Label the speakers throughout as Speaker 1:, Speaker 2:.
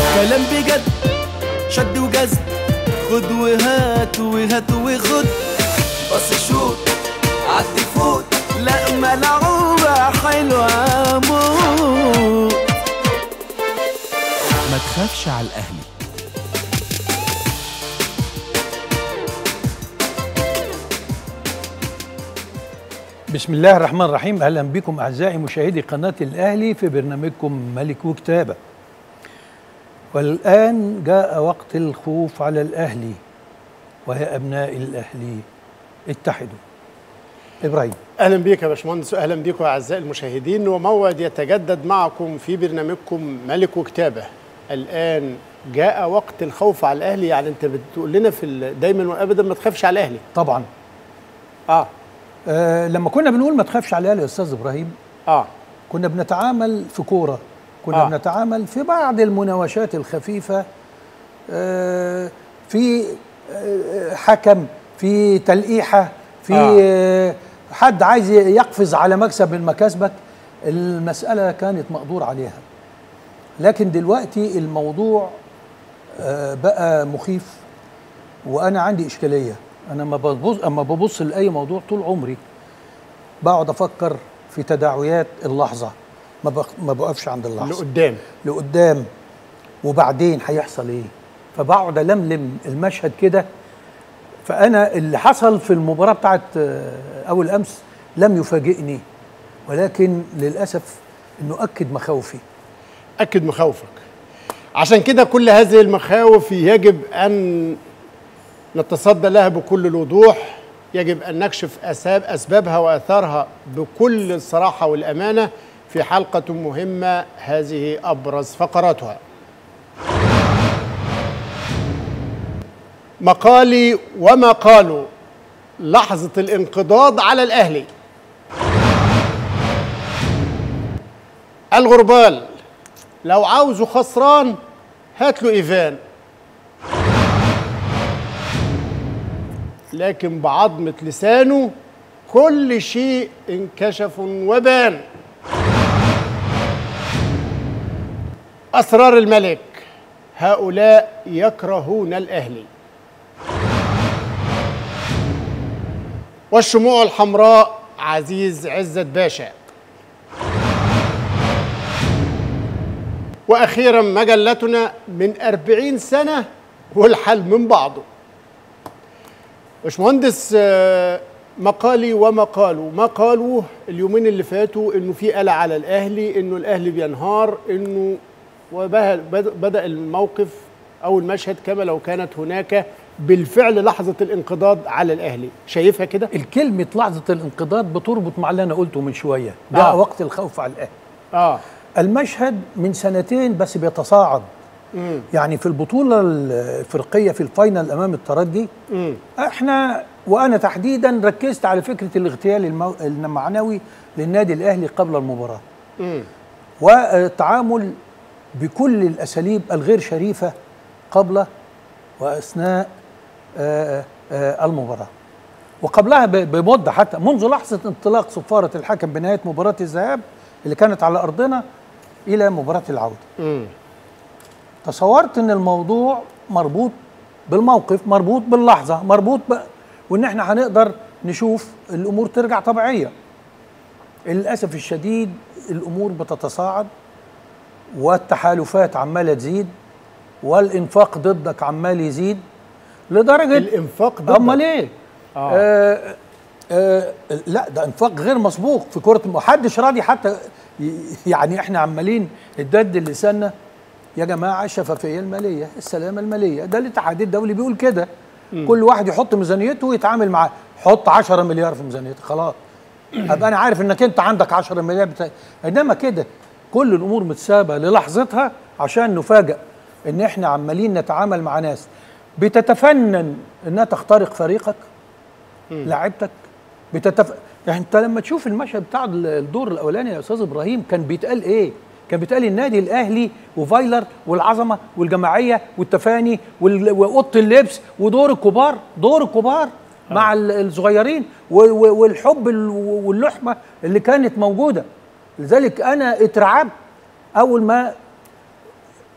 Speaker 1: كلام بجد شد وجذب خد وهات وهات وخد بص شوت عدي فوت لا ملعوبة حلوة موت ما تخافش على الأهلي
Speaker 2: بسم الله الرحمن الرحيم اهلا بكم اعزائي مشاهدي قناه الاهلي في برنامجكم ملك وكتابه والان جاء وقت الخوف على الاهلي ويا ابناء الاهلي اتحدوا ابراهيم
Speaker 3: اهلا بيك يا باشمهندس واهلا بيكم اعزائي المشاهدين وموعد يتجدد معكم في برنامجكم ملك وكتابه الان جاء وقت الخوف على الاهلي يعني انت بتقول لنا في ال- دايما وابدا ما تخافش على الاهلي
Speaker 2: طبعا
Speaker 3: اه
Speaker 2: آه لما كنا بنقول ما تخافش على الاهلي يا استاذ ابراهيم
Speaker 3: اه
Speaker 2: كنا بنتعامل في كوره كنا
Speaker 3: آه.
Speaker 2: آه. بنتعامل في بعض المناوشات الخفيفه آه في آه حكم في تلقيحه في
Speaker 3: آه.
Speaker 2: آه. حد عايز يقفز على مكسب من مكاسبك المساله كانت مقدور عليها لكن دلوقتي الموضوع آه بقى مخيف وانا عندي اشكاليه انا ما ببص اما ببص لاي موضوع طول عمري بقعد افكر في تداعيات اللحظه ما بق- ما بقفش عند اللحظه
Speaker 3: لقدام
Speaker 2: لقدام وبعدين هيحصل ايه فبقعد الملم المشهد كده فانا اللي حصل في المباراه بتاعت آه، اول امس لم يفاجئني ولكن للاسف انه اكد مخاوفي
Speaker 3: اكد مخاوفك عشان كده كل هذه المخاوف يجب ان نتصدى لها بكل الوضوح يجب ان نكشف اسباب اسبابها واثارها بكل الصراحه والامانه في حلقه مهمه هذه ابرز فقراتها مقالي وما قالوا لحظه الانقضاض على الاهلي الغربال لو عاوزه خسران هات له ايفان لكن بعظمة لسانه كل شيء انكشف وبان أسرار الملك هؤلاء يكرهون الأهلي والشموع الحمراء عزيز عزت باشا وأخيرا مجلتنا من أربعين سنة والحل من بعضه باشمهندس آه، مقالي وما قالوا ما قالوه اليومين اللي فاتوا انه في قلق على الاهلي انه الاهلي بينهار انه وبه- بد- بدا الموقف او المشهد كما لو كانت هناك بالفعل لحظه الانقضاض على الاهلي شايفها كده
Speaker 2: الكلمة لحظة الانقضاض بتربط مع اللي أنا قلته من شوية جاء
Speaker 3: آه.
Speaker 2: وقت الخوف على الأهلي
Speaker 3: اه
Speaker 2: المشهد من سنتين بس بيتصاعد
Speaker 3: مم.
Speaker 2: يعني في البطولة الإفريقية في الفاينل أمام الترجي
Speaker 3: مم.
Speaker 2: احنا وانا تحديدا ركزت على فكره الاغتيال المو... المعنوي للنادي الاهلي قبل المباراه
Speaker 3: مم.
Speaker 2: والتعامل بكل الاساليب الغير شريفه قبل واثناء آه، آه، المباراه وقبلها ب- بمده حتى منذ لحظه انطلاق صفاره الحكم بنهايه مباراه الذهاب اللي كانت على ارضنا الى مباراه العوده
Speaker 3: مم.
Speaker 2: تصورت ان الموضوع مربوط بالموقف مربوط باللحظه مربوط ب... وان احنا هنقدر نشوف الامور ترجع طبيعيه للاسف الشديد الامور بتتصاعد والتحالفات عماله تزيد والانفاق ضدك عمال يزيد لدرجه
Speaker 3: الانفاق ضدك.
Speaker 2: امال ايه
Speaker 3: آه.
Speaker 2: آه آه لا ده انفاق غير مسبوق في كره محدش راضي حتى ي- يعني احنا عمالين الدد لساننا يا جماعه الشفافيه الماليه السلامه الماليه ده الاتحاد الدولي بيقول كده كل واحد يحط ميزانيته ويتعامل معاه حط 10 مليار في ميزانيتك خلاص ابقى انا عارف انك انت عندك 10 مليار بتا... انما كده كل الامور متسابه للحظتها عشان نفاجئ ان احنا عمالين نتعامل مع ناس بتتفنن انها تخترق فريقك لعيبتك بتتف... يعني انت لما تشوف المشهد بتاع الدور الاولاني يا استاذ ابراهيم كان بيتقال ايه؟ كان بيتقال النادي الاهلي وفايلر والعظمه والجماعيه والتفاني وال- واوضه اللبس ودور الكبار دور الكبار مع ال- الصغيرين و- و- والحب ال- واللحمه اللي كانت موجوده لذلك انا اترعبت اول ما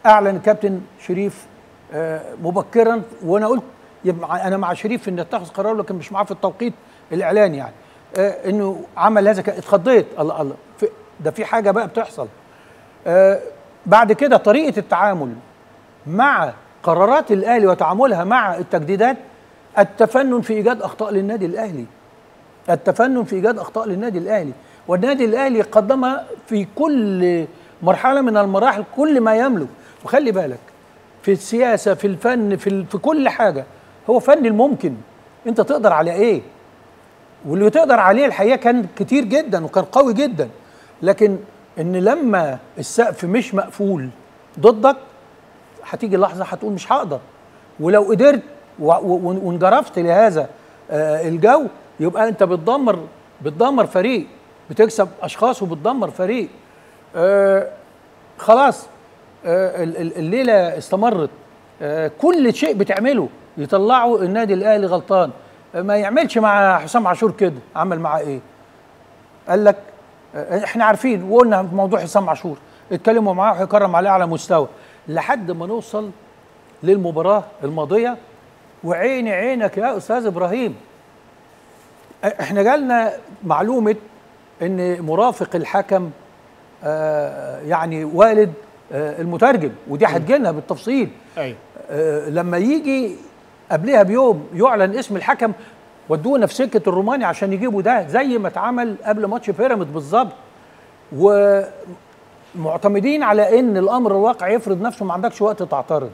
Speaker 2: اعلن الكابتن شريف آه، مبكرا وانا قلت يبقى انا مع شريف ان اتخذ قرار لكن مش معاه في التوقيت الاعلاني يعني آه، انه عمل هذا كان- اتخضيت الله الله في ده في حاجه بقى بتحصل آه، بعد كده طريقه التعامل مع قرارات الاهلي وتعاملها مع التجديدات التفنن في ايجاد اخطاء للنادي الاهلي التفنن في ايجاد اخطاء للنادي الاهلي والنادي الاهلي قدم في كل مرحله من المراحل كل ما يملك وخلي بالك في السياسه في الفن في ال- في كل حاجه هو فن الممكن انت تقدر على ايه واللي تقدر عليه الحقيقه كان كتير جدا وكان قوي جدا لكن ان لما السقف مش مقفول ضدك هتيجي لحظه هتقول مش هقدر ولو قدرت و- و- وانجرفت لهذا آه، الجو يبقى انت بتدمر بتدمر فريق بتكسب اشخاص وبتدمر فريق آه، خلاص آه، ال- ال- الليله استمرت آه، كل شيء بتعمله يطلعوا النادي الاهلي غلطان آه، ما يعملش مع حسام عاشور كده عمل معاه ايه قال لك آه، احنا عارفين وقلنا في موضوع حسام عاشور اتكلموا معاه وهيكرم عليه على مستوى لحد ما نوصل للمباراه الماضيه وعيني عينك يا استاذ ابراهيم آه، احنا جالنا معلومه ان مرافق الحكم آه، يعني والد آه، المترجم ودي هتجيلنا بالتفصيل
Speaker 3: ايوه
Speaker 2: آه، لما يجي قبلها بيوم يعلن اسم الحكم ودونا في سكه الروماني عشان يجيبوا ده زي ما اتعمل قبل ماتش بيراميد بالظبط ومعتمدين على ان الامر الواقع يفرض نفسه ما عندكش وقت تعترض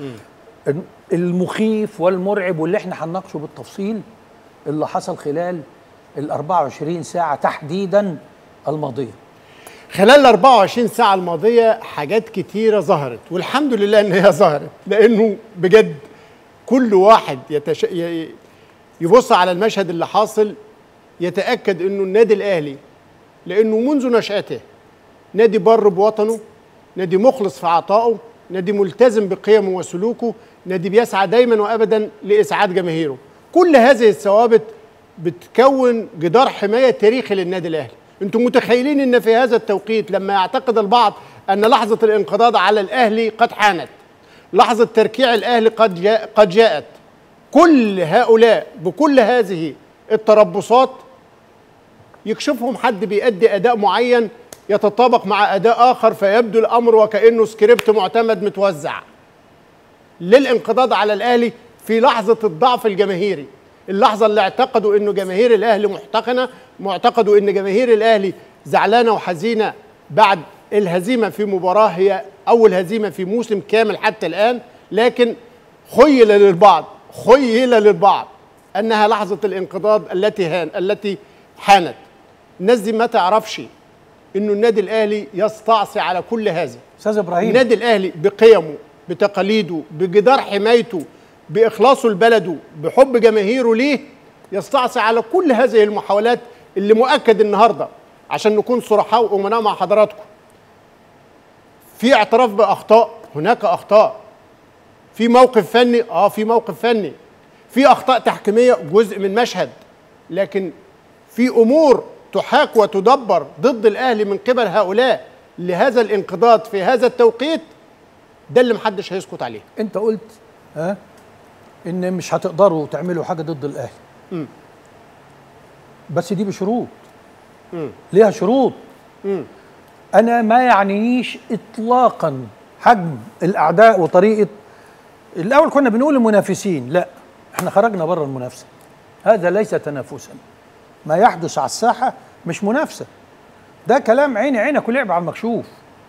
Speaker 2: المخيف والمرعب واللي احنا هنناقشه بالتفصيل اللي حصل خلال ال 24 ساعه تحديدا الماضيه
Speaker 3: خلال ال 24 ساعة الماضية حاجات كتيرة ظهرت والحمد لله إن هي ظهرت لأنه بجد كل واحد يتش... ي- يبص على المشهد اللي حاصل يتأكد إنه النادي الأهلي لأنه منذ نشأته نادي بر بوطنه نادي مخلص في عطائه نادي ملتزم بقيمه وسلوكه نادي بيسعى دايما وابدا لاسعاد جماهيره كل هذه الثوابت بتكون جدار حمايه تاريخي للنادي الاهلي انتم متخيلين ان في هذا التوقيت لما يعتقد البعض ان لحظه الانقضاض على الاهلي قد حانت لحظه تركيع الاهلي قد جاء قد جاءت كل هؤلاء بكل هذه التربصات يكشفهم حد بيأدي أداء معين يتطابق مع أداء آخر فيبدو الأمر وكأنه سكريبت معتمد متوزع للانقضاض على الأهلي في لحظة الضعف الجماهيري اللحظة اللي اعتقدوا أنه جماهير الأهلي محتقنة معتقدوا أن جماهير الأهلي زعلانة وحزينة بعد الهزيمة في مباراة هي أول هزيمة في موسم كامل حتى الآن لكن خيل للبعض خيل للبعض أنها لحظة الانقضاض التي هان التي حانت الناس دي ما تعرفش انه النادي الاهلي يستعصي على كل هذا
Speaker 2: استاذ ابراهيم
Speaker 3: النادي الاهلي بقيمه بتقاليده بجدار حمايته باخلاصه لبلده بحب جماهيره ليه يستعصي على كل هذه المحاولات اللي مؤكد النهارده عشان نكون صرحاء وامناء مع حضراتكم في اعتراف باخطاء هناك اخطاء في موقف فني اه في موقف فني في اخطاء تحكيميه جزء من مشهد لكن في امور تحاك وتدبر ضد الاهلي من قبل هؤلاء لهذا الانقضاض في هذا التوقيت ده اللي محدش هيسكت عليه
Speaker 2: انت قلت ها ان مش هتقدروا تعملوا حاجه ضد الاهلي بس دي بشروط ليها شروط انا ما يعنينيش اطلاقا حجم الاعداء وطريقه الاول كنا بنقول المنافسين لا احنا خرجنا بره المنافسه هذا ليس تنافسا ما يحدث على الساحه مش منافسه ده كلام عيني عينك ولعب على المكشوف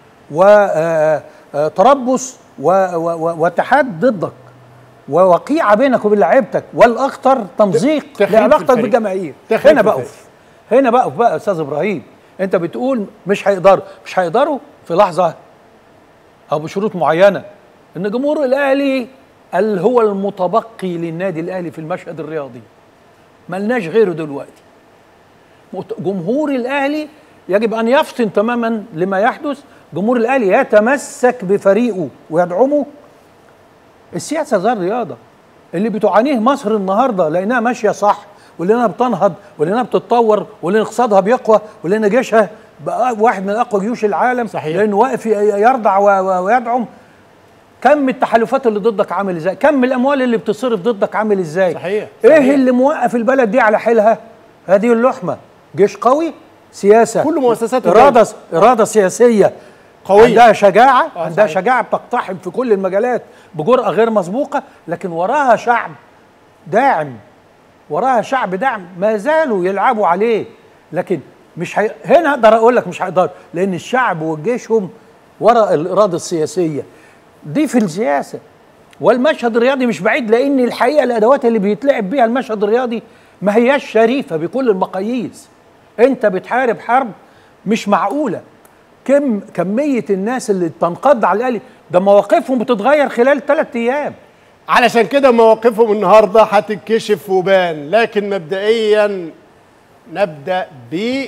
Speaker 2: وتربص واتحاد ضدك ووقيعه بينك وبين لعيبتك والاخطر تمزيق
Speaker 3: تخريب في
Speaker 2: لعلاقتك
Speaker 3: الفريق.
Speaker 2: بالجماهير
Speaker 3: تخريب
Speaker 2: هنا
Speaker 3: في الفريق.
Speaker 2: بقف هنا بقف بقى يا استاذ ابراهيم انت بتقول مش هيقدروا مش هيقدروا في لحظه او بشروط معينه ان جمهور الاهلي اللي هو المتبقي للنادي الاهلي في المشهد الرياضي ملناش غيره دلوقتي مت- جمهور الاهلي يجب ان يفطن تماما لما يحدث جمهور الاهلي يتمسك بفريقه ويدعمه السياسه زي الرياضه اللي بتعانيه مصر النهارده لانها ماشيه صح ولانها بتنهض ولانها بتتطور ولان اقتصادها بيقوى ولان جيشها بقى واحد من اقوى جيوش العالم
Speaker 3: صحيح.
Speaker 2: لانه واقف ي- يرضع و- و- ويدعم كم التحالفات اللي ضدك عامل ازاي كم الاموال اللي بتصرف ضدك عامل ازاي
Speaker 3: صحيح،
Speaker 2: ايه
Speaker 3: صحيح.
Speaker 2: اللي موقف البلد دي على حيلها هذه اللحمه جيش قوي سياسه
Speaker 3: كل مؤسسات
Speaker 2: اراده
Speaker 3: الدولة.
Speaker 2: اراده سياسيه
Speaker 3: قوية.
Speaker 2: عندها شجاعه
Speaker 3: آه،
Speaker 2: عندها
Speaker 3: صحيح.
Speaker 2: شجاعه بتقتحم في كل المجالات بجرأه غير مسبوقه لكن وراها شعب داعم وراها شعب داعم ما زالوا يلعبوا عليه لكن مش هي... هنا اقدر اقول لك مش هيقدر لان الشعب والجيش هم ورا الاراده السياسيه دي في السياسه والمشهد الرياضي مش بعيد لان الحقيقه الادوات اللي بيتلعب بيها المشهد الرياضي ما هياش شريفه بكل المقاييس انت بتحارب حرب مش معقوله كم كميه الناس اللي تنقض على الاهلي ده مواقفهم بتتغير خلال ثلاث ايام
Speaker 3: علشان كده مواقفهم النهارده هتتكشف وبان لكن مبدئيا نبدا ب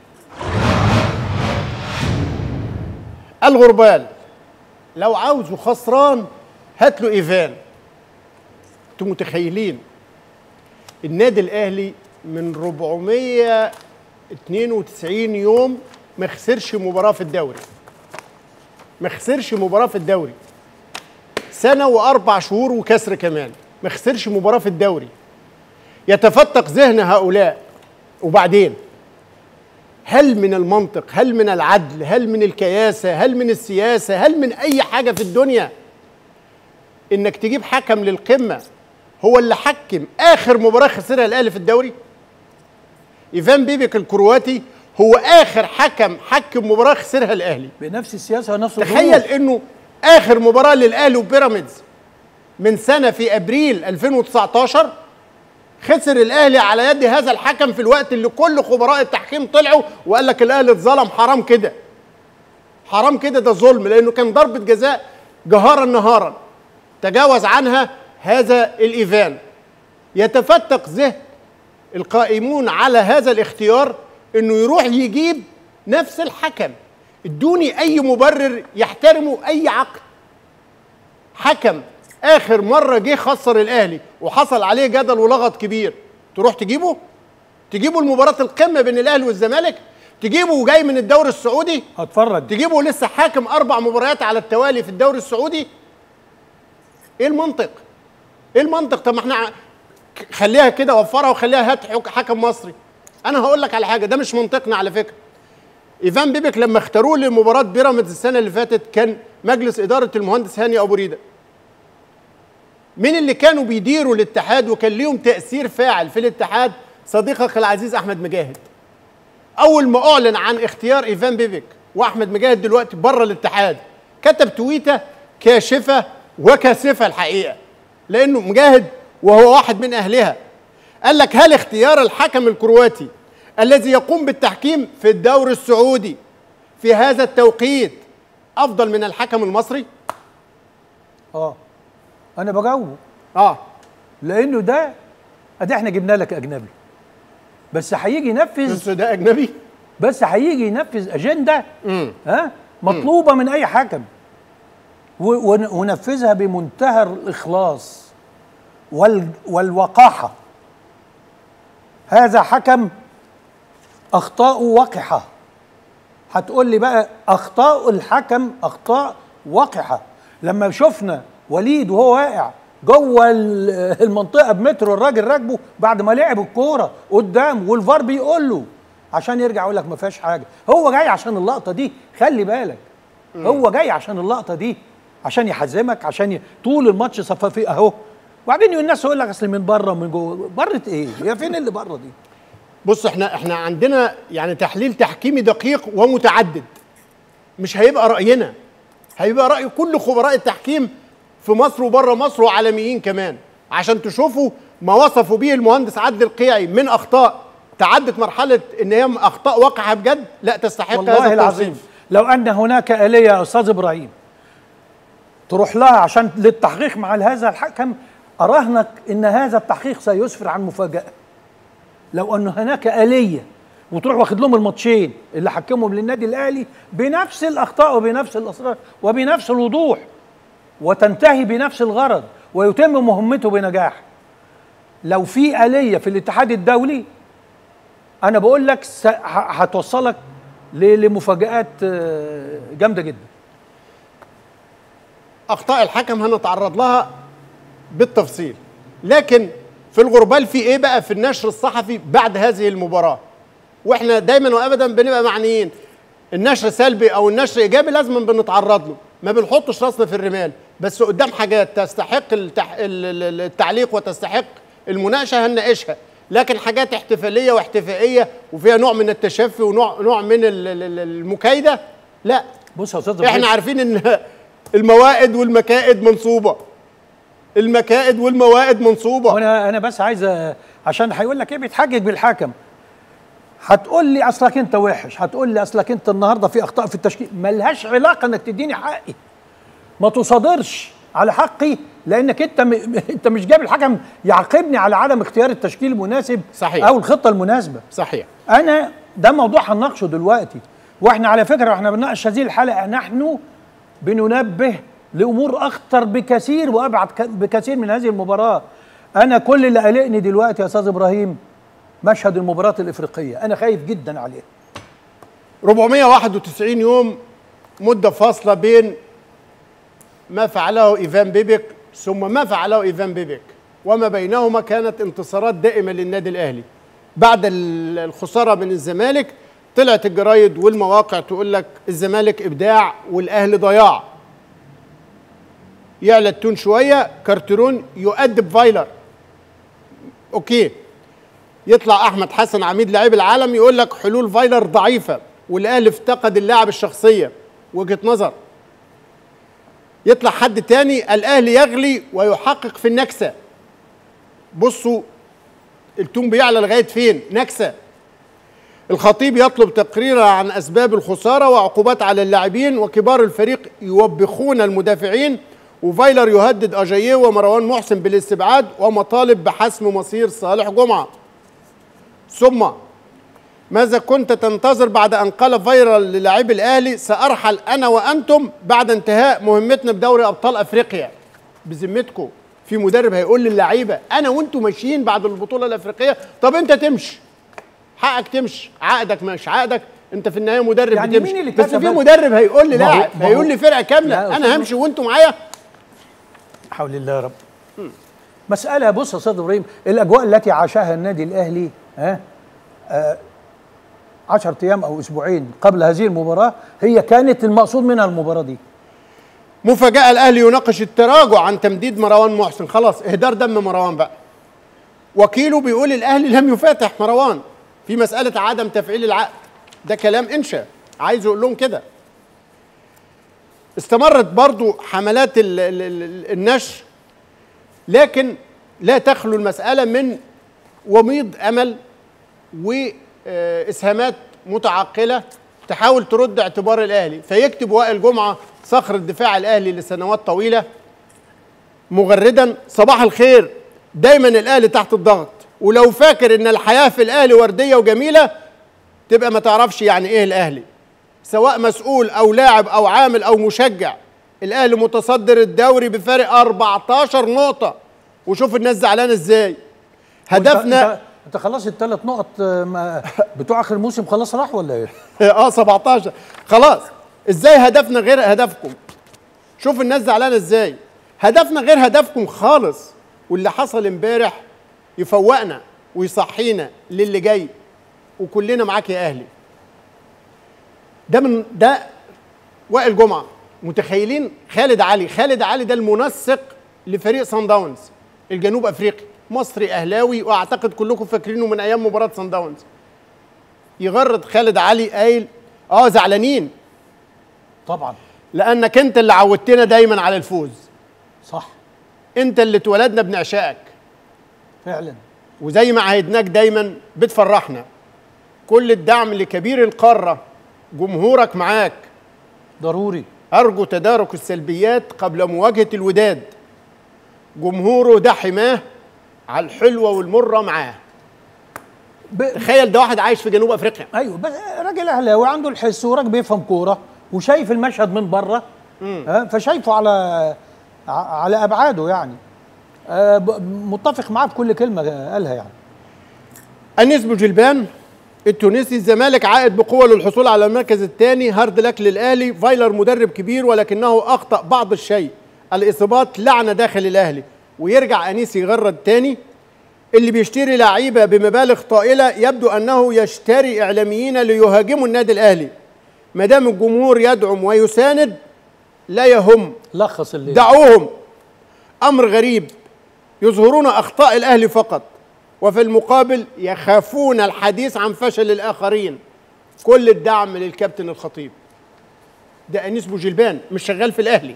Speaker 3: الغربال لو عاوزه خسران هات له ايفان انتوا متخيلين النادي الاهلي من 492 يوم ما خسرش مباراه في الدوري ما خسرش مباراه في الدوري سنه واربع شهور وكسر كمان ما خسرش مباراه في الدوري يتفتق ذهن هؤلاء وبعدين هل من المنطق هل من العدل هل من الكياسه هل من السياسه هل من اي حاجه في الدنيا انك تجيب حكم للقمه هو اللي حكم اخر مباراه خسرها الاهلي في الدوري ايفان بيبك الكرواتي هو اخر حكم حكم مباراه خسرها الاهلي
Speaker 2: بنفس السياسه ونفس
Speaker 3: تخيل
Speaker 2: الظروف.
Speaker 3: انه اخر مباراه للاهلي وبيراميدز من سنه في ابريل 2019 خسر الاهلي على يد هذا الحكم في الوقت اللي كل خبراء التحكيم طلعوا وقال لك الاهلي اتظلم حرام كده حرام كده ده ظلم لانه كان ضربه جزاء جهارا نهارا تجاوز عنها هذا الايفان يتفتق ذهن القائمون على هذا الاختيار انه يروح يجيب نفس الحكم ادوني اي مبرر يحترمه اي عقل حكم اخر مره جه خسر الاهلي وحصل عليه جدل ولغط كبير تروح تجيبه تجيبه المباراه القمه بين الاهلي والزمالك تجيبه جاي من الدوري السعودي
Speaker 2: هتفرج
Speaker 3: تجيبه لسه حاكم اربع مباريات على التوالي في الدوري السعودي ايه المنطق ايه المنطق طب ما احنا ع- ك- خليها كده وفرها وخليها هات حك- حكم مصري انا هقول لك على حاجه ده مش منطقنا على فكره ايفان بيبك لما اختاروه لمباراه بيراميدز السنه اللي فاتت كان مجلس اداره المهندس هاني ابو ريده مين اللي كانوا بيديروا الاتحاد وكان ليهم تاثير فاعل في الاتحاد صديقك العزيز احمد مجاهد اول ما اعلن عن اختيار ايفان بيبك واحمد مجاهد دلوقتي بره الاتحاد كتب تويته كاشفه وكاسفه الحقيقه لانه مجاهد وهو واحد من اهلها قال لك هل اختيار الحكم الكرواتي الذي يقوم بالتحكيم في الدوري السعودي في هذا التوقيت افضل من الحكم المصري
Speaker 2: اه انا بجاوبه
Speaker 3: اه
Speaker 2: لانه ده ادي احنا جبنا لك اجنبي بس هيجي ينفذ
Speaker 3: بس ده اجنبي
Speaker 2: بس هيجي ينفذ اجنده
Speaker 3: امم
Speaker 2: ها مطلوبه من اي حكم و- ون- ونفذها بمنتهى الاخلاص وال والوقاحه هذا حكم اخطاؤه وقحه هتقول لي بقى اخطاء الحكم اخطاء وقحه لما شفنا وليد وهو واقع جوه ال- المنطقه بمتر الراجل راكبه بعد ما لعب الكوره قدام والفار بيقول له عشان يرجع يقول لك ما فيهاش حاجه هو جاي عشان اللقطه دي خلي بالك هو جاي عشان اللقطه دي عشان يحزمك عشان ي... طول الماتش صفافي اهو وبعدين الناس يقول لك اصل من بره ومن جوه بره ايه هي فين اللي بره دي
Speaker 3: بص احنا احنا عندنا يعني تحليل تحكيمي دقيق ومتعدد مش هيبقى راينا هيبقى راي كل خبراء التحكيم في مصر وبره مصر وعالميين كمان عشان تشوفوا ما وصفوا به المهندس عادل القيعي من اخطاء تعدت مرحله ان هي اخطاء واقعه بجد لا تستحق هذا
Speaker 2: والله العظيم
Speaker 3: التوصيف
Speaker 2: لو ان هناك اليه يا استاذ ابراهيم تروح لها عشان للتحقيق مع هذا الحكم اراهنك ان هذا التحقيق سيسفر عن مفاجاه لو ان هناك اليه وتروح واخد لهم الماتشين اللي حكمهم للنادي الاهلي بنفس الاخطاء وبنفس الاسرار وبنفس الوضوح وتنتهي بنفس الغرض ويتم مهمته بنجاح لو في آلية في الاتحاد الدولي أنا بقول لك س- ه- هتوصلك ل- لمفاجآت آه، جامدة جدا
Speaker 3: اخطاء الحكم هنتعرض لها بالتفصيل لكن في الغربال في ايه بقى في النشر الصحفي بعد هذه المباراه واحنا دايما وابدا بنبقى معنيين النشر سلبي او النشر ايجابي لازم بنتعرض له ما بنحطش راسنا في الرمال بس قدام حاجات تستحق التح... ال- ال- التعليق وتستحق المناقشه هنناقشها لكن حاجات احتفاليه واحتفائيه وفيها نوع من التشفي ونوع نوع من ال- ال- ال- المكايده لا
Speaker 2: بص يا استاذ
Speaker 3: احنا
Speaker 2: إبراهيم،
Speaker 3: عارفين ان الموائد والمكائد منصوبه المكائد والموائد منصوبه
Speaker 2: وانا انا بس عايز أ- عشان هيقول لك ايه بيتحجج بالحكم هتقول لي اصلك انت وحش هتقول لي اصلك انت النهارده في اخطاء في التشكيل ملهاش علاقه انك تديني حقي ما تصادرش على حقي لانك انت م... انت مش جايب الحكم يعاقبني على عدم اختيار التشكيل المناسب
Speaker 3: صحيح.
Speaker 2: او الخطه المناسبه
Speaker 3: صحيح
Speaker 2: انا ده موضوع هنناقشه دلوقتي واحنا على فكره واحنا بنناقش هذه الحلقه نحن بننبه لامور اخطر بكثير وابعد ك- بكثير من هذه المباراه انا كل اللي قلقني دلوقتي يا استاذ ابراهيم مشهد المباراه الافريقيه انا خايف جدا عليه
Speaker 3: 491 يوم مدة فاصلة بين ما فعله إيفان بيبك ثم ما فعله إيفان بيبك وما بينهما كانت انتصارات دائمة للنادي الأهلي بعد ال- الخسارة من الزمالك طلعت الجرايد والمواقع تقول لك الزمالك إبداع والأهلي ضياع يعلى التون شوية كارترون يؤدب فايلر أوكي يطلع احمد حسن عميد لاعب العالم يقول لك حلول فايلر ضعيفه والاهلي افتقد اللاعب الشخصيه وجهه نظر يطلع حد تاني الاهلي يغلي ويحقق في النكسه بصوا التون بيعلى لغايه فين نكسه الخطيب يطلب تقريرا عن اسباب الخساره وعقوبات على اللاعبين وكبار الفريق يوبخون المدافعين وفايلر يهدد اجاييه ومروان محسن بالاستبعاد ومطالب بحسم مصير صالح جمعه ثم ماذا كنت تنتظر بعد ان قال فايرال للاعبي الاهلي سارحل انا وانتم بعد انتهاء مهمتنا بدوري ابطال افريقيا بذمتكم في مدرب هيقول للعيبه انا وانتم ماشيين بعد البطوله الافريقيه طب انت تمشي حقك تمشي عقدك مش عقدك انت في النهايه مدرب
Speaker 2: يعني
Speaker 3: بتمشي
Speaker 2: مين اللي
Speaker 3: بس
Speaker 2: كتب
Speaker 3: في
Speaker 2: ال-
Speaker 3: مدرب هيقول لي
Speaker 2: ما هو-
Speaker 3: لاعب
Speaker 2: ما هو-
Speaker 3: هيقول لي فرقه
Speaker 2: لا
Speaker 3: كامله
Speaker 2: يا
Speaker 3: انا
Speaker 2: أستاذ-
Speaker 3: همشي وانتم معايا
Speaker 2: حول الله يا رب مسألة بص يا أستاذ إبراهيم الأجواء التي عاشها النادي الأهلي ها آه، عشرة أيام أو أسبوعين قبل هذه المباراة هي كانت المقصود منها المباراة دي
Speaker 3: مفاجأة الأهلي يناقش التراجع عن تمديد مروان محسن خلاص إهدار دم مروان بقى وكيله بيقول الأهلي لم يفاتح مروان في مسألة عدم تفعيل العقد ده كلام إنشا عايز يقول لهم كده استمرت برضو حملات ال ال ال النشر لكن لا تخلو المسألة من وميض أمل وإسهامات متعقلة تحاول ترد اعتبار الأهلي فيكتب وائل جمعة صخر الدفاع الأهلي لسنوات طويلة مغردا صباح الخير دايما الأهلي تحت الضغط ولو فاكر إن الحياة في الأهلي وردية وجميلة تبقى ما تعرفش يعني إيه الأهلي سواء مسؤول أو لاعب أو عامل أو مشجع الأهلي متصدر الدوري بفارق 14 نقطة وشوف الناس زعلانة إزاي هدفنا
Speaker 2: انت, انت خلاص الثلاث نقط آه، ما- بتوع آخر الموسم خلاص راح ولا إيه؟
Speaker 3: اه 17 خلاص ازاي هدفنا غير هدفكم شوف الناس زعلانه ازاي هدفنا غير هدفكم خالص واللي حصل امبارح يفوقنا ويصحينا للي جاي وكلنا معاك يا اهلي ده من ده وائل جمعه متخيلين خالد علي خالد علي ده المنسق لفريق سان داونز الجنوب افريقي مصري اهلاوي واعتقد كلكم فاكرينه من ايام مباراه سان داونز يغرد خالد علي قايل اه زعلانين
Speaker 2: طبعا
Speaker 3: لانك انت اللي عودتنا دايما على الفوز
Speaker 2: صح
Speaker 3: انت اللي اتولدنا بنعشائك
Speaker 2: فعلا
Speaker 3: وزي ما عهدناك دايما بتفرحنا كل الدعم لكبير القاره جمهورك معاك
Speaker 2: ضروري
Speaker 3: ارجو تدارك السلبيات قبل مواجهه الوداد جمهوره ده حماه على الحلوه والمره معاه
Speaker 2: ب...
Speaker 3: تخيل ده واحد عايش في جنوب افريقيا
Speaker 2: ايوه بس راجل اهلاوي عنده الحس وراجل بيفهم كوره وشايف المشهد من بره ها فشايفه على ع- على ابعاده يعني آه، ب- متفق معاه في كل كلمه قالها يعني
Speaker 3: انيس بوجلبان التونسي الزمالك عائد بقوه للحصول على المركز الثاني هارد لك للاهلي فايلر مدرب كبير ولكنه اخطا بعض الشيء الاصابات لعنه داخل الاهلي ويرجع انيس يغرد تاني اللي بيشتري لعيبه بمبالغ طائله يبدو انه يشتري اعلاميين ليهاجموا النادي الاهلي ما دام الجمهور يدعم ويساند لا يهم
Speaker 2: لخص الليل
Speaker 3: دعوهم امر غريب يظهرون اخطاء الاهلي فقط وفي المقابل يخافون الحديث عن فشل الاخرين كل الدعم للكابتن الخطيب ده انيس بوجلبان مش شغال في الاهلي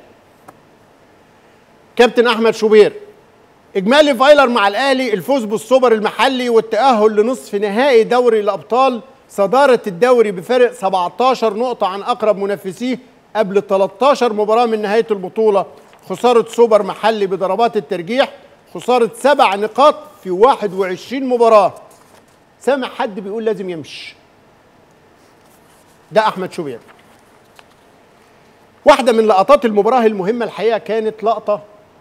Speaker 3: كابتن احمد شوبير اجمالي فايلر مع الاهلي الفوز بالسوبر المحلي والتاهل لنصف نهائي دوري الابطال صداره الدوري بفارق 17 نقطه عن اقرب منافسيه قبل 13 مباراه من نهايه البطوله خساره سوبر محلي بضربات الترجيح خساره سبع نقاط في 21 مباراه سامع حد بيقول لازم يمشي ده احمد شوبير واحده من لقطات المباراه المهمه الحقيقه كانت لقطه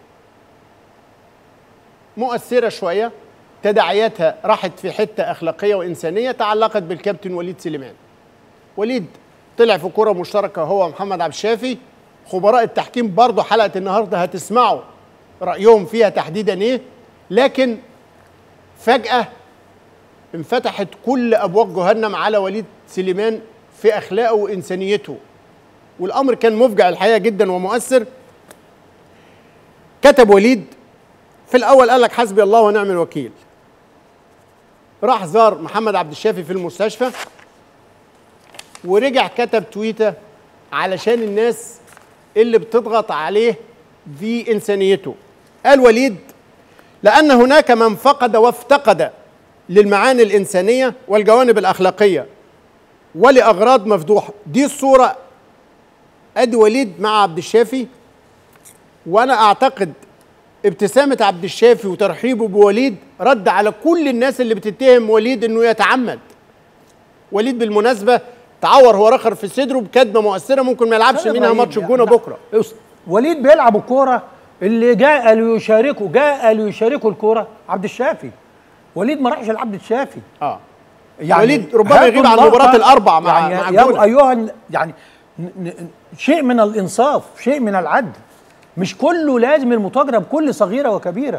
Speaker 3: مؤثره شويه تداعياتها راحت في حته اخلاقيه وانسانيه تعلقت بالكابتن وليد سليمان وليد طلع في كره مشتركه هو ومحمد عبد الشافي خبراء التحكيم برضه حلقه النهارده هتسمعوا رايهم فيها تحديدا ايه لكن فجاه انفتحت كل ابواب جهنم على وليد سليمان في اخلاقه وانسانيته والامر كان مفجع الحقيقه جدا ومؤثر كتب وليد في الاول قال لك حسبي الله ونعم الوكيل راح زار محمد عبد الشافي في المستشفى ورجع كتب تويته علشان الناس اللي بتضغط عليه في انسانيته قال وليد لان هناك من فقد وافتقد للمعاني الانسانيه والجوانب الاخلاقيه ولاغراض مفضوحه دي الصوره ادي وليد مع عبد الشافي وانا اعتقد ابتسامه عبد الشافي وترحيبه بوليد رد على كل الناس اللي بتتهم وليد انه يتعمد وليد بالمناسبه تعور هو رخر في صدره بكدمه مؤثره ممكن ما يلعبش
Speaker 2: لا،
Speaker 3: منها
Speaker 2: إبراهيم
Speaker 3: ماتش
Speaker 2: يعني
Speaker 3: الجونه
Speaker 2: لا.
Speaker 3: بكره
Speaker 2: بص، وليد بيلعب الكوره اللي جاء ليشاركه جاء ليشاركه الكوره عبد الشافي وليد ما راحش لعبد الشافي
Speaker 3: اه وليد ربما
Speaker 2: هاتوا
Speaker 3: يغيب عن
Speaker 2: اللقطة-
Speaker 3: المباراة الأربع مع-
Speaker 2: يعني
Speaker 3: مع
Speaker 2: يا
Speaker 3: الجونة.
Speaker 2: ايها ال- يعني ن- ن- شيء من الانصاف شيء من العدل مش كله لازم المتاجره بكل صغيره وكبيره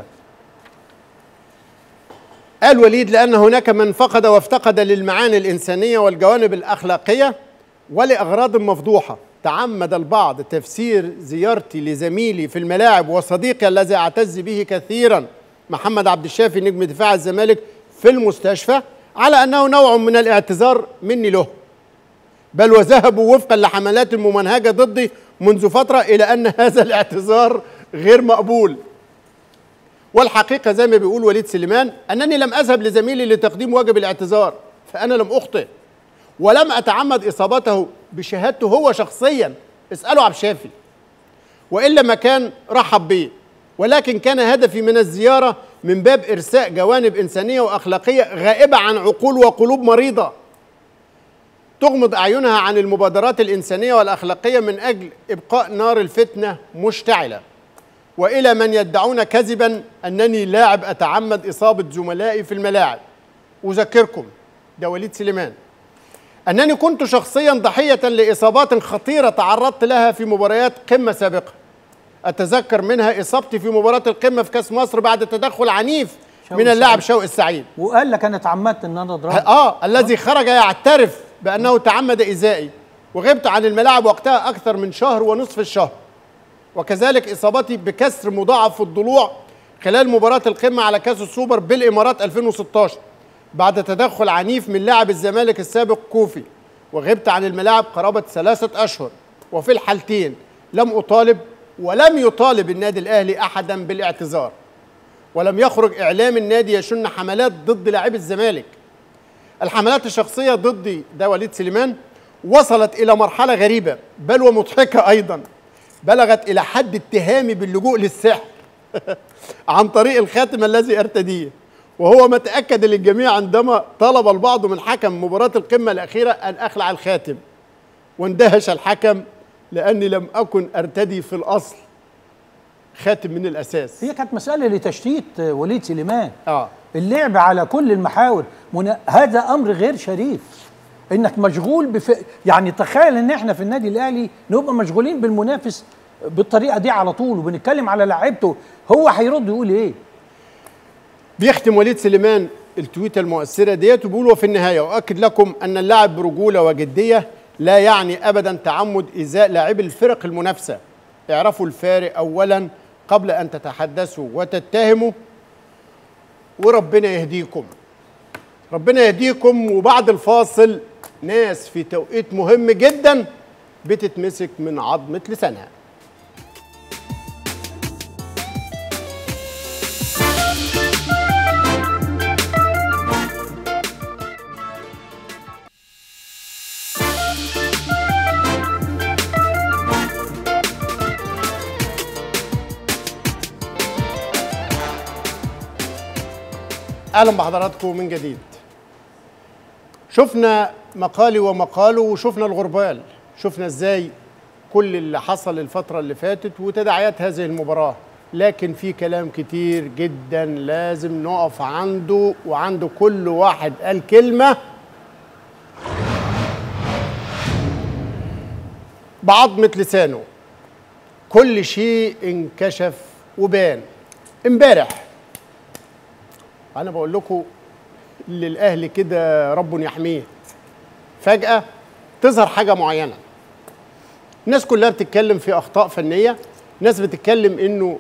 Speaker 3: قال وليد لأن هناك من فقد وافتقد للمعاني الإنسانية والجوانب الأخلاقية ولأغراض مفضوحة تعمد البعض تفسير زيارتي لزميلي في الملاعب وصديقي الذي أعتز به كثيرا محمد عبد الشافي نجم دفاع الزمالك في المستشفى على أنه نوع من الاعتذار مني له بل وذهبوا وفقا لحملات ممنهجة ضدي منذ فترة إلى أن هذا الاعتذار غير مقبول والحقيقه زي ما بيقول وليد سليمان انني لم اذهب لزميلي لتقديم واجب الاعتذار فانا لم اخطئ ولم اتعمد اصابته بشهادته هو شخصيا اسالوا عبد الشافي والا ما كان رحب بيه ولكن كان هدفي من الزياره من باب ارساء جوانب انسانيه واخلاقيه غائبه عن عقول وقلوب مريضه تغمض اعينها عن المبادرات الانسانيه والاخلاقيه من اجل ابقاء نار الفتنه مشتعله والى من يدعون كذبا انني لاعب اتعمد اصابه زملائي في الملاعب اذكركم ده وليد سليمان انني كنت شخصيا ضحيه لاصابات خطيره تعرضت لها في مباريات قمه سابقه اتذكر منها اصابتي في مباراه القمه في كاس مصر بعد تدخل عنيف
Speaker 2: شوقي
Speaker 3: من اللاعب
Speaker 2: السعيد.
Speaker 3: شوقي السعيد
Speaker 2: وقال لك انا اتعمدت ان انا اضربه
Speaker 3: اه الذي خرج يعترف بانه تعمد ايذائي وغبت عن الملاعب وقتها اكثر من شهر ونصف الشهر وكذلك اصابتي بكسر مضاعف في الضلوع خلال مباراه القمه على كاس السوبر بالامارات 2016 بعد تدخل عنيف من لاعب الزمالك السابق كوفي وغبت عن الملاعب قرابه ثلاثه اشهر وفي الحالتين لم اطالب ولم يطالب النادي الاهلي احدا بالاعتذار ولم يخرج اعلام النادي يشن حملات ضد لاعبي الزمالك الحملات الشخصيه ضدي ده وليد سليمان وصلت الى مرحله غريبه بل ومضحكه ايضا بلغت الى حد اتهامي باللجوء للسحر عن طريق الخاتم الذي ارتديه وهو ما تاكد للجميع عندما طلب البعض من حكم مباراه القمه الاخيره ان اخلع الخاتم واندهش الحكم لاني لم اكن ارتدي في الاصل خاتم من الاساس
Speaker 2: هي كانت مساله لتشتيت وليد سليمان
Speaker 3: اه
Speaker 2: اللعب على كل المحاور منا... هذا امر غير شريف انك مشغول بف... يعني تخيل ان احنا في النادي الاهلي نبقى مشغولين بالمنافس بالطريقه دي على طول وبنتكلم على لعيبته هو هيرد يقول ايه
Speaker 3: بيختم وليد سليمان التويته المؤثره ديت وبيقول وفي النهايه واؤكد لكم ان اللعب برجوله وجديه لا يعني ابدا تعمد ايذاء لاعبي الفرق المنافسه اعرفوا الفارق اولا قبل ان تتحدثوا وتتهموا وربنا يهديكم ربنا يهديكم وبعد الفاصل ناس في توقيت مهم جدا بتتمسك من عظمه لسانها اهلا بحضراتكم من جديد شفنا مقالي ومقاله وشفنا الغربال شفنا ازاي كل اللي حصل الفترة اللي فاتت وتداعيات هذه المباراة لكن في كلام كتير جدا لازم نقف عنده وعنده كل واحد قال كلمة بعظمة لسانه كل شيء انكشف وبان امبارح انا بقول لكم للاهلي كده رب يحميه فجاه تظهر حاجه معينه الناس كلها بتتكلم في اخطاء فنيه ناس بتتكلم انه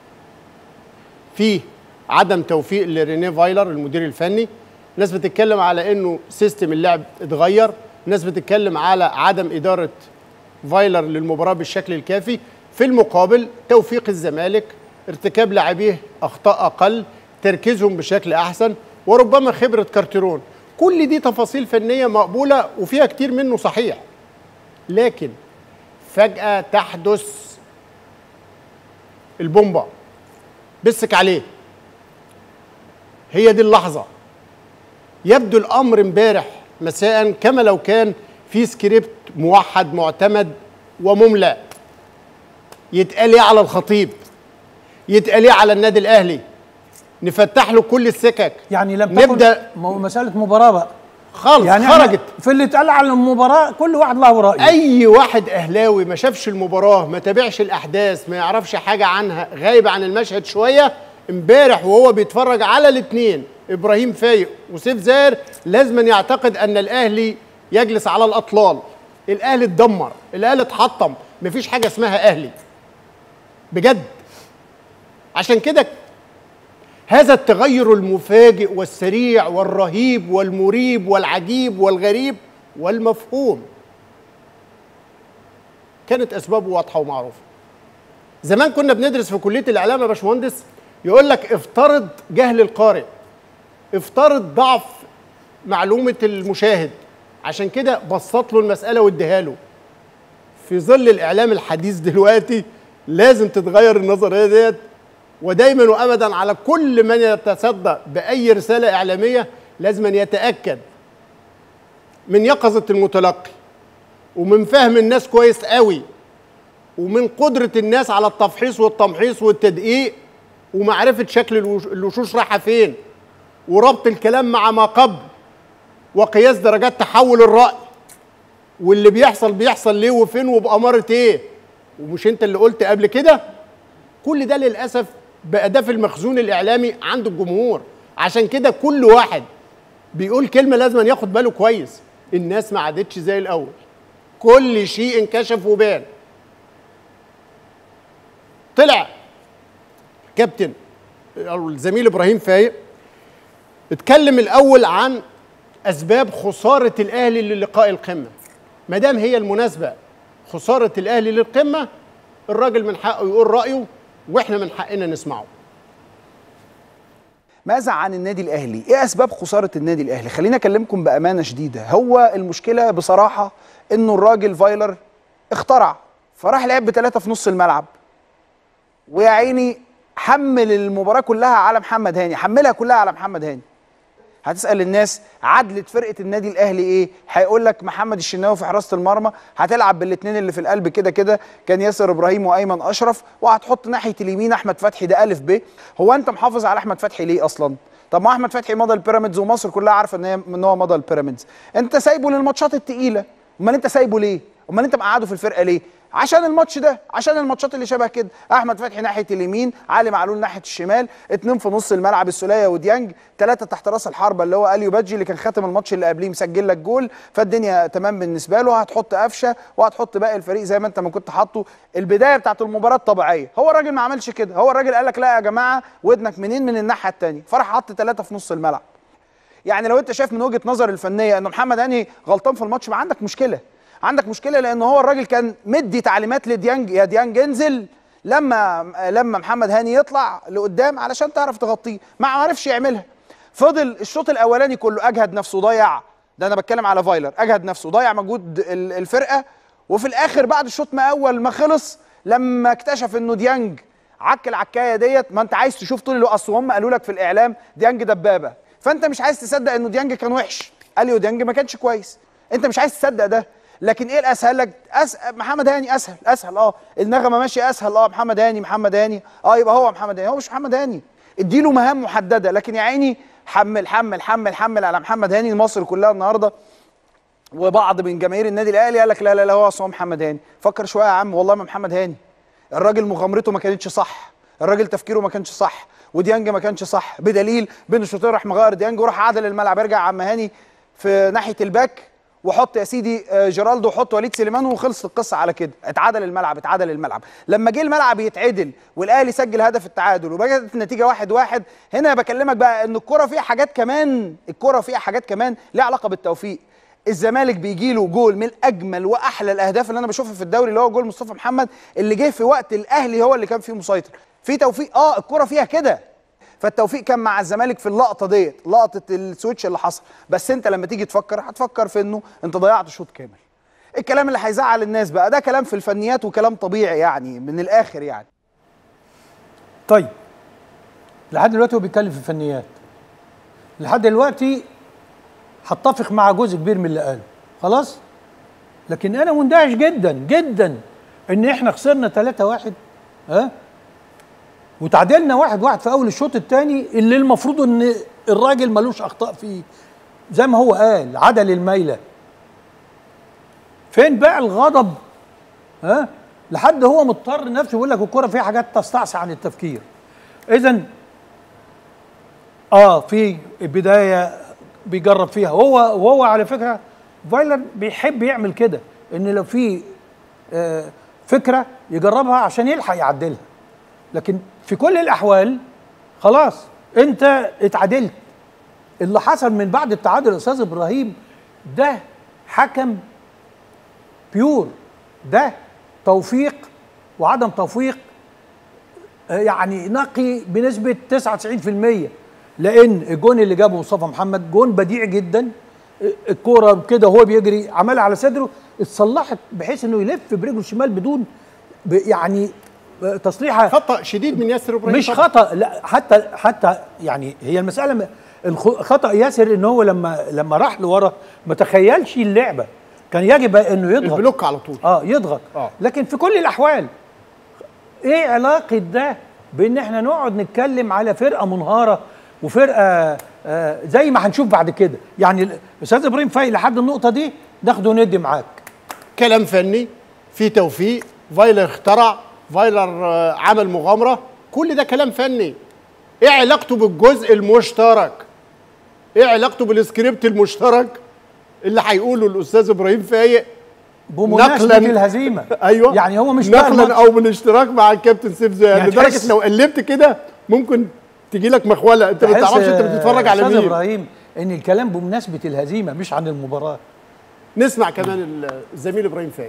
Speaker 3: في عدم توفيق لرينيه فايلر المدير الفني ناس بتتكلم على انه سيستم اللعب اتغير ناس بتتكلم على عدم اداره فايلر للمباراه بالشكل الكافي في المقابل توفيق الزمالك ارتكاب لاعبيه اخطاء اقل تركيزهم بشكل احسن وربما خبره كارتيرون كل دي تفاصيل فنيه مقبوله وفيها كتير منه صحيح لكن فجاه تحدث البومبا بسك عليه هي دي اللحظه يبدو الامر امبارح مساء كما لو كان في سكريبت موحد معتمد ومملى يتقال ايه على الخطيب يتقال ايه على النادي الاهلي نفتح له كل السكك
Speaker 2: يعني لم تكن
Speaker 3: نبدا
Speaker 2: م- مساله مباراه بقى
Speaker 3: خالص
Speaker 2: يعني
Speaker 3: يعني
Speaker 2: إحنا
Speaker 3: خرجت
Speaker 2: في اللي اتقال على المباراه كل واحد له رايه
Speaker 3: اي واحد اهلاوي ما شافش المباراه ما تابعش الاحداث ما يعرفش حاجه عنها غايب عن المشهد شويه امبارح وهو بيتفرج على الاثنين ابراهيم فايق وسيف زاهر لازما يعتقد ان الاهلي يجلس على الاطلال الاهلي اتدمر الاهلي اتحطم مفيش حاجه اسمها اهلي بجد عشان كده هذا التغير المفاجئ والسريع والرهيب والمريب والعجيب والغريب والمفهوم كانت اسبابه واضحه ومعروفه زمان كنا بندرس في كليه الاعلام يا باشمهندس يقول لك افترض جهل القارئ افترض ضعف معلومه المشاهد عشان كده بسط له المساله واديها له في ظل الاعلام الحديث دلوقتي لازم تتغير النظريه ديت ودايما وابدا على كل من يتصدى باي رساله اعلاميه لازم أن يتاكد من يقظه المتلقي ومن فهم الناس كويس قوي ومن قدره الناس على التفحيص والتمحيص والتدقيق ومعرفه شكل الوش- الوشوش رايحه فين وربط الكلام مع ما قبل وقياس درجات تحول الراي واللي بيحصل بيحصل ليه وفين وبأمارة ايه ومش انت اللي قلت قبل كده كل ده للاسف بقى ده في المخزون الاعلامي عند الجمهور عشان كده كل واحد بيقول كلمه لازم ياخد باله كويس الناس ما عادتش زي الاول كل شيء انكشف وبان طلع كابتن أو الزميل ابراهيم فايق اتكلم الاول عن اسباب خساره الاهلي للقاء القمه ما دام هي المناسبه خساره الاهلي للقمه الراجل من حقه يقول رايه واحنا من حقنا نسمعه
Speaker 4: ماذا عن النادي الاهلي؟ ايه اسباب خساره النادي الاهلي؟ خليني اكلمكم بامانه شديده، هو المشكله بصراحه انه الراجل فايلر اخترع فراح لعب بثلاثه في نص الملعب ويا عيني حمل المباراه كلها على محمد هاني، حملها كلها على محمد هاني. هتسال الناس عدلت فرقه النادي الاهلي ايه هيقول لك محمد الشناوي في حراسه المرمى هتلعب بالاثنين اللي في القلب كده كده كان ياسر ابراهيم وايمن اشرف وهتحط ناحيه اليمين احمد فتحي ده الف ب هو انت محافظ على احمد فتحي ليه اصلا طب ما احمد فتحي مضى البيراميدز ومصر كلها عارفه ان هي ان هو مضى البيراميدز انت سايبه للماتشات التقيله امال انت سايبه ليه امال انت مقعده في الفرقه ليه عشان الماتش ده عشان الماتشات اللي شبه كده احمد فتحي ناحيه اليمين علي معلول ناحيه الشمال اتنين في نص الملعب السوليه وديانج ثلاثه تحت راس الحربه اللي هو اليو بادجي اللي كان خاتم الماتش اللي قبليه مسجل لك جول فالدنيا تمام بالنسبه له هتحط قفشه وهتحط باقي الفريق زي ما انت ما كنت حاطه البدايه بتاعت المباراه الطبيعيه هو الراجل ما عملش كده هو الراجل قال لك لا يا جماعه ودنك منين من الناحيه الثانيه فراح حط ثلاثه في نص الملعب يعني لو انت شايف من وجهه نظر الفنيه ان محمد هاني غلطان في الماتش ما عندك مشكله عندك مشكله لان هو الراجل كان مدي تعليمات لديانج يا ديانج انزل لما لما محمد هاني يطلع لقدام علشان تعرف تغطيه ما عرفش يعملها فضل الشوط الاولاني كله اجهد نفسه ضيع ده انا بتكلم على فايلر اجهد نفسه ضيع مجهود ال- الفرقه وفي الاخر بعد الشوط ما اول ما خلص لما اكتشف انه ديانج عك العكايه ديت ما انت عايز تشوف طول الوقت اصل هم قالوا لك في الاعلام ديانج دبابه فانت مش عايز تصدق انه ديانج كان وحش اليو ديانج ما كانش كويس انت مش عايز تصدق ده لكن ايه الاسهل لك أس... محمد هاني اسهل اسهل اه النغمه ماشيه اسهل اه محمد هاني محمد هاني اه يبقى هو محمد هاني هو مش محمد هاني اديله مهام محدده لكن يا عيني حمل حمل حمل حمل على محمد هاني مصر كلها النهارده وبعض من جماهير النادي الاهلي قال لك لا لا لا هو أصل هو محمد هاني فكر شويه يا عم والله ما محمد هاني الراجل مغامرته ما كانتش صح الراجل تفكيره ما كانش صح وديانج ما كانش صح بدليل بين الشوطين راح مغير ديانج وراح عدل الملعب ارجع عم هاني في ناحيه الباك وحط يا سيدي آه، جيرالدو وحط وليد سليمان وخلصت القصه على كده اتعدل الملعب اتعدل الملعب لما جه الملعب يتعدل والاهلي سجل هدف التعادل وبقت النتيجه واحد واحد هنا بكلمك بقى ان الكره فيها حاجات كمان الكره فيها حاجات كمان ليها علاقه بالتوفيق الزمالك بيجي له جول من اجمل واحلى الاهداف اللي انا بشوفها في الدوري اللي هو جول مصطفى محمد اللي جه في وقت الاهلي هو اللي كان فيه مسيطر في توفيق اه الكره فيها كده فالتوفيق كان مع الزمالك في اللقطه ديت لقطه السويتش اللي حصل بس انت لما تيجي تفكر هتفكر في انه انت ضيعت شوط كامل الكلام اللي هيزعل الناس بقى ده كلام في الفنيات وكلام طبيعي يعني من الاخر يعني
Speaker 2: طيب لحد دلوقتي هو بيتكلم في الفنيات لحد دلوقتي هتفق مع جزء كبير من اللي قاله خلاص لكن انا مندهش جدا جدا ان احنا خسرنا 3 1 ها وتعادلنا واحد واحد في اول الشوط الثاني اللي المفروض ان الراجل ملوش اخطاء فيه زي ما هو قال عدل الميله فين بقى الغضب ها لحد هو مضطر نفسه يقول لك الكوره فيها حاجات تستعصي عن التفكير اذا اه في بدايه بيجرب فيها هو وهو على فكره فايلر بيحب يعمل كده ان لو في آه فكره يجربها عشان يلحق يعدلها لكن في كل الاحوال خلاص انت اتعادلت اللي حصل من بعد التعادل يا استاذ ابراهيم ده حكم بيور ده توفيق وعدم توفيق آه، يعني نقي بنسبة 99% لأن الجون اللي جابه مصطفى محمد جون بديع جدا آه، الكورة كده وهو بيجري عملها على صدره اتصلحت بحيث انه يلف برجله الشمال بدون ب- يعني آه، تصليحة
Speaker 3: خطا شديد من ياسر ابراهيم
Speaker 2: مش
Speaker 3: طبعاً.
Speaker 2: خطا لا حتى حتى يعني هي المساله م- الخ- خطا ياسر ان هو لما لما راح لورا ما تخيلش اللعبه كان يجب انه يضغط
Speaker 3: البلوك على طول
Speaker 2: اه يضغط
Speaker 3: آه.
Speaker 2: لكن في كل الاحوال ايه علاقه ده بان احنا نقعد نتكلم على فرقه منهاره وفرقه آه زي ما هنشوف بعد كده يعني الاستاذ ابراهيم فايق لحد النقطه دي ناخده ندي معاك
Speaker 3: كلام فني في توفيق فايلر اخترع فايلر آه، عمل مغامره كل ده كلام فني ايه علاقته بالجزء المشترك ايه علاقته بالسكريبت المشترك اللي هيقوله الاستاذ ابراهيم فايق
Speaker 2: بمناسبه الهزيمه
Speaker 3: ايوه
Speaker 2: يعني هو مش بقى
Speaker 3: نقلا
Speaker 2: الماتش.
Speaker 3: او بالاشتراك مع الكابتن سيف زياد
Speaker 2: يعني
Speaker 3: لدرجه
Speaker 2: تحس-
Speaker 3: لو قلبت كده ممكن تجي لك مخوله انت ما
Speaker 2: تحس،
Speaker 3: تعرفش انت بتتفرج
Speaker 2: آه،
Speaker 3: على
Speaker 2: استاذ
Speaker 3: مين
Speaker 2: ابراهيم ان الكلام بمناسبه الهزيمه مش عن المباراه
Speaker 3: نسمع كمان الزميل ابراهيم فايق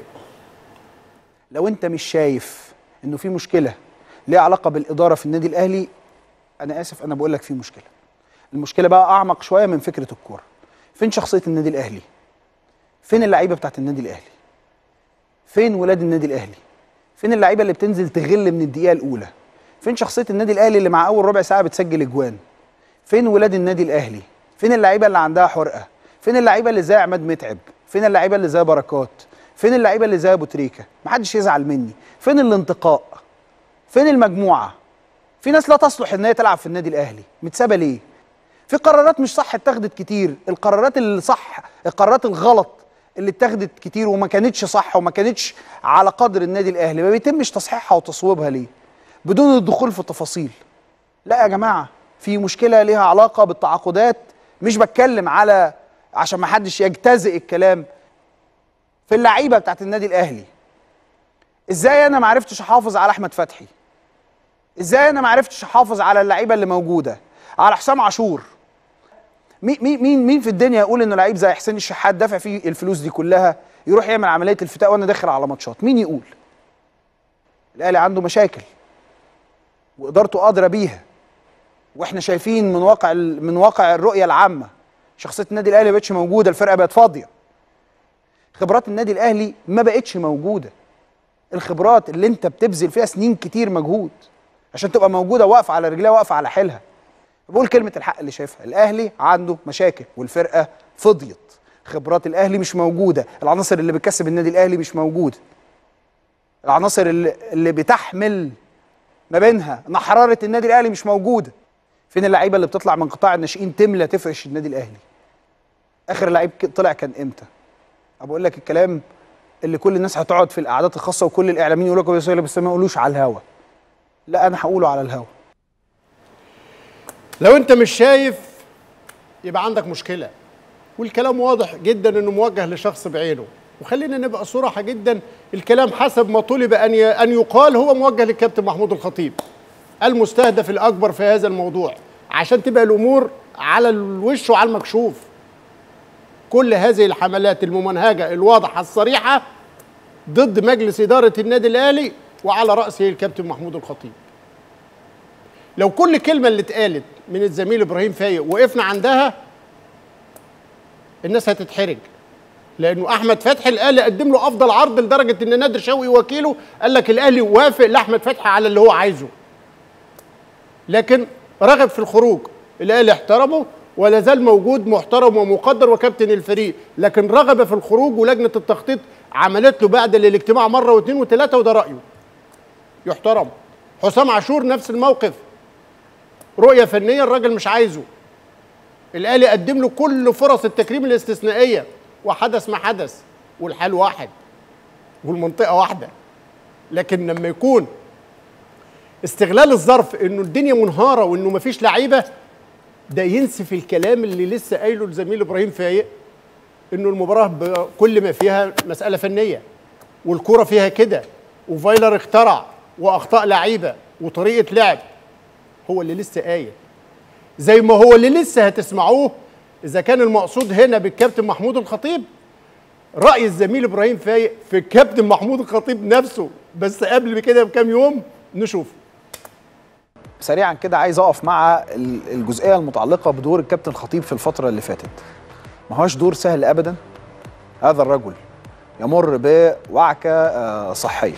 Speaker 4: لو انت مش شايف انه في مشكله ليها علاقه بالاداره في النادي الاهلي انا اسف انا بقول لك في مشكله المشكله بقى اعمق شويه من فكره الكوره فين شخصيه النادي الاهلي فين اللعيبه بتاعت النادي الاهلي فين ولاد النادي الاهلي فين اللعيبه اللي بتنزل تغل من الدقيقه الاولى فين شخصيه النادي الاهلي اللي مع اول ربع ساعه بتسجل اجوان فين ولاد النادي الاهلي فين اللعيبه اللي عندها حرقه فين اللعيبه اللي زي عماد متعب فين اللعيبه اللي زي بركات فين اللعيبه اللي زي ابو تريكه محدش يزعل مني فين الانتقاء فين المجموعه في ناس لا تصلح ان هي تلعب في النادي الاهلي متسابه ليه في قرارات مش صح اتخذت كتير القرارات اللي صح القرارات الغلط اللي اتخذت كتير وما كانتش صح وما كانتش على قدر النادي الاهلي ما بيتمش تصحيحها وتصويبها ليه بدون الدخول في التفاصيل لا يا جماعه في مشكله ليها علاقه بالتعاقدات مش بتكلم على عشان ما حدش يجتزئ الكلام في اللعيبه بتاعت النادي الاهلي ازاي انا ما عرفتش احافظ على احمد فتحي ازاي انا ما عرفتش احافظ على اللعيبه اللي موجوده على حسام عاشور مين مين مين مين في الدنيا يقول انه لعيب زي حسين الشحات دافع فيه الفلوس دي كلها يروح يعمل عمليه الفتاء وانا داخل على ماتشات مين يقول الاهلي عنده مشاكل وادارته ادرى بيها واحنا شايفين من واقع ال- من واقع الرؤيه العامه شخصيه النادي الاهلي ما بقتش موجوده الفرقه بقت فاضيه خبرات النادي الاهلي ما بقتش موجوده الخبرات اللي انت بتبذل فيها سنين كتير مجهود عشان تبقى موجوده واقفه على رجليها واقفه على حيلها بقول كلمه الحق اللي شايفها الاهلي عنده مشاكل والفرقه فضيت خبرات الاهلي مش موجوده العناصر اللي بتكسب النادي الاهلي مش موجوده العناصر اللي, اللي بتحمل ما بينها ان حراره النادي الاهلي مش موجوده فين اللعيبه اللي بتطلع من قطاع الناشئين تملى تفرش النادي الاهلي اخر لعيب ك- طلع كان امتى بقول لك الكلام اللي كل الناس هتقعد في القعدات الخاصه وكل الاعلاميين يقولوا لك يا بس ما يقولوش على الهوا لا انا هقوله على الهوا
Speaker 3: لو انت مش شايف يبقى عندك مشكله والكلام واضح جدا انه موجه لشخص بعينه وخلينا نبقى صراحه جدا الكلام حسب ما طلب ان ي- ان يقال هو موجه للكابتن محمود الخطيب المستهدف الاكبر في هذا الموضوع عشان تبقى الامور على الوش وعلى المكشوف كل هذه الحملات الممنهجه الواضحه الصريحه ضد مجلس اداره النادي الاهلي وعلى راسه الكابتن محمود الخطيب لو كل كلمه اللي اتقالت من الزميل ابراهيم فايق وقفنا عندها الناس هتتحرج لانه احمد فتحي الاهلي قدم له افضل عرض لدرجه ان نادر شوقي وكيله قال لك الاهلي وافق لاحمد فتحي على اللي هو عايزه لكن رغب في الخروج الاهلي احترمه ولا زال موجود محترم ومقدر وكابتن الفريق لكن رغب في الخروج ولجنه التخطيط عملت له بعد الاجتماع مره واثنين وثلاثه وده رايه يحترم حسام عاشور نفس الموقف رؤيه فنيه الراجل مش عايزه الاهلي قدم له كل فرص التكريم الاستثنائيه وحدث ما حدث والحال واحد والمنطقه واحده لكن لما يكون استغلال الظرف انه الدنيا منهاره وانه مفيش لعيبه ده ينسف الكلام اللي لسه قايله الزميل ابراهيم فايق انه المباراه بكل ما فيها مساله فنيه والكره فيها كده وفايلر اخترع واخطاء لعيبه وطريقه لعب هو اللي لسه قايل زي ما هو اللي لسه هتسمعوه اذا كان المقصود هنا بالكابتن محمود الخطيب راي الزميل ابراهيم فايق في الكابتن محمود الخطيب نفسه بس قبل كده بكام يوم نشوف
Speaker 4: سريعا كده عايز اقف مع ال- الجزئيه المتعلقه بدور الكابتن خطيب في الفتره اللي فاتت ما هوش دور سهل ابدا هذا الرجل يمر بوعكه آه، صحيه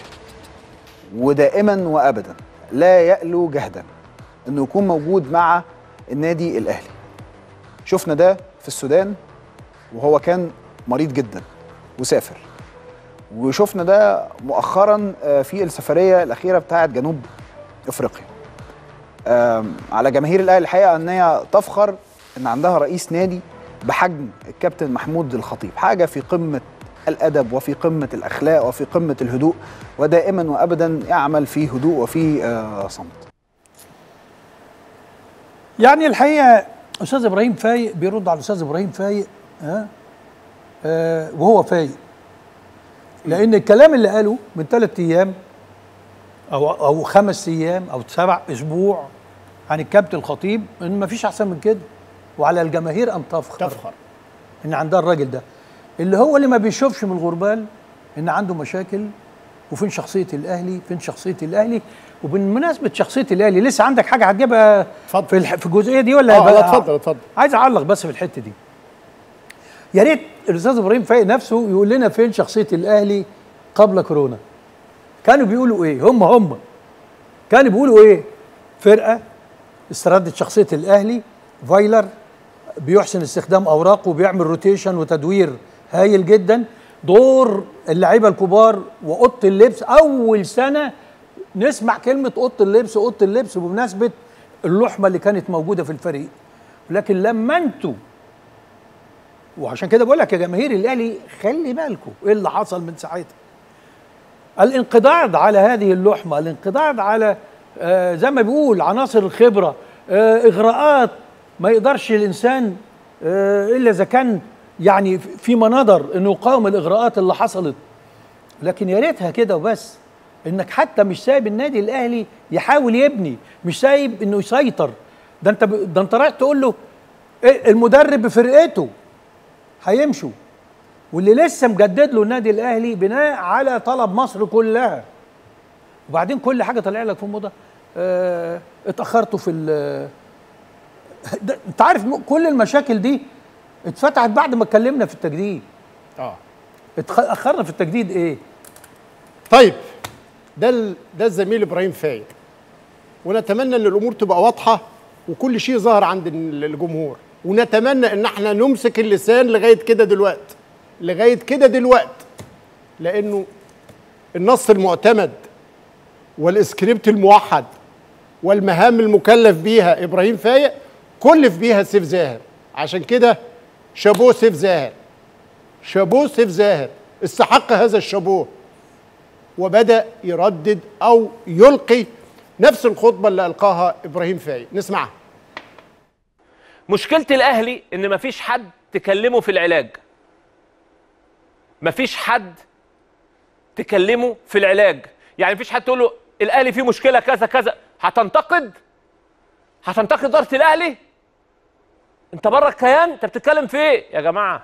Speaker 4: ودائما وابدا لا يألو جهدا انه يكون موجود مع النادي الاهلي شفنا ده في السودان وهو كان مريض جدا وسافر وشفنا ده مؤخرا آه، في السفريه الاخيره بتاعه جنوب افريقيا آم، على جماهير الاهلي الحقيقه ان هي تفخر ان عندها رئيس نادي بحجم الكابتن محمود الخطيب حاجه في قمه الادب وفي قمه الاخلاق وفي قمه الهدوء ودائما وابدا يعمل في هدوء وفي آه، صمت
Speaker 2: يعني الحقيقه استاذ ابراهيم فايق بيرد على الاستاذ ابراهيم فايق ها آه وهو فايق لان الكلام اللي قاله من ثلاث ايام او او خمس ايام او سبع اسبوع عن الكابتن الخطيب ان ما فيش احسن من كده وعلى الجماهير ان تفخر
Speaker 3: تفخر
Speaker 2: ان عندها الراجل ده اللي هو اللي ما بيشوفش من الغربال ان عنده مشاكل وفين شخصيه الاهلي فين شخصيه الاهلي وبمناسبه شخصيه الاهلي لسه عندك حاجه هتجيبها
Speaker 3: اتفضل.
Speaker 2: في الح... في الجزئيه دي ولا
Speaker 3: اه
Speaker 2: هيبقى-
Speaker 3: لا اتفضل اتفضل
Speaker 2: عايز اعلق بس في الحته دي يا ريت الاستاذ ابراهيم فايق نفسه يقول لنا فين شخصيه الاهلي قبل كورونا كانوا بيقولوا ايه هم هم كانوا بيقولوا ايه فرقه استردت شخصيه الاهلي فايلر بيحسن استخدام اوراقه وبيعمل روتيشن وتدوير هايل جدا دور اللعيبه الكبار واوضه اللبس اول سنه نسمع كلمه اوضه اللبس اوضه اللبس بمناسبه اللحمه اللي كانت موجوده في الفريق لكن لما انتوا وعشان كده بقول لك يا جماهير الاهلي خلي بالكم ايه اللي حصل من ساعتها الانقضاض على هذه اللحمه الانقضاض على آه زي ما بيقول عناصر الخبره آه اغراءات ما يقدرش الانسان آه الا اذا كان يعني في مناظر انه يقاوم الاغراءات اللي حصلت لكن يا ريتها كده وبس انك حتى مش سايب النادي الاهلي يحاول يبني مش سايب انه يسيطر ده انت ب... ده انت رايح تقول له إيه المدرب بفرقته هيمشوا واللي لسه مجدد له النادي الاهلي بناء على طلب مصر كلها وبعدين كل حاجه طالع لك في موضه اه اتاخرتوا في ال ده انت عارف م- كل المشاكل دي اتفتحت بعد ما اتكلمنا في التجديد
Speaker 3: اه
Speaker 2: اتاخرنا في التجديد ايه
Speaker 3: طيب ده ال- ده الزميل ابراهيم فايق ونتمنى ان الامور تبقى واضحه وكل شيء ظاهر عند ال- الجمهور ونتمنى ان احنا نمسك اللسان لغايه كده دلوقتي لغايه كده دلوقتي لانه النص المعتمد والاسكريبت الموحد والمهام المكلف بيها ابراهيم فايق كلف بيها سيف زاهر عشان كده شابوه سيف زاهر شابوه سيف زاهر استحق هذا الشابوه وبدا يردد او يلقي نفس الخطبه اللي القاها ابراهيم فايق نسمعها
Speaker 5: مشكلة الأهلي إن مفيش حد تكلمه في العلاج. مفيش حد تكلمه في العلاج، يعني مفيش حد تقول له الأهلي فيه مشكلة كذا كذا، هتنتقد؟ هتنتقد إدارة الأهلي؟ أنت بره الكيان، أنت بتتكلم في إيه؟ يا جماعة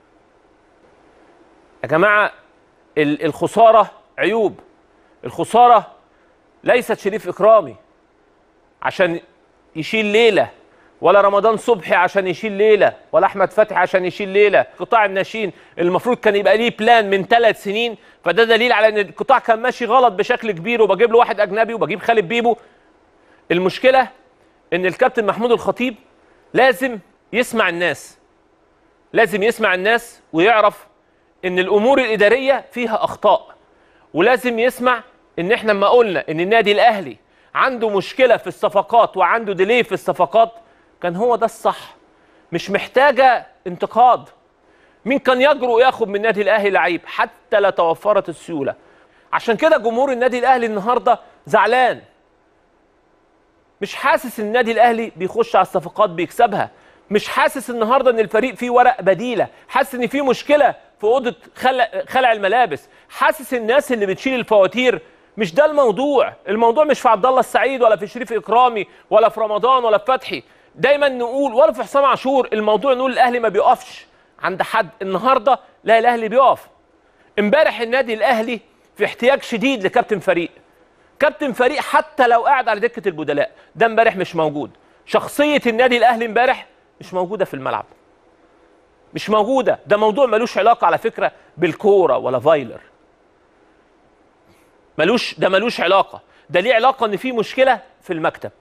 Speaker 5: يا جماعة ال- الخسارة عيوب. الخسارة ليست شريف إكرامي عشان يشيل ليله ولا رمضان صبحي عشان يشيل ليله ولا احمد فتحي عشان يشيل ليله قطاع الناشئين المفروض كان يبقى ليه بلان من ثلاث سنين فده دليل على ان القطاع كان ماشي غلط بشكل كبير وبجيب له واحد اجنبي وبجيب خالد بيبو المشكله ان الكابتن محمود الخطيب لازم يسمع الناس لازم يسمع الناس ويعرف ان الامور الاداريه فيها اخطاء ولازم يسمع ان احنا لما قلنا ان النادي الاهلي عنده مشكله في الصفقات وعنده ديلي في الصفقات كان هو ده الصح مش محتاجه انتقاد مين كان يجرؤ ياخد من النادي الاهلي لعيب حتى لا توفرت السيوله عشان كده جمهور النادي الاهلي النهارده زعلان مش حاسس ان النادي الاهلي بيخش على الصفقات بيكسبها مش حاسس النهارده ان الفريق فيه ورق بديله حاسس ان في مشكله في اوضه خلع, خلع الملابس حاسس الناس اللي بتشيل الفواتير مش ده الموضوع الموضوع مش في عبد الله السعيد ولا في شريف اكرامي ولا في رمضان ولا في فتحي دايما نقول ولا في حسام عاشور الموضوع نقول الاهلي ما بيقفش عند حد النهارده لا الاهلي بيقف امبارح النادي الاهلي في احتياج شديد لكابتن فريق كابتن فريق حتى لو قاعد على دكه البدلاء ده امبارح مش موجود شخصيه النادي الاهلي امبارح مش موجوده في الملعب مش موجوده ده موضوع ملوش علاقه على فكره بالكوره ولا فايلر ملوش ده ملوش علاقه ده ليه علاقه ان في مشكله في المكتب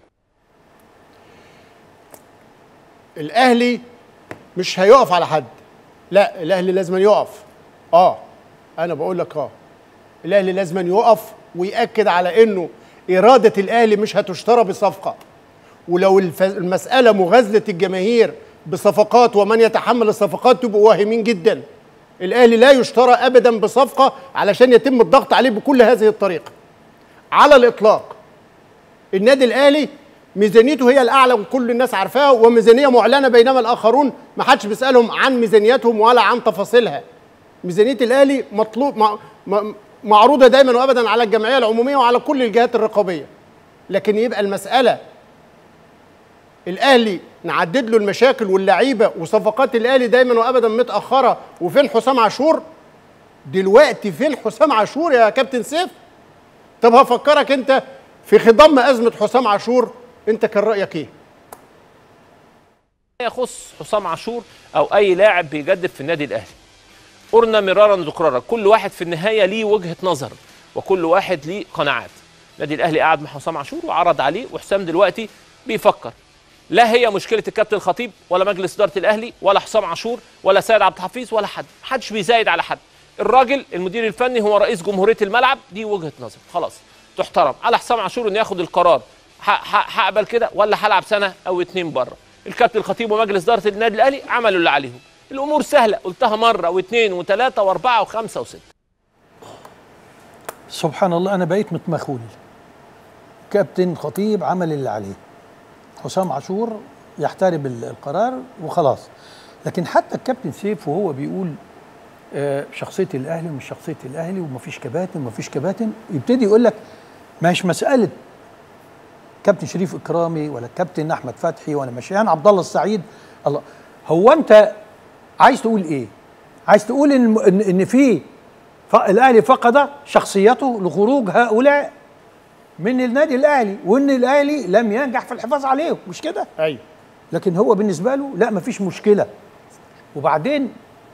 Speaker 3: الاهلي مش هيقف على حد لا الاهلي لازم يقف اه انا بقول لك اه الاهلي لازم يقف ويأكد على انه اراده الاهلي مش هتشترى بصفقه ولو الف- المساله مغازله الجماهير بصفقات ومن يتحمل الصفقات تبقوا واهمين جدا الاهلي لا يشترى ابدا بصفقه علشان يتم الضغط عليه بكل هذه الطريقه على الاطلاق النادي الاهلي ميزانيته هي الاعلى وكل الناس عارفاها وميزانيه معلنه بينما الاخرون ما حدش بيسالهم عن ميزانياتهم ولا عن تفاصيلها ميزانيه الاهلي مطلوب مع م- معروضه دايما وابدا على الجمعيه العموميه وعلى كل الجهات الرقابيه لكن يبقى المساله الاهلي نعدد له المشاكل واللعيبه وصفقات الاهلي دايما وابدا متاخره وفين حسام عاشور دلوقتي فين حسام عاشور يا كابتن سيف طب هفكرك انت في خضم ازمه حسام عاشور انت كان رايك ايه
Speaker 5: يخص حسام عاشور او اي لاعب بيجدد في النادي الاهلي قلنا مرارا ذكرارا كل واحد في النهايه ليه وجهه نظر وكل واحد ليه قناعات النادي الاهلي قعد مع حسام عاشور وعرض عليه وحسام دلوقتي بيفكر لا هي مشكله الكابتن الخطيب ولا مجلس اداره الاهلي ولا حسام عاشور ولا سيد عبد الحفيظ ولا حد محدش بيزايد على حد الراجل المدير الفني هو رئيس جمهوريه الملعب دي وجهه نظر خلاص تحترم على حسام عاشور انه ياخد القرار ه- ه- هقبل كده ولا هلعب سنه او اتنين بره الكابتن الخطيب ومجلس اداره النادي الاهلي عملوا اللي عليهم الامور سهله قلتها مره واثنين وثلاثه واربعه وخمسه وسته
Speaker 2: سبحان الله انا بقيت متمخول كابتن خطيب عمل اللي عليه حسام عاشور يحترم ال- القرار وخلاص لكن حتى الكابتن سيف وهو بيقول آه، شخصيه الاهلي ومش شخصيه الاهلي ومفيش كباتن ومفيش كباتن يبتدي يقول لك مش مساله كابتن شريف اكرامي ولا كابتن احمد فتحي ولا مشيان عبد الله السعيد الله هو انت عايز تقول ايه عايز تقول ان ان, إن في ف- الاهلي فقد شخصيته لخروج هؤلاء من النادي الاهلي وان الاهلي لم ينجح في الحفاظ عليهم مش كده
Speaker 3: ايوه
Speaker 2: لكن هو بالنسبه له لا مفيش مشكله وبعدين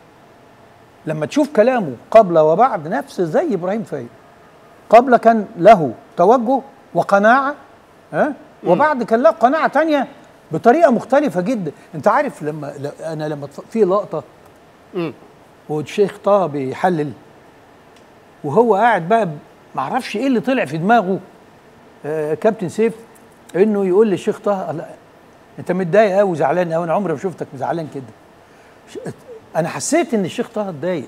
Speaker 2: لما تشوف كلامه قبل وبعد نفس زي ابراهيم فايق قبل كان له توجه وقناعه ها وبعد كان له قناعه تانية بطريقه مختلفه جدا انت عارف لما ل- انا لما اتف- في لقطه والشيخ طه بيحلل وهو قاعد بقى ب- معرفش ايه اللي طلع في دماغه آه كابتن سيف انه يقول للشيخ طه لا انت متضايق قوي وزعلان قوي انا عمري ما شفتك زعلان كده ش- انا حسيت ان الشيخ طه اتضايق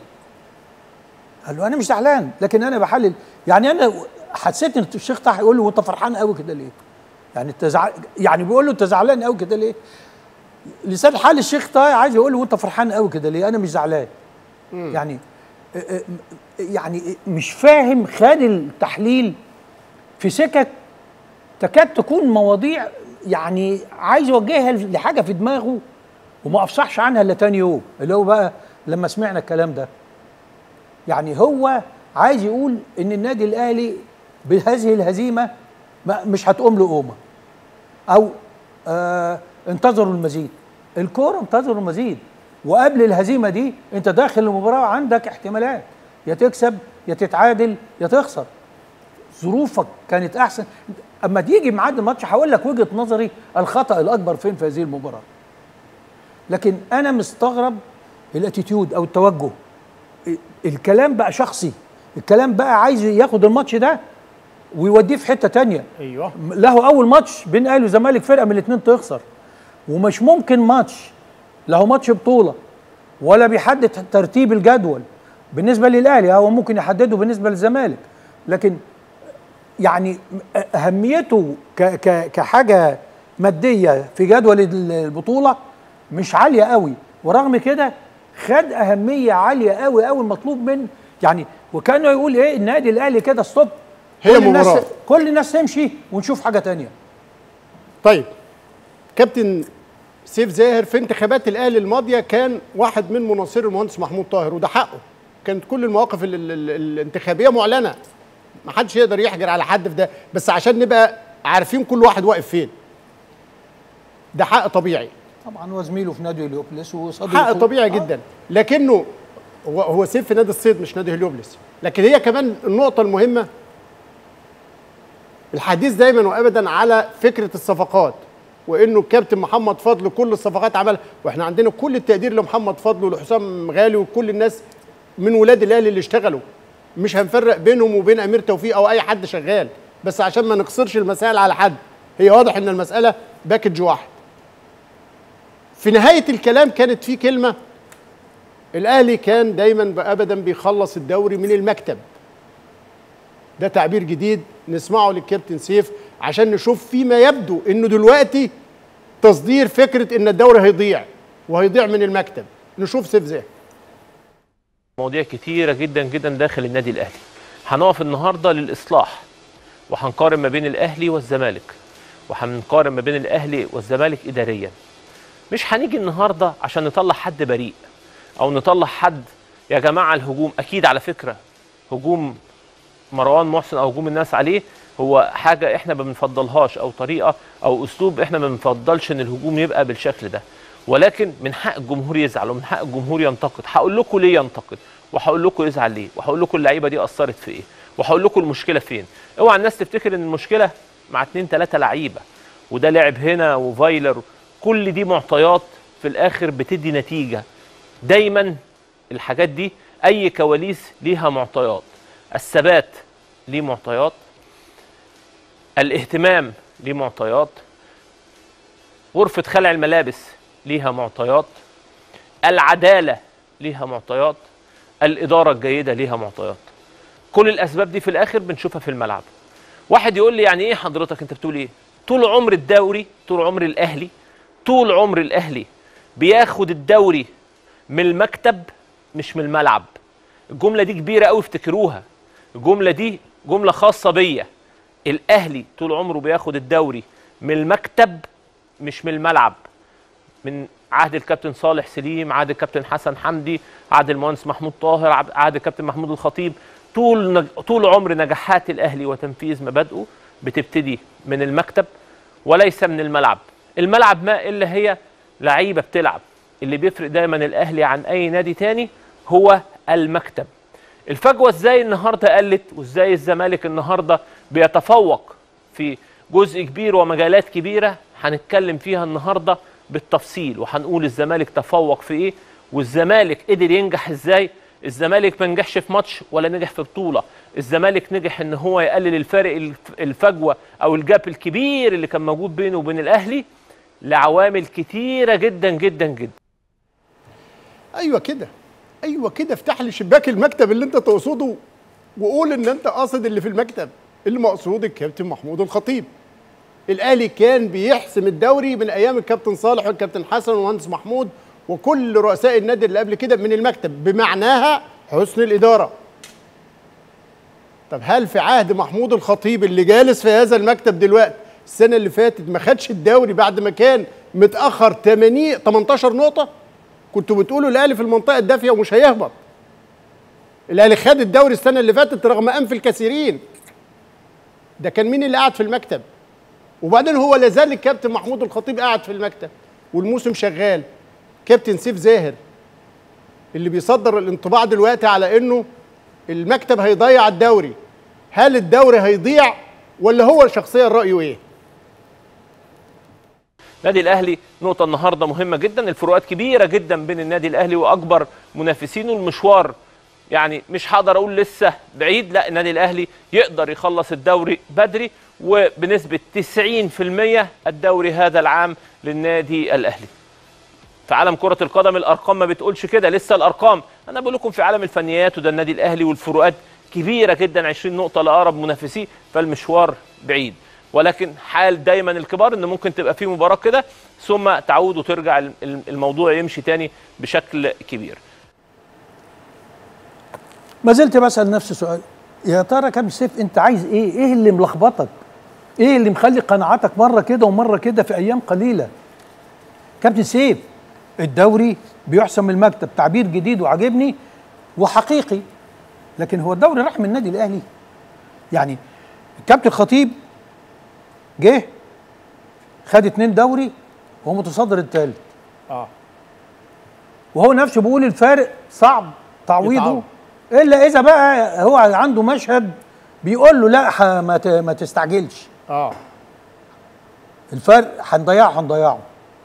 Speaker 2: قال له انا مش زعلان لكن انا بحلل يعني انا حسيت ان الشيخ طه هيقول له وانت فرحان قوي كده ليه يعني انت زع... يعني بيقول له انت زعلان قوي كده ليه لسان حال الشيخ طه عايز يقول له وانت فرحان قوي كده ليه انا مش زعلان يعني اه- اه- يعني مش فاهم خد التحليل في سكك تكاد تكون مواضيع يعني عايز يوجهها لحاجه في دماغه وما افصحش عنها الا تاني يوم اللي هو بقى لما سمعنا الكلام ده يعني هو عايز يقول ان النادي الاهلي بهذه الهزيمه ما مش هتقوم له قومه او آه انتظروا المزيد الكوره انتظروا المزيد وقبل الهزيمه دي انت داخل المباراه عندك احتمالات يا تكسب يا تتعادل يا تخسر ظروفك كانت احسن اما تيجي ميعاد الماتش هقول لك وجهه نظري الخطا الاكبر فين في هذه المباراه لكن انا مستغرب الاتيتيود او التوجه الكلام بقى شخصي الكلام بقى عايز ياخد الماتش ده ويوديه في حته تانية
Speaker 3: ايوه
Speaker 2: له اول ماتش بين اهلي وزمالك فرقه من الاثنين تخسر ومش ممكن ماتش له ماتش بطوله ولا بيحدد ترتيب الجدول بالنسبه للاهلي هو ممكن يحدده بالنسبه للزمالك لكن يعني اهميته ك ك كحاجه ماديه في جدول البطوله مش عاليه قوي ورغم كده خد اهميه عاليه قوي قوي المطلوب من يعني وكانه يقول ايه النادي الاهلي كده ستوب
Speaker 3: هي
Speaker 2: كل الناس
Speaker 3: مباراة.
Speaker 2: كل الناس تمشي ونشوف حاجه تانية
Speaker 3: طيب كابتن سيف زاهر في انتخابات الاهلي الماضيه كان واحد من مناصر المهندس محمود طاهر وده حقه كانت كل المواقف ال ال ال الانتخابيه معلنه ما حدش يقدر يحجر على حد في ده بس عشان نبقى عارفين كل واحد واقف فين ده حق طبيعي
Speaker 2: طبعا هو زميله في نادي اليوبلس وصديقه
Speaker 3: حق طبيعي
Speaker 2: آه.
Speaker 3: جدا لكنه هو هو سيف في نادي الصيد مش نادي هليوبلس لكن هي كمان النقطه المهمه الحديث دايما وابدا على فكره الصفقات وانه الكابتن محمد فضل كل الصفقات عملها واحنا عندنا كل التقدير لمحمد فضل ولحسام غالي وكل الناس من ولاد الاهلي اللي اشتغلوا مش هنفرق بينهم وبين امير توفيق او اي حد شغال بس عشان ما نقصرش المسائل على حد هي واضح ان المساله باكج واحد في نهايه الكلام كانت في كلمه الاهلي كان دايما ابدا بيخلص الدوري من المكتب ده تعبير جديد نسمعه للكابتن سيف عشان نشوف فيما يبدو انه دلوقتي تصدير فكره ان الدوري هيضيع وهيضيع من المكتب نشوف سيف زاهر
Speaker 5: مواضيع كتيرة جدا جدا داخل النادي الأهلي هنقف النهاردة للإصلاح وهنقارن ما بين الأهلي والزمالك وهنقارن ما بين الأهلي والزمالك إداريا مش هنيجي النهاردة عشان نطلع حد بريء أو نطلع حد يا جماعة الهجوم أكيد على فكرة هجوم مروان محسن أو هجوم الناس عليه هو حاجة احنا ما بنفضلهاش أو طريقة أو أسلوب احنا ما بنفضلش إن الهجوم يبقى بالشكل ده ولكن من حق الجمهور يزعل ومن حق الجمهور ينتقد هقول لكم ليه ينتقد وهقول لكم يزعل ليه وهقول لكم اللعيبه دي اثرت في ايه وهقول لكم المشكله فين اوعى الناس تفتكر ان المشكله مع اتنين تلاته لعيبه وده لعب هنا وفايلر كل دي معطيات في الاخر بتدي نتيجه دايما الحاجات دي اي كواليس ليها معطيات الثبات ليه معطيات الاهتمام ليه معطيات غرفة خلع الملابس ليها معطيات العداله ليها معطيات الاداره الجيده ليها معطيات كل الاسباب دي في الاخر بنشوفها في الملعب واحد يقول لي يعني ايه حضرتك انت بتقول ايه طول عمر الدوري طول عمر الاهلي طول عمر الاهلي بياخد الدوري من المكتب مش من الملعب الجمله دي كبيره قوي افتكروها الجمله دي جمله خاصه بيا الاهلي طول عمره بياخد الدوري من المكتب مش من الملعب من عهد الكابتن صالح سليم عهد الكابتن حسن حمدي عهد المهندس محمود طاهر عهد- عهد الكابتن محمود الخطيب طول نج... طول عمر نجاحات الاهلي وتنفيذ مبادئه بتبتدي من المكتب وليس من الملعب الملعب ما الا هي لعيبه بتلعب اللي بيفرق دايما الاهلي عن اي نادي تاني هو المكتب الفجوه ازاي النهارده قلت وازاي الزمالك النهارده بيتفوق في جزء كبير ومجالات كبيره هنتكلم فيها النهارده بالتفصيل وهنقول الزمالك تفوق في ايه والزمالك قدر ينجح ازاي الزمالك ما نجحش في ماتش ولا نجح في بطوله الزمالك نجح ان هو يقلل الفارق الف- الفجوه او الجاب الكبير اللي كان موجود بينه وبين الاهلي لعوامل كتيره جدا جدا جدا
Speaker 3: ايوه كده ايوه كده افتح لي شباك المكتب اللي انت تقصده وقول ان انت قاصد اللي في المكتب اللي مقصود الكابتن محمود الخطيب الاهلي كان بيحسم الدوري من ايام الكابتن صالح والكابتن حسن والمهندس محمود وكل رؤساء النادي اللي قبل كده من المكتب بمعناها حسن الاداره طب هل في عهد محمود الخطيب اللي جالس في هذا المكتب دلوقتي السنه اللي فاتت ما خدش الدوري بعد ما كان متاخر 80 18 نقطه كنتوا بتقولوا الاهلي في المنطقه الدافيه ومش هيهبط الاهلي خد الدوري السنه اللي فاتت رغم انف الكثيرين ده كان مين اللي قاعد في المكتب وبعدين هو لازال الكابتن محمود الخطيب قاعد في المكتب والموسم شغال كابتن سيف زاهر اللي بيصدر الانطباع دلوقتي على انه المكتب هيضيع الدوري هل الدوري هيضيع ولا هو شخصيا رايه ايه
Speaker 5: النادي الاهلي نقطه النهارده مهمه جدا الفروقات كبيره جدا بين النادي الاهلي واكبر منافسينه المشوار يعني مش هقدر اقول لسه بعيد لا النادي الاهلي يقدر يخلص الدوري بدري وبنسبه 90% الدوري هذا العام للنادي الاهلي في عالم كرة القدم الأرقام ما بتقولش كده لسه الأرقام أنا بقول لكم في عالم الفنيات وده النادي الأهلي والفروقات كبيرة جدا 20 نقطة لأقرب منافسيه فالمشوار بعيد ولكن حال دايما الكبار ان ممكن تبقى في مباراة كده ثم تعود وترجع الم- الم- الموضوع يمشي تاني بشكل كبير
Speaker 2: ما زلت بسأل نفس السؤال يا ترى كابتن سيف انت عايز ايه ايه اللي ملخبطك ايه اللي مخلي قناعاتك مره كده ومره كده في ايام قليله كابتن سيف الدوري بيحسم من المكتب تعبير جديد وعاجبني وحقيقي لكن هو الدوري راح من النادي الاهلي يعني الكابتن خطيب جه خد اتنين دوري وهو متصدر الثالث
Speaker 3: اه
Speaker 2: وهو نفسه بيقول الفارق صعب تعويضه
Speaker 3: يتعوض.
Speaker 2: الا اذا بقى هو عنده مشهد بيقول له لا ح- ما ت- ما تستعجلش
Speaker 3: اه
Speaker 2: الفرق هنضيعه هنضيعه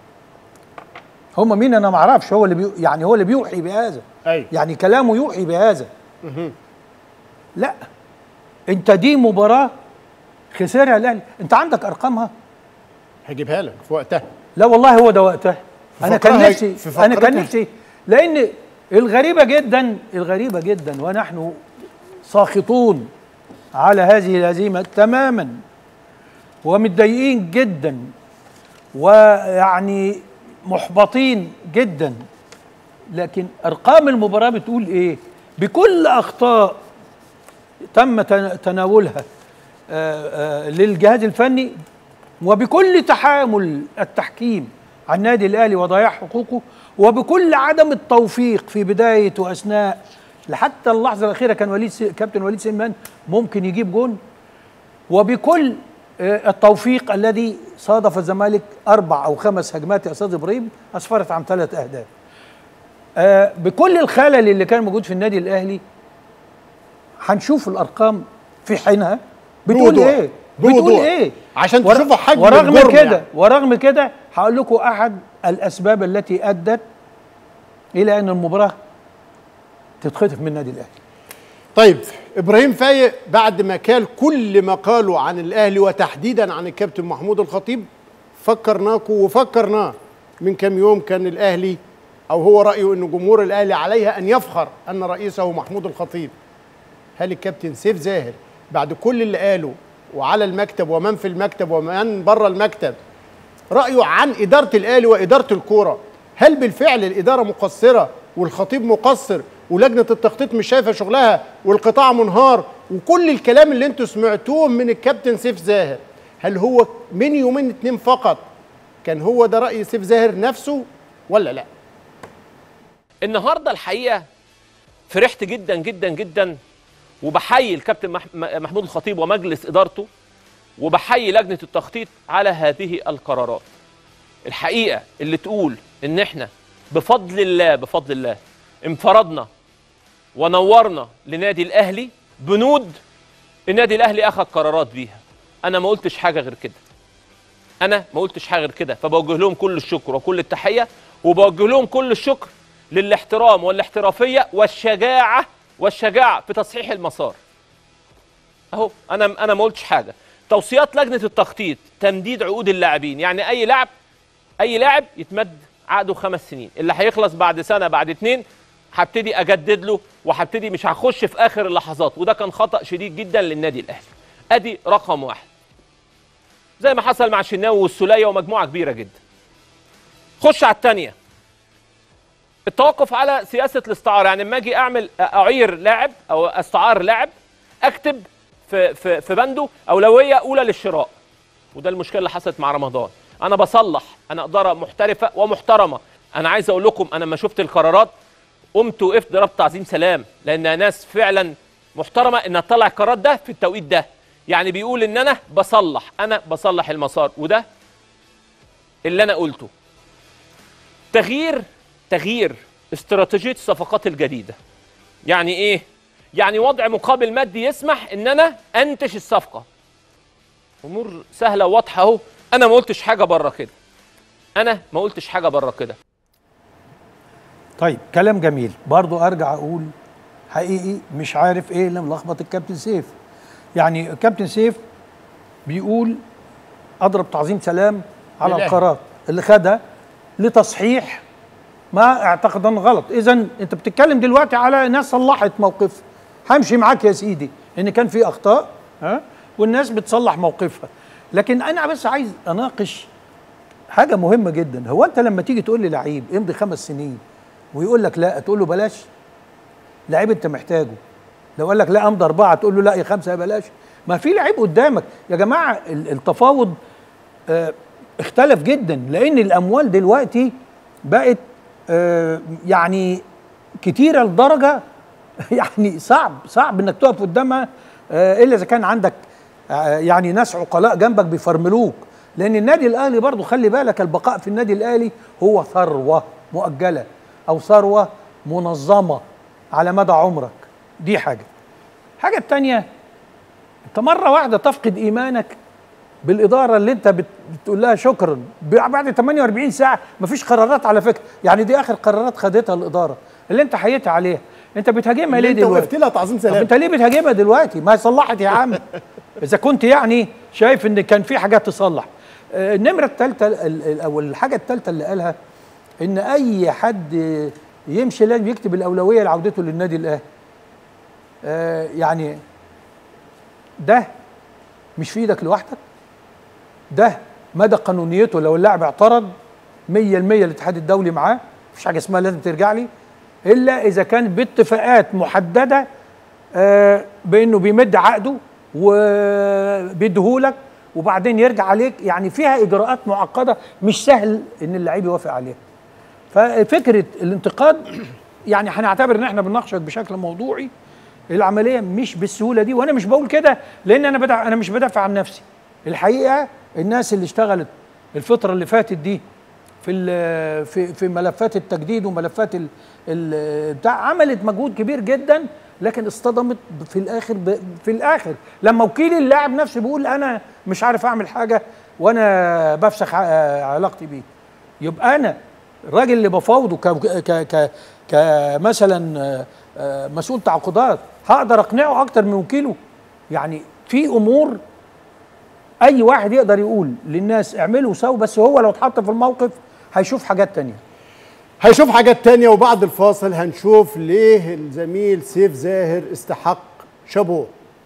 Speaker 2: هم مين انا ما اعرفش هو اللي بيو يعني هو اللي بيوحي بهذا
Speaker 3: ايوه
Speaker 2: يعني كلامه يوحي بهذا لا انت دي مباراه خسرها الاهلي انت عندك ارقامها
Speaker 3: هجيبها لك في وقتها
Speaker 2: لا والله هو ده وقتها انا كان
Speaker 3: فقرها-
Speaker 2: نفسي
Speaker 3: في
Speaker 2: انا كان
Speaker 3: فقرتها.
Speaker 2: نفسي لان الغريبه جدا الغريبه جدا ونحن ساخطون على هذه الهزيمه تماما ومتضايقين جدا ويعني محبطين جدا لكن ارقام المباراه بتقول ايه بكل اخطاء تم تنا- تناولها آه، آه، للجهاز الفني وبكل تحامل التحكيم على النادي الاهلي وضياع حقوقه وبكل عدم التوفيق في بدايه واثناء لحتى اللحظه الاخيره كان وليد س- كابتن وليد سليمان ممكن يجيب جون وبكل آه، التوفيق الذي صادف الزمالك اربع او خمس هجمات يا استاذ ابراهيم اسفرت عن ثلاث اهداف آه، بكل الخلل اللي كان موجود في النادي الاهلي هنشوف الارقام في حينها بتقول
Speaker 3: بوضوح.
Speaker 2: ايه بتقول
Speaker 3: بوضوح.
Speaker 2: ايه
Speaker 3: عشان
Speaker 2: ور-
Speaker 3: تشوفوا حجم
Speaker 2: ورغم
Speaker 3: الجرم
Speaker 2: كده
Speaker 3: يعني.
Speaker 2: ورغم كده هقول لكم احد الاسباب التي ادت الى ان المباراه تتخطف من النادي الاهلي
Speaker 3: طيب ابراهيم فايق بعد ما كان كل ما قالوا عن الاهلي وتحديدا عن الكابتن محمود الخطيب فكرناكم وفكرناه من كام يوم كان الاهلي او هو رايه ان جمهور الاهلي عليها ان يفخر ان رئيسه محمود الخطيب هل الكابتن سيف زاهر بعد كل اللي قاله وعلى المكتب ومن في المكتب ومن بره المكتب رايه عن اداره الاهلي واداره الكوره هل بالفعل الاداره مقصره والخطيب مقصر ولجنه التخطيط مش شايفه شغلها والقطاع منهار وكل الكلام اللي انتوا سمعتوه من الكابتن سيف زاهر هل هو من يومين اتنين فقط كان هو ده راي سيف زاهر نفسه ولا لا
Speaker 5: النهارده الحقيقه فرحت جدا جدا جدا وبحيي الكابتن مح- م- محمود الخطيب ومجلس ادارته وبحيي لجنه التخطيط على هذه القرارات الحقيقه اللي تقول ان احنا بفضل الله بفضل الله انفردنا ونورنا لنادي الاهلي بنود النادي الاهلي اخذ قرارات بيها انا ما قلتش حاجه غير كده انا ما قلتش حاجه غير كده فبوجه لهم كل الشكر وكل التحيه وبوجه لهم كل الشكر للاحترام والاحترافيه والشجاعه والشجاعه في تصحيح المسار اهو انا انا ما قلتش حاجه توصيات لجنه التخطيط تمديد عقود اللاعبين يعني اي لاعب اي لاعب يتمد عقده خمس سنين اللي هيخلص بعد سنه بعد اتنين هبتدي اجدد له وهبتدي مش هخش في اخر اللحظات وده كان خطا شديد جدا للنادي الاهلي ادي رقم واحد زي ما حصل مع الشناوي والسوليه ومجموعه كبيره جدا خش على الثانيه التوقف على سياسه الاستعاره يعني لما اجي اعمل اعير لاعب او استعار لاعب اكتب في في في بنده اولويه اولى للشراء وده المشكله اللي حصلت مع رمضان انا بصلح انا اداره محترفه ومحترمه انا عايز اقول لكم انا لما شفت القرارات قمت وقفت ضربت تعظيم سلام لان ناس فعلا محترمه انها تطلع القرار ده في التوقيت ده يعني بيقول ان انا بصلح انا بصلح المسار وده اللي انا قلته تغيير تغيير استراتيجيه الصفقات الجديده يعني ايه يعني وضع مقابل مادي يسمح ان انا انتج الصفقه امور سهله وواضحه اهو انا ما قلتش حاجه بره كده انا ما قلتش حاجه بره كده
Speaker 2: طيب كلام جميل برضو ارجع اقول حقيقي مش عارف ايه اللي ملخبط الكابتن سيف يعني الكابتن سيف بيقول اضرب تعظيم سلام على
Speaker 3: للأهلي.
Speaker 2: القرار اللي خدها لتصحيح ما اعتقد انه غلط اذا انت بتتكلم دلوقتي على ناس صلحت موقفها همشي معاك يا سيدي ان كان في اخطاء ها والناس بتصلح موقفها لكن انا بس عايز اناقش حاجه مهمه جدا هو انت لما تيجي تقول لي لعيب امضي خمس سنين ويقول لك لا تقول له بلاش لعيب انت محتاجه لو قال لك لا امضي اربعه تقول له لا يا خمسه يا بلاش ما في لعيب قدامك يا جماعه ال- التفاوض آه، اختلف جدا لان الاموال دلوقتي بقت آه، يعني كتيره لدرجه يعني صعب صعب انك تقف قدامها آه، الا اذا كان عندك آه، يعني ناس عقلاء جنبك بيفرملوك لان النادي الاهلي برضو خلي بالك البقاء في النادي الاهلي هو ثروه مؤجله او ثروه منظمه على مدى عمرك دي حاجه الحاجه الثانيه انت مره واحده تفقد ايمانك بالاداره اللي انت بت- بتقول لها شكرا بعد 48 ساعه مفيش قرارات على فكره يعني دي اخر قرارات خدتها الاداره اللي انت حييت عليها انت بتهاجمها
Speaker 3: اللي
Speaker 2: ليه
Speaker 3: انت
Speaker 2: دلوقتي
Speaker 3: وقفت لها تعظيم
Speaker 2: طب
Speaker 3: سلام
Speaker 2: انت ليه بتهاجمها دلوقتي ما هي صلحت يا عم اذا كنت يعني شايف ان كان في حاجات تصلح آه، النمره الثالثه او الحاجه الثالثه اللي قالها ان اي حد يمشي لازم يكتب الاولويه لعودته للنادي الاهلي آه، يعني ده مش في ايدك لوحدك ده مدى قانونيته لو اللاعب اعترض 100% الاتحاد الدولي معاه مفيش حاجه اسمها لازم ترجع لي الا اذا كانت باتفاقات محدده آه، بانه بيمد عقده وبيديهولك وبعدين يرجع عليك يعني فيها اجراءات معقده مش سهل ان اللعيب يوافق عليها ففكره الانتقاد يعني هنعتبر ان احنا بنناقشك بشكل موضوعي العمليه مش بالسهوله دي وانا مش بقول كده لان انا بدع انا مش بدافع عن نفسي الحقيقه الناس اللي اشتغلت الفتره اللي فاتت دي في ال- في في ملفات التجديد وملفات ال ال بتاع عملت مجهود كبير جدا لكن اصطدمت في الاخر ب في الاخر لما وكيل اللاعب نفسه بيقول انا مش عارف اعمل حاجه وانا بفسخ ع- علاقتي بيه يبقى انا الراجل اللي بفاوضه ك ك ك كمثلا آه، آه، مسؤول تعاقدات هقدر اقنعه اكتر من وكيله يعني في امور اي واحد يقدر يقول للناس اعملوا وسووا بس هو لو اتحط في الموقف هيشوف حاجات تانية
Speaker 3: هيشوف حاجات تانية وبعد الفاصل هنشوف ليه الزميل سيف زاهر استحق شابوه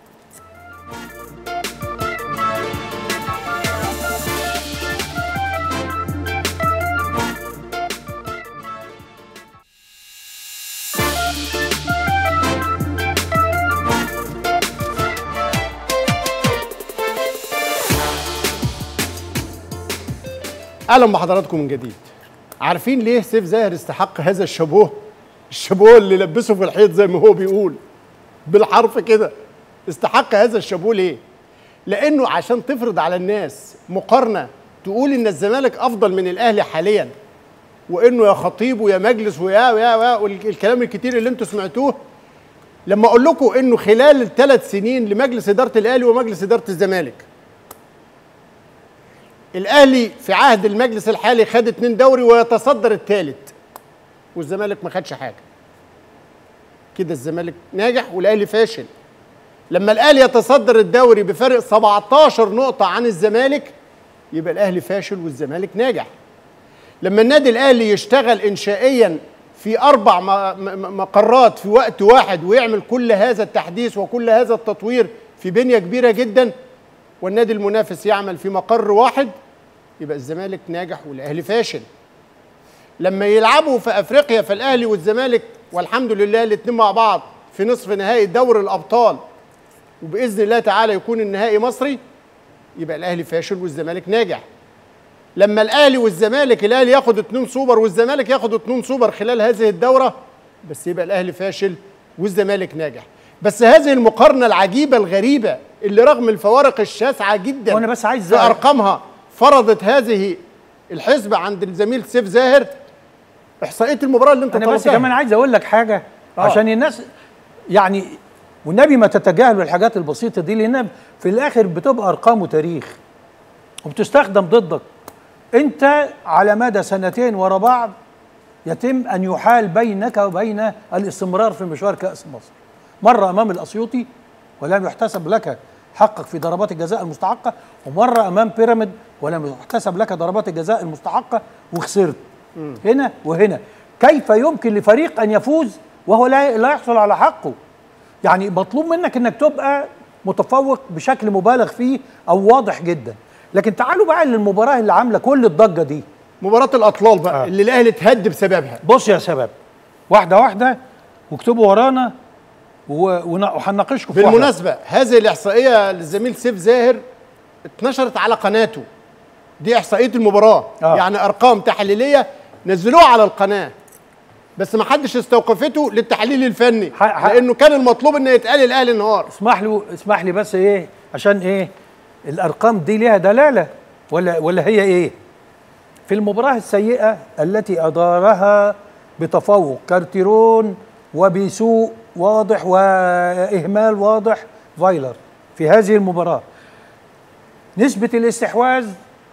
Speaker 3: اهلا بحضراتكم من جديد عارفين ليه سيف زاهر استحق هذا الشابوه الشابوه اللي لبسه في الحيط زي ما هو بيقول بالحرف كده استحق هذا الشابوه ليه لانه عشان تفرض على الناس مقارنه تقول ان الزمالك افضل من الاهلي حاليا وانه يا خطيب ويا مجلس ويا ويا ويا والكلام الكتير اللي انتم سمعتوه لما اقول لكم انه خلال الثلاث سنين لمجلس اداره الاهلي ومجلس اداره الزمالك الاهلي في عهد المجلس الحالي خد اتنين دوري ويتصدر الثالث والزمالك ما خدش حاجه كده الزمالك ناجح والاهلي فاشل لما الاهلي يتصدر الدوري بفرق 17 نقطه عن الزمالك يبقى الاهلي فاشل والزمالك ناجح لما النادي الاهلي يشتغل انشائيا في اربع م- م- مقرات في وقت واحد ويعمل كل هذا التحديث وكل هذا التطوير في بنيه كبيره جدا والنادي المنافس يعمل في مقر واحد يبقى الزمالك ناجح والاهلي فاشل لما يلعبوا في افريقيا فالاهلي والزمالك والحمد لله الاثنين مع بعض في نصف نهائي دوري الابطال وباذن الله تعالى يكون النهائي مصري يبقى الاهلي فاشل والزمالك ناجح لما الاهلي والزمالك الاهلي ياخد اتنين سوبر والزمالك ياخد اتنين سوبر خلال هذه الدوره بس يبقى الاهلي فاشل والزمالك ناجح بس هذه المقارنه العجيبه الغريبه اللي رغم الفوارق الشاسعه جدا
Speaker 2: وأنا بس عايز
Speaker 3: في
Speaker 2: أ-
Speaker 3: ارقامها فرضت هذه الحسبه عند الزميل سيف زاهر احصائيه المباراه اللي انت
Speaker 2: انا بس
Speaker 3: طلبتها.
Speaker 2: كمان عايز اقول لك حاجه
Speaker 3: آه.
Speaker 2: عشان الناس يعني والنبي ما تتجاهلوا الحاجات البسيطه دي لانها في الاخر بتبقى ارقام وتاريخ وبتستخدم ضدك انت على مدى سنتين ورا بعض يتم ان يحال بينك وبين الاستمرار في مشوار كاس مصر مره امام الاسيوطي ولم يحتسب لك حقك في ضربات الجزاء المستحقه ومره امام بيراميد ولم يحتسب لك ضربات الجزاء المستحقه وخسرت هنا وهنا كيف يمكن لفريق ان يفوز وهو لا لا يحصل على حقه يعني مطلوب منك انك تبقى متفوق بشكل مبالغ فيه او واضح جدا لكن تعالوا بقى للمباراه اللي عامله كل الضجه دي
Speaker 3: مباراه الاطلال بقى
Speaker 2: آه.
Speaker 3: اللي الاهلي اتهد بسببها
Speaker 2: بص يا شباب واحده واحده واكتبوا ورانا و- ون- وهنناقشكم في واحدة.
Speaker 3: بالمناسبه هذه الاحصائيه للزميل سيف زاهر اتنشرت على قناته دي احصائيه المباراه
Speaker 2: آه.
Speaker 3: يعني ارقام تحليليه نزلوها على القناه بس ما حدش استوقفته للتحليل الفني
Speaker 2: ح- ح-
Speaker 3: لانه كان المطلوب ان يتقال الاهلي النهار
Speaker 2: اسمح له اسمح لي بس ايه عشان ايه الارقام دي ليها دلاله ولا ولا هي ايه في المباراه السيئه التي ادارها بتفوق كارتيرون وبسوء واضح واهمال واضح فايلر في هذه المباراه نسبه الاستحواذ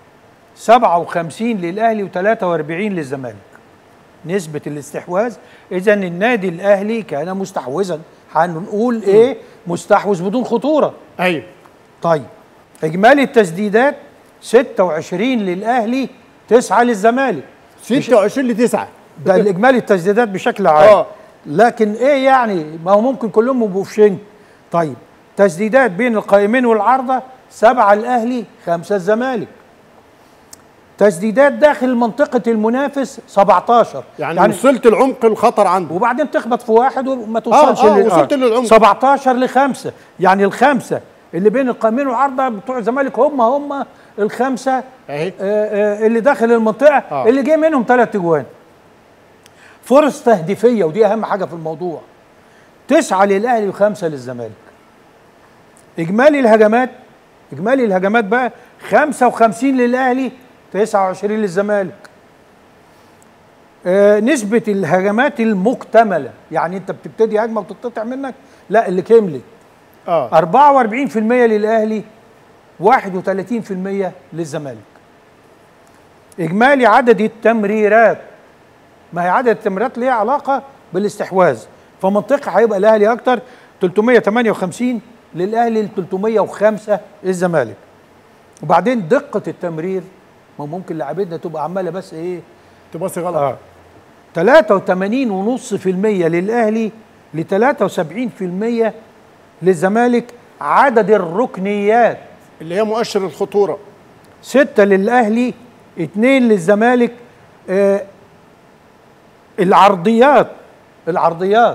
Speaker 2: 57 للاهلي و43 للزمالك نسبة الاستحواذ إذا النادي الأهلي كان مستحوذا هنقول إيه مستحوذ بدون خطورة
Speaker 3: ايوه
Speaker 2: طيب إجمالي التسديدات 26 للأهلي 9 للزمالك
Speaker 3: 26 ل 9
Speaker 2: ده الإجمالي التسديدات بشكل عام
Speaker 3: آه.
Speaker 2: لكن إيه يعني ما هو ممكن كلهم يبقوا في شنك طيب تسديدات بين القائمين والعارضة سبعة الأهلي خمسة الزمالك تسديدات داخل منطقة المنافس 17
Speaker 3: يعني, يعني وصلت العمق الخطر عنده
Speaker 2: وبعدين تخبط في واحد وما توصلش
Speaker 3: آه،
Speaker 2: لل-
Speaker 3: وصلت للعمق.
Speaker 2: 17 لخمسة يعني الخمسة اللي بين القائمين والعارضة بتوع الزمالك هم هم الخمسة
Speaker 3: اهي
Speaker 2: آه، آه، اللي داخل المنطقة
Speaker 3: آه.
Speaker 2: اللي جه منهم ثلاث اجوان فرص تهديفية ودي أهم حاجة في الموضوع تسعة للأهلي وخمسة للزمالك إجمالي الهجمات إجمالي الهجمات بقى 55 للأهلي 29 للزمالك آه، نسبة الهجمات المكتملة يعني أنت بتبتدي هجمة وتتقطع منك لا اللي كملت
Speaker 3: اه
Speaker 2: 44% للأهلي 31% للزمالك إجمالي عدد التمريرات ما هي عدد التمريرات ليها علاقة بالاستحواذ فمنطقة هيبقى الأهلي أكتر 358 للأهلي ل 305 الزمالك وبعدين دقة التمرير ما ممكن لاعبتنا تبقى عمالة بس إيه
Speaker 3: تباصي غلط
Speaker 2: آه. 83.5% للاهلي ل 73% للزمالك عدد الركنيات
Speaker 3: اللي هي مؤشر الخطوره
Speaker 2: ستة للأهلي اتنين للزمالك آه العرضيات العرضيات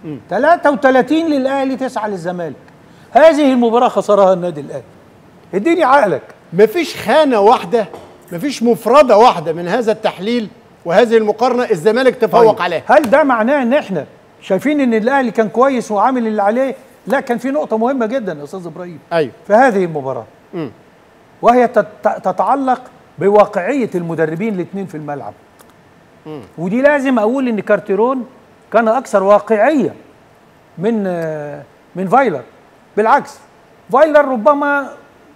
Speaker 2: 33 للأهلي تسعة للزمالك هذه المباراة خسرها النادي الأهلي اديني عقلك
Speaker 3: مفيش خانه واحده مفيش مفرده واحده من هذا التحليل وهذه المقارنه الزمالك تفوق
Speaker 2: طيب،
Speaker 3: عليها
Speaker 2: هل ده معناه ان احنا شايفين ان الاهلي كان كويس وعامل اللي عليه لا كان في نقطة مهمة جدا يا استاذ ابراهيم
Speaker 3: ايوه
Speaker 2: في هذه المباراة
Speaker 3: مم.
Speaker 2: وهي تت- تتعلق بواقعية المدربين الاثنين في الملعب ودي لازم اقول ان كارتيرون كان اكثر واقعية من آه، من فايلر بالعكس فايلر ربما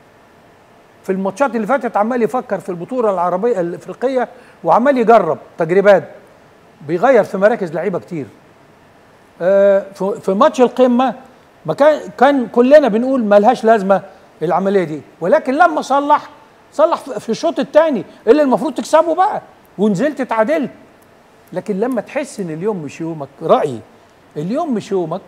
Speaker 2: في الماتشات اللي فاتت عمال يفكر في البطولة العربية الافريقية وعمال يجرب تجربات بيغير في مراكز لعيبة كتير آه، في في ماتش القمه ما كان كان كلنا بنقول ملهاش لازمه العمليه دي ولكن لما صلح صلح في في الشوط الثاني اللي المفروض تكسبه بقى ونزلت اتعادلت لكن لما تحس ان اليوم مش يومك رايي اليوم مش يومك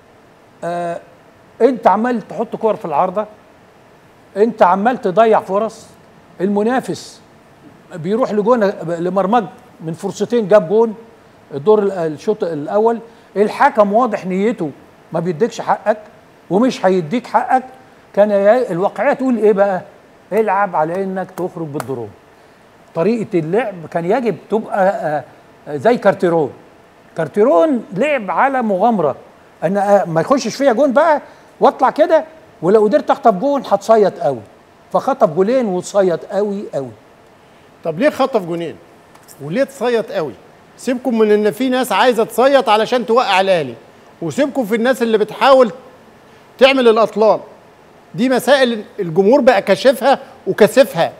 Speaker 2: آه انت عمال تحط كور في العارضه انت عمال تضيع فرص المنافس بيروح لجون لمرمج من فرصتين جاب جون الدور ال- الشوط الاول الحكم واضح نيته ما بيديكش حقك ومش هيديك حقك كان ي- الواقعيه تقول ايه بقى العب على انك تخرج بالدروب طريقه اللعب كان يجب تبقى آه، آه، زي كارتيرون كارتيرون لعب على مغامره ان آه، ما يخشش فيها جون بقى واطلع كده ولو قدرت اخطف جون هتصيط قوي فخطف جولين وتصيط قوي قوي
Speaker 3: طب ليه خطف جونين وليه تصيط قوي سيبكم من ان في ناس عايزه تصيط علشان توقع الاهلي وسيبكم في الناس اللي بتحاول تعمل الاطلال دي مسائل الجمهور بقى كاشفها وكاسفها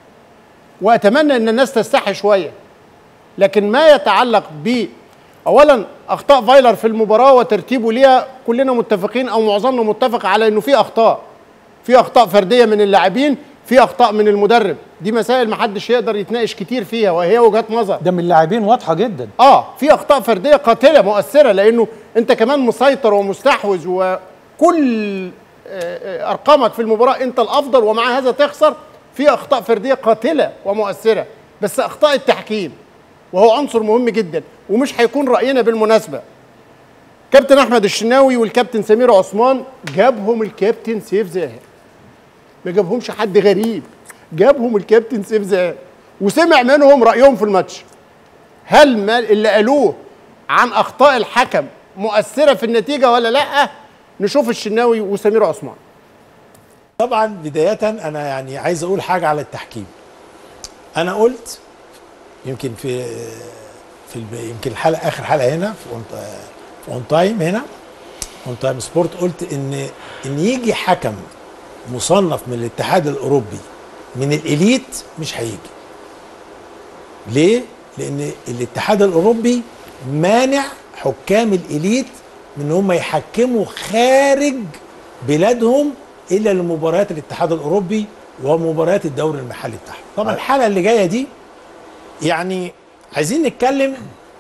Speaker 3: واتمنى ان الناس تستحي شويه لكن ما يتعلق ب اولا اخطاء فايلر في المباراه وترتيبه ليها كلنا متفقين او معظمنا متفق على انه في اخطاء في اخطاء فرديه من اللاعبين في اخطاء من المدرب دي مسائل محدش يقدر يتناقش كتير فيها وهي وجهات نظر
Speaker 2: ده من اللاعبين واضحه جدا
Speaker 3: اه في اخطاء فرديه قاتله مؤثره لانه انت كمان مسيطر ومستحوذ وكل آه، آه، ارقامك في المباراه انت الافضل ومع هذا تخسر في اخطاء فرديه قاتله ومؤثره بس اخطاء التحكيم وهو عنصر مهم جدا ومش هيكون راينا بالمناسبه كابتن احمد الشناوي والكابتن سمير عثمان جابهم الكابتن سيف زاهر ما جابهمش حد غريب جابهم الكابتن سيف زاهر وسمع منهم رايهم في الماتش هل ما اللي قالوه عن اخطاء الحكم مؤثره في النتيجه ولا لا نشوف الشناوي وسمير عثمان
Speaker 6: طبعا بداية أنا يعني عايز أقول حاجة على التحكيم. أنا قلت يمكن في في الب- يمكن الحلقة آخر حلقة هنا في اون في اون تايم هنا اون تايم سبورت قلت إن إن يجي حكم مصنف من الاتحاد الأوروبي من الإليت مش هيجي. ليه؟ لأن الاتحاد الأوروبي مانع حكام الإليت من هم يحكموا خارج بلادهم الا لمباريات الاتحاد الاوروبي ومباريات الدوري المحلي بتاعهم طبعا الحلقه اللي جايه دي يعني عايزين نتكلم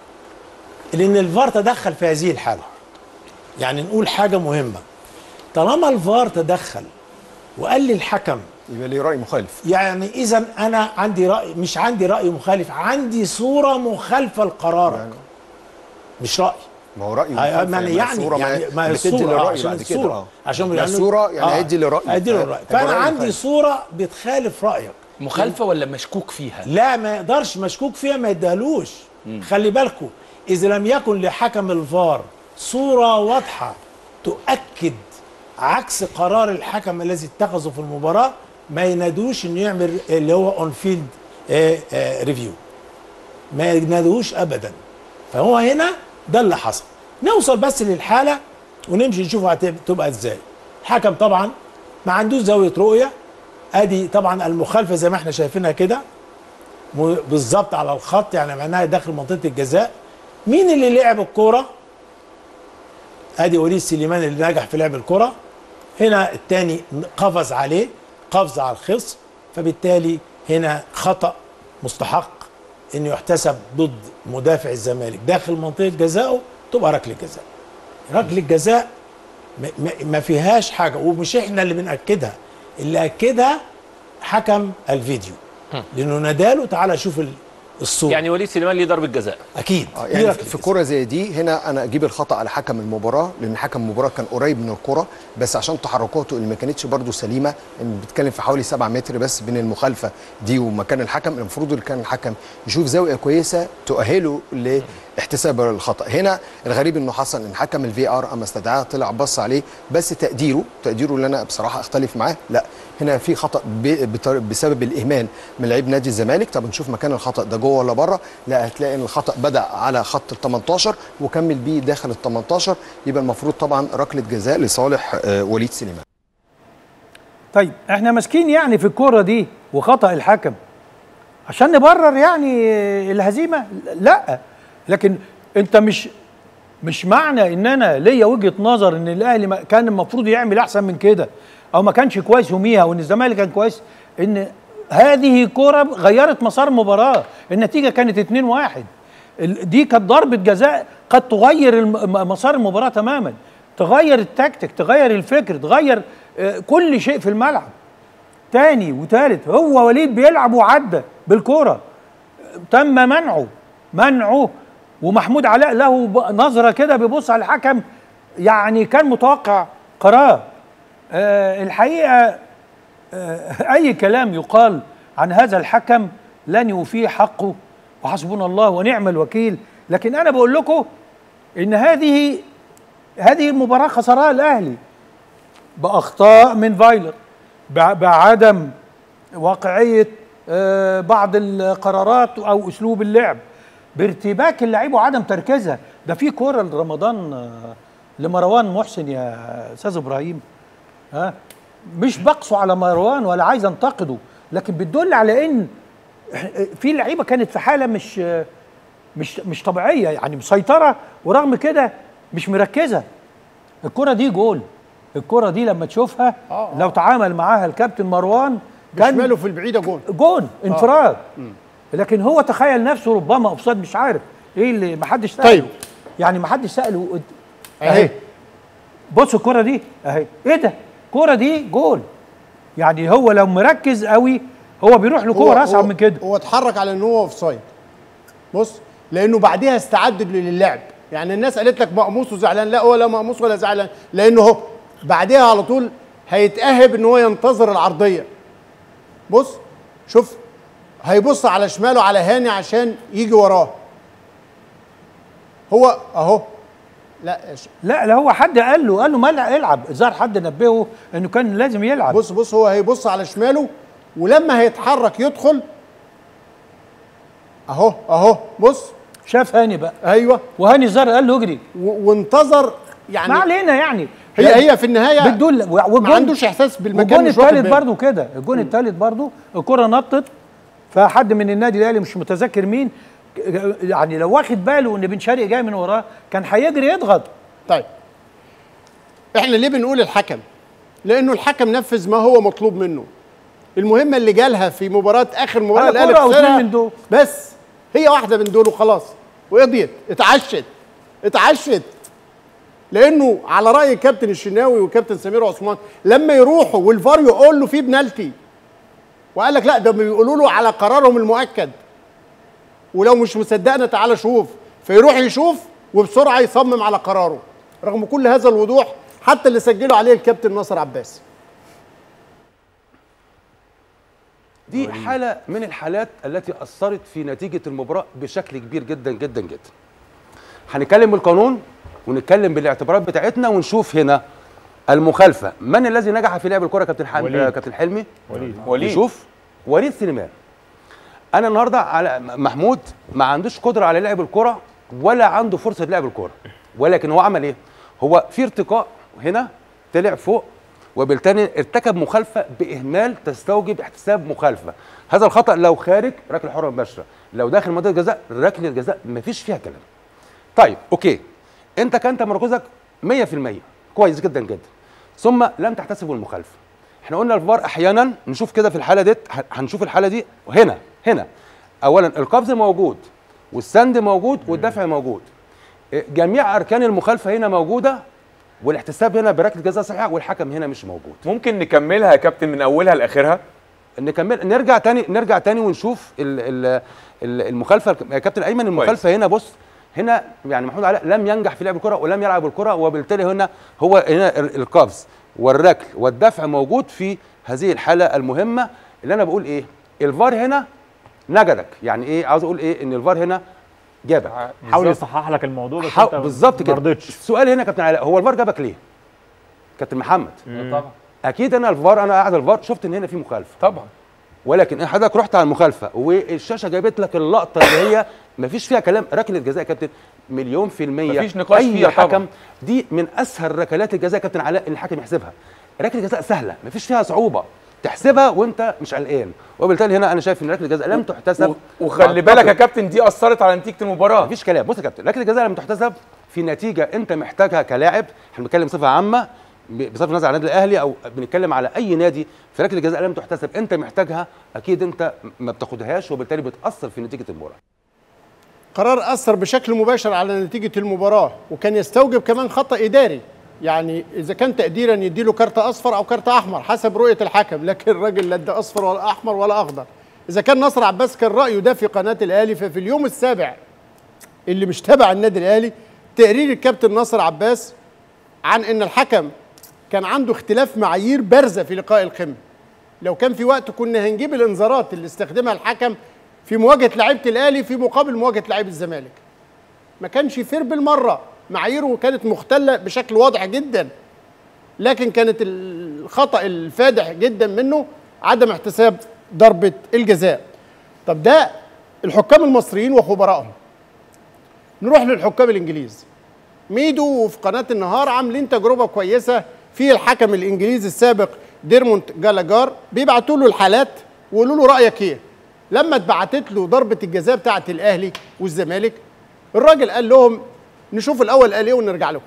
Speaker 6: لان الفار تدخل في هذه الحاله يعني نقول حاجه مهمه طالما الفار تدخل وقال لي الحكم
Speaker 7: يبقى ليه راي مخالف
Speaker 6: يعني اذا انا عندي راي مش عندي راي مخالف عندي صوره مخالفه لقرارك
Speaker 7: يعني
Speaker 6: مش راي
Speaker 7: ما هو راي
Speaker 6: آه،
Speaker 7: مخالف
Speaker 6: يعني
Speaker 7: ما
Speaker 6: يعني
Speaker 7: الصورة
Speaker 6: يعني ما هي
Speaker 7: بتدي
Speaker 6: الصورة آه،
Speaker 7: للرأي
Speaker 6: عشان
Speaker 7: بعد كده
Speaker 6: الصورة
Speaker 7: اه
Speaker 6: عشان
Speaker 7: ما
Speaker 6: يعني-
Speaker 7: الصورة يعني
Speaker 6: آه،
Speaker 7: هيدي للرأي
Speaker 6: هيدي للرأي
Speaker 7: هيبقى
Speaker 6: فأنا
Speaker 7: رأي
Speaker 6: عندي
Speaker 7: مخالف.
Speaker 6: صورة بتخالف رأيك
Speaker 8: مخالفه ولا مشكوك فيها
Speaker 6: لا ما يقدرش مشكوك فيها ما يديهالوش خلي بالكم إذا لم يكن لحكم الفار صورة واضحة تؤكد عكس قرار الحكم الذي اتخذه في المباراة ما ينادوش انه يعمل اللي هو اون فيلد ريفيو ما ينادوش ابدا فهو هنا ده اللي حصل نوصل بس للحاله ونمشي نشوف هتبقى ازاي الحكم طبعا ما عندوش زاويه رؤيه ادي طبعا المخالفه زي ما احنا شايفينها كده م- بالظبط على الخط يعني معناها داخل منطقه الجزاء مين اللي لعب الكوره ادي وليد سليمان اللي نجح في لعب الكره هنا الثاني قفز عليه قفز على الخصم فبالتالي هنا خطا مستحق ان يحتسب ضد مدافع الزمالك داخل منطقه جزائه تبقى ركله جزاء ركله جزاء ما- ما- ما فيهاش حاجه ومش احنا اللي بناكدها اللي اكدها حكم الفيديو لانه ناداله تعالى شوف ال- الصوره
Speaker 5: يعني وليد سليمان ليه ضربه جزاء
Speaker 6: اكيد
Speaker 7: آه،
Speaker 6: دي
Speaker 7: يعني
Speaker 6: ركلة
Speaker 7: في
Speaker 6: جزاء.
Speaker 7: كرة زي دي هنا انا اجيب الخطا على حكم المباراه لان حكم المباراه كان قريب من الكره بس عشان تحركاته اللي ما كانتش برده سليمه ان بتتكلم في حوالي 7 متر بس بين المخالفه دي ومكان الحكم المفروض اللي كان الحكم يشوف زاويه كويسه تؤهله لاحتساب الخطا هنا الغريب انه حصل ان حكم الفي ار اما استدعاه طلع بص عليه بس تقديره تقديره اللي انا بصراحه اختلف معاه لا هنا في خطا ب- بطر- بسبب الاهمال من لعيب نادي الزمالك طب نشوف مكان الخطا ده جوه ولا بره لا هتلاقي ان الخطا بدا على خط ال 18 وكمل بيه داخل ال 18 يبقى المفروض طبعا ركله جزاء لصالح آه، وليد سليمان
Speaker 2: طيب احنا ماسكين يعني في الكوره دي وخطا الحكم عشان نبرر يعني الهزيمه لا لكن انت مش مش معنى ان انا ليا وجهه نظر ان الاهلي ما- كان المفروض يعمل احسن من كده او ما كانش كويس يوميها وان الزمالك كان كويس ان هذه كوره غيرت مسار المباراه النتيجه كانت 2-1 ال- دي كانت ضربه جزاء قد تغير الم- م- مسار المباراه تماما تغير التكتيك تغير الفكر تغير آه، كل شيء في الملعب تاني وتالت هو وليد بيلعب وعدى بالكوره تم منعه منعه ومحمود علاء له ب- نظره كده بيبص على الحكم يعني كان متوقع قرار آه الحقيقه آه اي كلام يقال عن هذا الحكم لن يوفيه حقه وحسبنا الله ونعم الوكيل لكن انا بقول لكم ان هذه هذه المباراه خسرها الاهلي باخطاء من فايلر بع- بعدم واقعيه آه، بعض القرارات او اسلوب اللعب بارتباك اللعيبه وعدم تركيزها ده في كوره لرمضان آه، لمروان محسن يا استاذ ابراهيم ها مش بقسو على مروان ولا عايز انتقده لكن بتدل على ان في لعيبه كانت في حاله مش مش مش طبيعيه يعني مسيطره ورغم كده مش مركزه الكره دي جول الكره دي لما تشوفها لو تعامل معاها الكابتن مروان كان
Speaker 3: بشماله في البعيده جون
Speaker 2: جون انفراد لكن هو تخيل نفسه ربما اوفسايد مش عارف ايه اللي ما حدش ساله
Speaker 3: طيب.
Speaker 2: يعني ما حدش ساله قد-
Speaker 3: اهي
Speaker 2: بص الكره دي اهي ايه ده الكره دي جول يعني هو لو مركز قوي هو بيروح لكور
Speaker 3: هو-
Speaker 2: اصعب
Speaker 3: هو-
Speaker 2: من كده
Speaker 3: هو اتحرك على ان هو اوف سايد بص لانه بعديها استعد للعب يعني الناس قالت لك مقموص وزعلان لا هو لا مقموص ولا زعلان لانه هو بعديها على طول هيتاهب ان هو ينتظر العرضيه بص شوف هيبص على شماله على هاني عشان يجي وراه هو اهو لا ش-
Speaker 2: لا لا هو حد قال له قال له ما لا العب ظهر حد نبهه انه كان لازم يلعب
Speaker 3: بص بص هو هيبص على شماله ولما هيتحرك يدخل اهو اهو بص
Speaker 2: شاف هاني بقى
Speaker 3: ايوه
Speaker 2: وهاني الزهر قال له اجري
Speaker 3: و- وانتظر يعني
Speaker 2: ما علينا يعني
Speaker 3: هي هي في النهايه
Speaker 2: بتدل و- والجون
Speaker 3: ما عندوش احساس بالمكان
Speaker 2: والجون
Speaker 3: مش واخد
Speaker 2: الثالث
Speaker 3: باله.
Speaker 2: برضو كده الجون الثالث برضو الكره نطت فحد من النادي الاهلي مش متذكر مين ك- يعني لو واخد باله ان بن شرقي جاي من وراه كان هيجري يضغط
Speaker 3: طيب احنا ليه بنقول الحكم لانه الحكم نفذ ما هو مطلوب منه المهمه اللي جالها في مباراه اخر مباراه
Speaker 2: على
Speaker 3: الاهلي
Speaker 2: كرة أو
Speaker 3: خسرها
Speaker 2: اتنين من دول.
Speaker 3: بس هي واحده من دول وخلاص وقضيت اتعشت اتعشت لانه على راي الكابتن الشناوي والكابتن سمير عثمان لما يروحوا والفار يقول له في بنالتي وقال لك لا ده بيقولوا له على قرارهم المؤكد ولو مش مصدقنا تعالى شوف فيروح يشوف وبسرعه يصمم على قراره رغم كل هذا الوضوح حتى اللي سجلوا عليه الكابتن ناصر عباس
Speaker 9: دي حالة من الحالات التي أثرت في نتيجة المباراة بشكل كبير جدا جدا جدا. هنتكلم بالقانون ونتكلم بالاعتبارات بتاعتنا ونشوف هنا المخالفة، من الذي نجح في لعب الكرة يا كابتن حلمي؟
Speaker 10: وليد.
Speaker 9: كابتن حلمي؟
Speaker 10: وليد.
Speaker 9: وليد نشوف وليد سليمان. أنا النهارده على محمود ما عندوش قدرة على لعب الكرة ولا عنده فرصة لعب الكرة، ولكن هو عمل إيه؟ هو في ارتقاء هنا طلع فوق وبالتالي ارتكب مخالفه باهمال تستوجب احتساب مخالفه هذا الخطا لو خارج ركله حره مباشره لو داخل منطقه الجزاء ركله الجزاء مفيش فيها كلام طيب اوكي انت كان تمركزك 100% كويس جدا جدا ثم لم تحتسب المخالفه احنا قلنا الفار احيانا نشوف كده في الحاله ديت ه- هنشوف الحاله دي هنا هنا اولا القفز موجود والسند موجود والدفع موجود جميع اركان المخالفه هنا موجوده والاحتساب هنا بركله جزاء صحيحه والحكم هنا مش موجود
Speaker 10: ممكن نكملها يا كابتن من اولها لاخرها
Speaker 9: نكمل نرجع تاني نرجع تاني ونشوف ال ال ال- المخالفه يا كابتن ايمن المخالفه هنا بص هنا يعني محمود علاء لم ينجح في لعب الكره ولم يلعب الكره وبالتالي هنا هو هنا ال- القفز والركل والدفع موجود في هذه الحاله المهمه اللي انا بقول ايه الفار هنا نجدك يعني ايه عاوز اقول ايه ان الفار هنا جابك
Speaker 11: حاول يصحح لك الموضوع بس
Speaker 9: حاول-
Speaker 11: انت
Speaker 9: بالظبط
Speaker 11: ما
Speaker 9: كده
Speaker 11: رضيتش
Speaker 9: السؤال هنا يا كابتن علاء هو الفار جابك ليه كابتن محمد
Speaker 10: طبعا
Speaker 9: اكيد انا الفار انا قاعد الفار شفت ان هنا في مخالفه
Speaker 10: طبعا
Speaker 9: ولكن حضرتك رحت على المخالفه والشاشه جابت لك اللقطه اللي هي ما فيش فيها كلام ركله جزاء يا كابتن مليون في المية
Speaker 10: مفيش نقاش
Speaker 9: أي
Speaker 10: فيها
Speaker 9: حكم
Speaker 10: طبعا.
Speaker 9: دي من أسهل ركلات الجزاء يا كابتن علاء إن الحكم يحسبها ركله جزاء سهلة ما فيش فيها صعوبة تحسبها وأنت مش قلقان وبالتالي هنا أنا شايف إن ركله الجزاء لم تحتسب
Speaker 10: و- وخلي بالك يا كابتن دي اثرت على نتيجه المباراه
Speaker 9: مفيش كلام بص يا كابتن ركله الجزاء لما تحتسب في نتيجه انت محتاجها كلاعب احنا بنتكلم بصفه عامه ب- بصرف النظر عن النادي الاهلي او بنتكلم على اي نادي في ركله الجزاء لم تحتسب انت محتاجها اكيد انت ما بتاخدهاش وبالتالي بتاثر في نتيجه المباراه
Speaker 3: قرار اثر بشكل مباشر على نتيجه المباراه وكان يستوجب كمان خطا اداري يعني اذا كان تقديرا يديله كارت اصفر او كارت احمر حسب رؤيه الحكم لكن الراجل لا ادى اصفر ولا احمر ولا اخضر اذا كان نصر عباس كان رايه ده في قناه الاهلي ففي اليوم السابع اللي مش تبع النادي الاهلي تقرير الكابتن ناصر عباس عن ان الحكم كان عنده اختلاف معايير بارزه في لقاء القمه لو كان في وقت كنا هنجيب الانذارات اللي استخدمها الحكم في مواجهه لعيبه الاهلي في مقابل مواجهه لعيبه الزمالك ما كانش فير بالمره معاييره كانت مختله بشكل واضح جدا لكن كانت الخطا الفادح جدا منه عدم احتساب ضربه الجزاء طب ده الحكام المصريين وخبرائهم نروح للحكام الانجليز ميدو في قناه النهار عاملين تجربه كويسه في الحكم الانجليزي السابق ديرمونت جالاجار بيبعتوا له الحالات ويقولوا له رايك ايه لما اتبعتت له ضربه الجزاء بتاعه الاهلي والزمالك الراجل قال لهم نشوف الاول قال ايه ونرجع لكم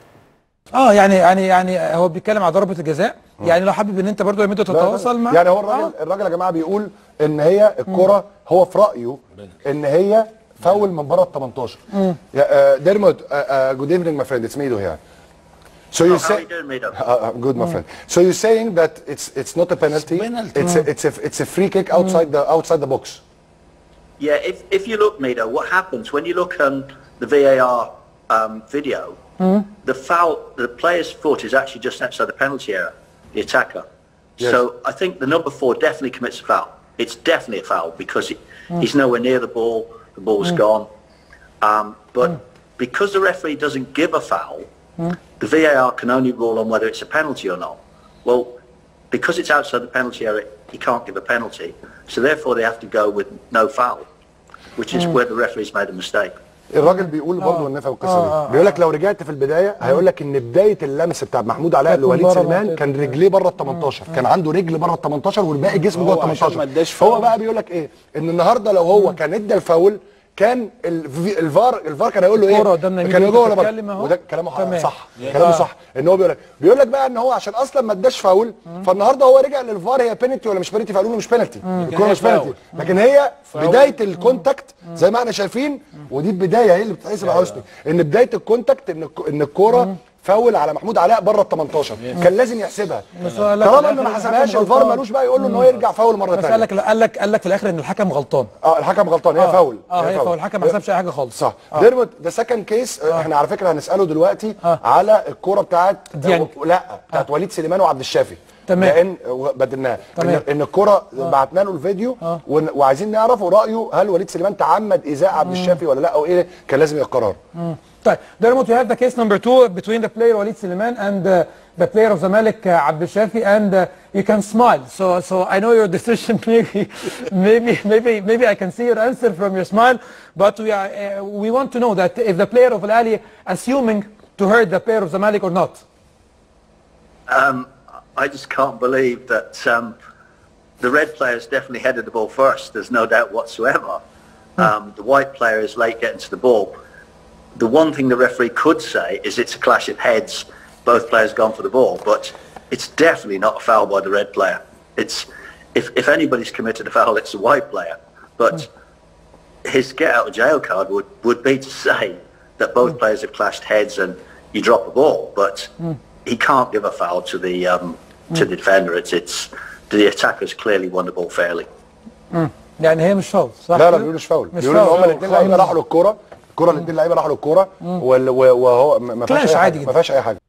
Speaker 12: اه يعني يعني يعني هو بيتكلم على ضربه الجزاء يعني لو حابب ان انت برضو يا ميدو تتواصل مع
Speaker 13: يعني هو الراجل الراجل يا جماعه بيقول ان هي الكره هو في رايه ان هي فاول من بره ال 18 يا ديرموت جود ايفنينج ماي فريند اتس ميدو هير So you
Speaker 14: Oh, how
Speaker 13: say,
Speaker 14: are you doing, Mido?
Speaker 13: Uh, uh, good, my friend. So you're saying that it's it's not a penalty.
Speaker 14: penalty.
Speaker 13: It's a, it's a it's a free kick outside the outside the box.
Speaker 14: Yeah, if, if you look, Mido, what happens when you look on the VAR um, video, the foul, the player's foot is actually just outside the penalty area, the attacker.
Speaker 13: Yes.
Speaker 14: So I think the number four definitely commits a foul. It's definitely a foul because he, he's nowhere near the ball, the ball's gone. Um, but because the referee doesn't give a foul, the VAR can only rule on whether it's a penalty or not. Well, because it's outside the penalty area, he can't give a penalty. So therefore they have to go with no foul, which is
Speaker 13: Mm.
Speaker 14: where the referee's made a mistake.
Speaker 13: الراجل بيقول برضه النفع والقصه دي بيقول لك لو رجعت في البدايه هيقول لك ان بدايه اللمس بتاع محمود علاء
Speaker 2: كانت
Speaker 13: لوليد
Speaker 2: بره
Speaker 13: سليمان
Speaker 2: منطقة.
Speaker 13: كان رجليه بره ال 18 كان عنده رجل بره ال 18 والباقي جسمه جوه ال
Speaker 4: هو عشان
Speaker 13: 18
Speaker 4: ما اداش
Speaker 13: هو
Speaker 4: فاول.
Speaker 13: بقى بيقول لك ايه ان النهارده لو هو كان ادى الفاول كان الفي- الفار الفار كان هيقول له
Speaker 2: الكرة
Speaker 13: ايه
Speaker 2: قدامنا
Speaker 13: كان
Speaker 2: مين
Speaker 13: يقول له ولا
Speaker 2: بتتكلم
Speaker 13: بره
Speaker 2: أهو.
Speaker 13: وده كلامه
Speaker 2: تمام.
Speaker 13: صح
Speaker 2: آه.
Speaker 13: كلامه صح ان هو بيقول لك بيقول لك بقى ان هو عشان اصلا ما اداش فاول فالنهارده هو رجع للفار هي بينالتي ولا مش بينالتي فقالوا له مش بينالتي الكوره
Speaker 10: هي
Speaker 13: مش بينالتي
Speaker 10: فاول.
Speaker 13: لكن هي بدايه الكونتاكت زي ما احنا شايفين ودي البدايه هي اللي بتتحسب يا حسني ان بدايه الكونتاكت ان الك- ان الكوره فاول على محمود علاء بره ال 18 كان لازم يحسبها
Speaker 12: بس هو قال لك
Speaker 13: طالما
Speaker 12: في
Speaker 13: انه ما
Speaker 12: الآخر
Speaker 13: حسبهاش
Speaker 12: الحكم
Speaker 13: الفار
Speaker 12: غلطان.
Speaker 13: ملوش بقى يقول له ان هو يرجع فاول مره
Speaker 12: بس قال
Speaker 13: ثانيه
Speaker 12: لك قال لك قال لك في الاخر ان الحكم غلطان
Speaker 13: اه الحكم غلطان هي
Speaker 12: آه.
Speaker 13: فاول
Speaker 12: اه هي فاول الحكم ما حسبش اي حاجه خالص
Speaker 13: صح ديرموت ده سكند كيس احنا على فكره هنساله دلوقتي على الكوره بتاعت
Speaker 12: ديانج.
Speaker 13: لا بتاعت وليد سليمان وعبد الشافي
Speaker 12: تمام.
Speaker 13: لان بدلناها
Speaker 12: تمام.
Speaker 13: ان, إن الكوره بعتنا له الفيديو ون- وعايزين نعرف رايه هل وليد سليمان تعمد ايذاء عبد الشافي ولا لا او ايه كان لازم يبقى القرار
Speaker 12: طيب Dermot, you have the case number two between the player Walid Suleiman and uh, the player of Zamalek uh, Abdel Shafi and uh, you can smile so so I know your decision maybe maybe maybe maybe I can see your answer from your smile but we are uh, we want to know that if the player of Al Ahly assuming to hurt the player of Zamalek or not
Speaker 14: Um, I just can't believe that um, the red players definitely headed the ball first. There's no doubt whatsoever. Um, the white player is late getting to the ball. The one thing the referee could say is it's a clash of heads. Both players gone for the ball, but it's definitely not a foul by the red player. It's if, if anybody's committed a foul, it's the white player. But his get out of jail card would, would be to say that both players have clashed heads and you drop a ball, but he can't give a foul to the um, to the defender. It's it's the attackers clearly won the ball fairly.
Speaker 12: مم. يعني هي مش فاول صح
Speaker 13: لا لا
Speaker 12: كده؟
Speaker 13: بيقولوا مش فاول
Speaker 12: مش
Speaker 13: بيقولوا ان
Speaker 12: فاول.
Speaker 13: هم الاثنين لعيبه
Speaker 12: خالص.
Speaker 13: راحوا للكوره الكوره الاثنين لعيبه راحوا للكوره وال- و- وهو ما ما فيهاش
Speaker 12: كلاش
Speaker 13: اي
Speaker 12: عادي
Speaker 13: حاجه
Speaker 12: جدا.
Speaker 13: ما فيهاش اي حاجه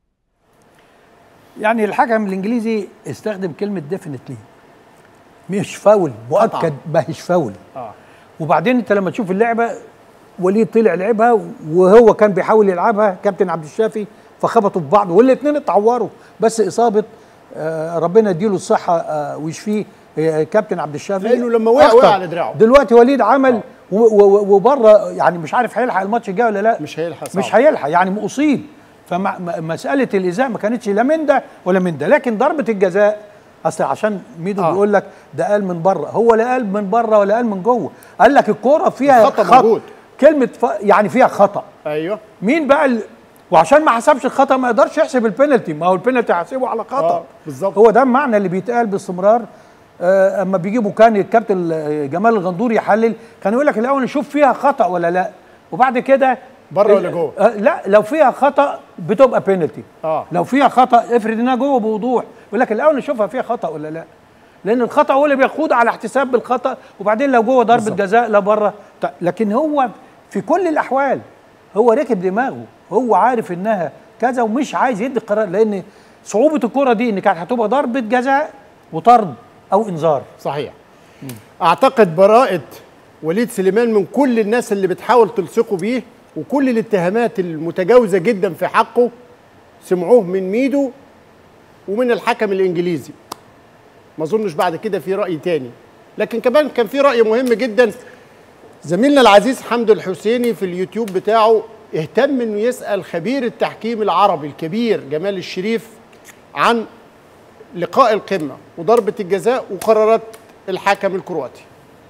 Speaker 2: يعني الحكم الانجليزي استخدم كلمه ديفينتلي مش فاول مؤكد ما هيش فاول
Speaker 3: اه
Speaker 2: وبعدين انت لما تشوف اللعبه وليد طلع لعبها وهو كان بيحاول يلعبها كابتن عبد الشافي فخبطوا في بعض والاثنين اتعوروا بس اصابه آه ربنا يديله الصحه آه ويشفيه آه كابتن عبد الشافي
Speaker 3: لأنه لما وقع-
Speaker 2: أخطأ.
Speaker 3: وقع على دراعه.
Speaker 2: دلوقتي وليد عمل و- و- وبره يعني مش عارف هيلحق الماتش الجاي ولا لا
Speaker 3: مش هيلحق
Speaker 2: مش
Speaker 3: صعب.
Speaker 2: هيلحق يعني اصيب فمساله الايذاء ما كانتش لا من ده ولا من ده لكن ضربه الجزاء اصل عشان ميدو
Speaker 3: آه.
Speaker 2: بيقول لك ده قال من بره هو لا قال من بره ولا قال من جوه قال لك الكوره فيها
Speaker 3: الخطأ
Speaker 2: خط
Speaker 3: موجود.
Speaker 2: كلمه ف... يعني فيها خطا
Speaker 3: ايوه
Speaker 2: مين بقى ال... وعشان ما حسبش الخطا ما يقدرش يحسب البينالتي ما هو البينالتي هيحسبه على خطا
Speaker 3: آه، بالظبط.
Speaker 2: هو ده المعنى اللي بيتقال باستمرار آه اما بيجيبوا كان الكابتن آه، جمال الغندور يحلل كان يقول لك الاول نشوف فيها خطا ولا لا وبعد كده
Speaker 3: بره ولا جوه؟
Speaker 2: آه لا لو فيها خطا بتبقى بينالتي
Speaker 3: اه
Speaker 2: لو فيها خطا افرض انها جوه بوضوح يقول لك الاول نشوفها فيها خطا ولا لا لان الخطا هو اللي بيخوض على احتساب بالخطا وبعدين لو جوه ضربه جزاء لا بره ط- لكن هو في كل الاحوال هو ركب دماغه هو عارف انها كذا ومش عايز يدي قرار لان صعوبه الكره دي ان كانت هتبقى ضربه جزاء وطرد او انذار
Speaker 3: صحيح اعتقد براءة وليد سليمان من كل الناس اللي بتحاول تلصقه بيه وكل الاتهامات المتجاوزة جدا في حقه سمعوه من ميدو ومن الحكم الانجليزي ما اظنش بعد كده في رأي تاني لكن كمان كان في رأي مهم جدا زميلنا العزيز حمد الحسيني في اليوتيوب بتاعه اهتم انه يسأل خبير التحكيم العربي الكبير جمال الشريف عن لقاء القمة وضربة الجزاء وقرارات الحكم الكرواتي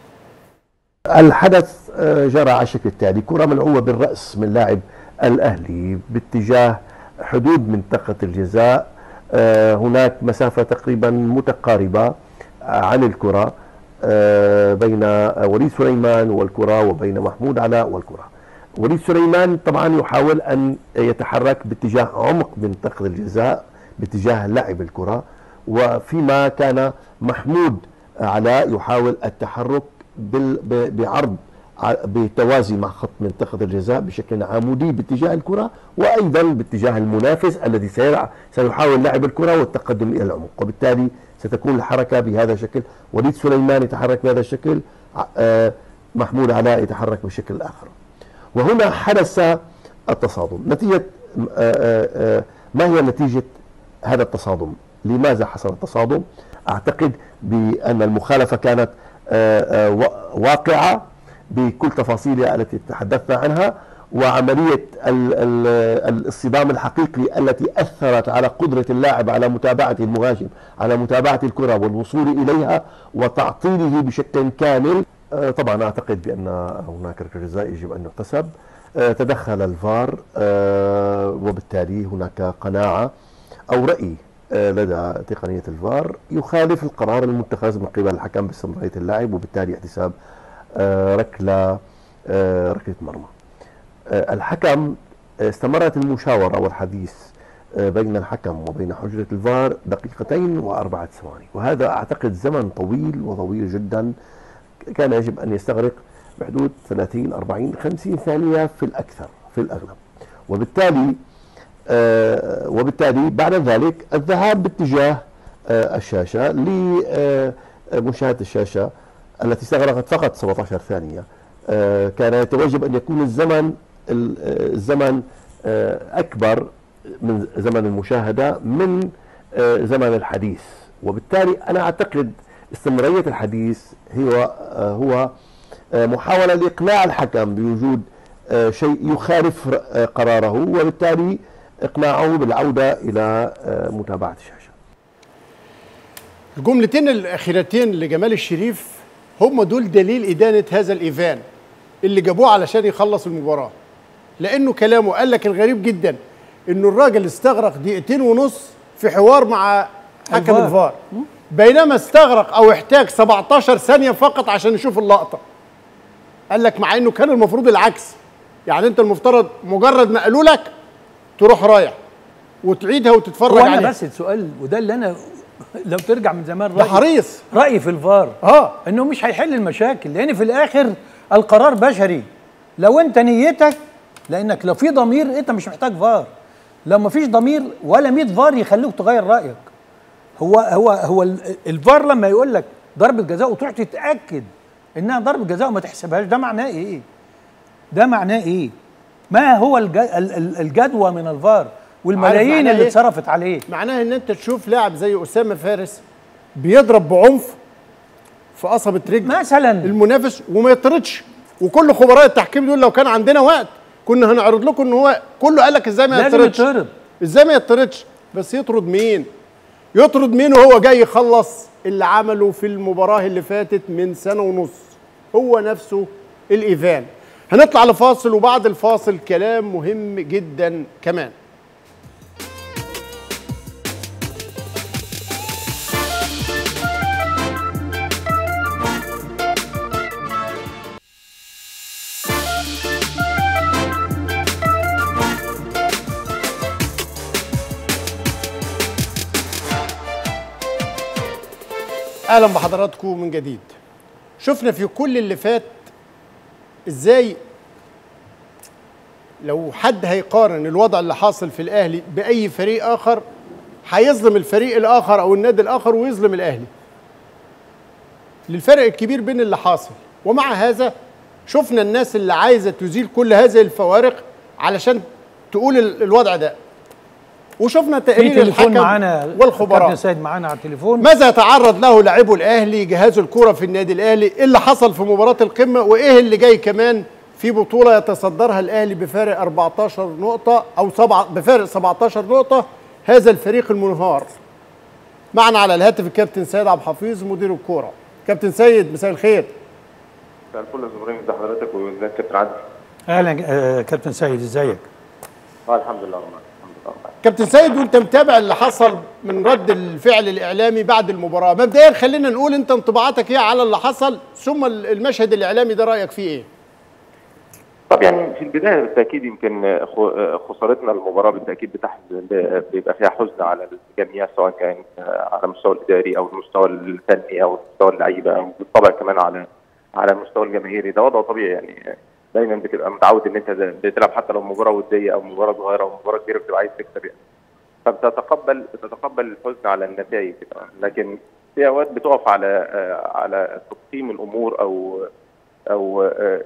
Speaker 15: الحدث آه، جرى على الشكل التالي كرة ملعوبة بالرأس من لاعب الأهلي باتجاه حدود منطقة الجزاء آه، هناك مسافة تقريبا متقاربة آه، عن الكرة آه، بين آه، وليد سليمان والكرة وبين محمود علاء والكرة وليد سليمان طبعا يحاول أن يتحرك باتجاه عمق منطقة الجزاء باتجاه لعب الكرة وفيما كان محمود علاء يحاول التحرك بال- ب- بعرض ع- بتوازي مع خط منطقة الجزاء بشكل عمودي باتجاه الكرة وأيضا باتجاه المنافس الذي سيرع سيحاول لعب الكرة والتقدم إلى العمق وبالتالي ستكون الحركة بهذا الشكل وليد سليمان يتحرك بهذا الشكل ع- آه، محمود علاء يتحرك بشكل آخر وهنا حدث التصادم نتيجة آه، آه، آه، ما هي نتيجة هذا التصادم لماذا حصل التصادم أعتقد بأن المخالفة كانت آه، آه، وا- واقعة بكل تفاصيلها التي تحدثنا عنها وعملية ال- ال- الاصطدام الحقيقي التي أثرت على قدرة اللاعب على متابعة المهاجم على متابعة الكرة والوصول إليها وتعطيله بشكل كامل آه، طبعا أعتقد بأن هناك ركلة جزاء يجب أن يحتسب آه، تدخل الفار آه، وبالتالي هناك قناعة أو رأي آه، لدى تقنية الفار يخالف القرار المتخذ من قبل الحكم باستمرارية اللاعب وبالتالي احتساب آه، ركلة آه، ركلة مرمى آه، الحكم آه، استمرت المشاورة والحديث آه، بين الحكم وبين حجرة الفار دقيقتين وأربعة ثواني وهذا أعتقد زمن طويل وطويل جدا كان يجب أن يستغرق بحدود 30 40 50 ثانية في الأكثر في الأغلب وبالتالي آه، وبالتالي بعد ذلك الذهاب باتجاه آه، الشاشة لمشاهدة الشاشة التي استغرقت فقط 17 ثانية آه، كان يتوجب أن يكون الزمن ال- آه، الزمن آه، أكبر من زمن المشاهدة من آه، زمن الحديث وبالتالي أنا أعتقد استمرارية الحديث هو آه، هو آه، محاولة لإقناع الحكم بوجود آه، شيء يخالف ر- آه، قراره وبالتالي إقناعه بالعودة إلى آه، متابعة الشاشة
Speaker 3: الجملتين الاخيرتين لجمال الشريف هم دول دليل ادانه هذا الايفان اللي جابوه علشان يخلص المباراه لانه كلامه قال لك الغريب جدا انه الراجل استغرق دقيقتين ونص في حوار مع حكم
Speaker 2: الفار.
Speaker 3: الفار بينما استغرق او احتاج 17 ثانيه فقط عشان يشوف اللقطه قال لك مع انه كان المفروض العكس يعني انت المفترض مجرد ما قالوا لك تروح رايح وتعيدها وتتفرج
Speaker 2: هو انا
Speaker 3: عليها
Speaker 2: بس السؤال وده اللي انا لو ترجع من زمان
Speaker 3: ده حريص
Speaker 2: رايي في الفار
Speaker 3: اه
Speaker 2: انه مش هيحل المشاكل لان في الاخر القرار بشري لو انت نيتك لانك لو في ضمير انت مش محتاج فار لو ما فيش ضمير ولا 100 فار يخلوك تغير رايك هو هو هو ال- الفار لما يقول لك ضربه جزاء وتروح تتاكد انها ضربه جزاء وما تحسبهاش ده معناه ايه ده معناه ايه ما هو الج- ال- ال- الجدوى من الفار والملايين
Speaker 3: معناه
Speaker 2: اللي
Speaker 3: إيه؟
Speaker 2: اتصرفت عليه
Speaker 3: معناها ان انت تشوف لاعب زي اسامه فارس بيضرب بعنف في قصبة رجل
Speaker 2: مثلا
Speaker 3: المنافس وما يطردش وكل خبراء التحكيم دول لو كان عندنا وقت كنا هنعرض لكم ان هو كله قال لك ازاي ما
Speaker 2: لازم
Speaker 3: يطردش
Speaker 2: يطرد.
Speaker 3: ازاي ما يطردش بس يطرد مين يطرد مين وهو جاي يخلص اللي عمله في المباراة اللي فاتت من سنة ونص هو نفسه الإيفان هنطلع لفاصل وبعد الفاصل كلام مهم جدا كمان اهلا بحضراتكم من جديد شفنا في كل اللي فات ازاي لو حد هيقارن الوضع اللي حاصل في الاهلي باي فريق اخر هيظلم الفريق الاخر او النادي الاخر ويظلم الاهلي للفرق الكبير بين اللي حاصل ومع هذا شفنا الناس اللي عايزه تزيل كل هذه الفوارق علشان تقول ال- الوضع ده وشفنا
Speaker 2: في
Speaker 3: تقرير
Speaker 2: تليفون
Speaker 3: الحكم
Speaker 2: معانا
Speaker 3: والخبراء
Speaker 2: كابتن سيد معانا على التليفون
Speaker 3: ماذا يتعرض له لاعبو الاهلي جهاز الكره في النادي الاهلي ايه اللي حصل في مباراه القمه وايه اللي جاي كمان في بطوله يتصدرها الاهلي بفارق 14 نقطه او سبعة بفارق 17 نقطه هذا الفريق المنهار معنا على الهاتف الكابتن سيد عبد الحفيظ مدير الكوره كابتن سيد مساء الخير
Speaker 16: مساء الفل يا زمرين ازي حضرتك وازيك كابتن عادل
Speaker 2: اهلا آه، كابتن سيد ازيك
Speaker 16: اه الحمد لله والله الحمد لله والله.
Speaker 3: كابتن سيد وانت متابع اللي حصل من رد الفعل الاعلامي بعد المباراه مبدئيا خلينا نقول انت انطباعاتك ايه على اللي حصل ثم المشهد الاعلامي ده رايك فيه ايه
Speaker 16: طب يعني في البدايه بالتاكيد يمكن خ- خسارتنا المباراه بالتاكيد بتحزن بيبقى فيها حزن على الجميع سواء كان على المستوى الاداري او المستوى الفني او مستوى اللعيبه او بالطبع كمان على على المستوى الجماهيري ده وضع طبيعي يعني دايما بتبقى متعود ان انت بتلعب حتى لو مباراه وديه او مباراه صغيره او مباراه كبيره بتبقى عايز تكسب يعني فبتتقبل بتتقبل الحزن على النتائج كده. لكن في اوقات بتقف على آه، على تقييم الامور او او آه،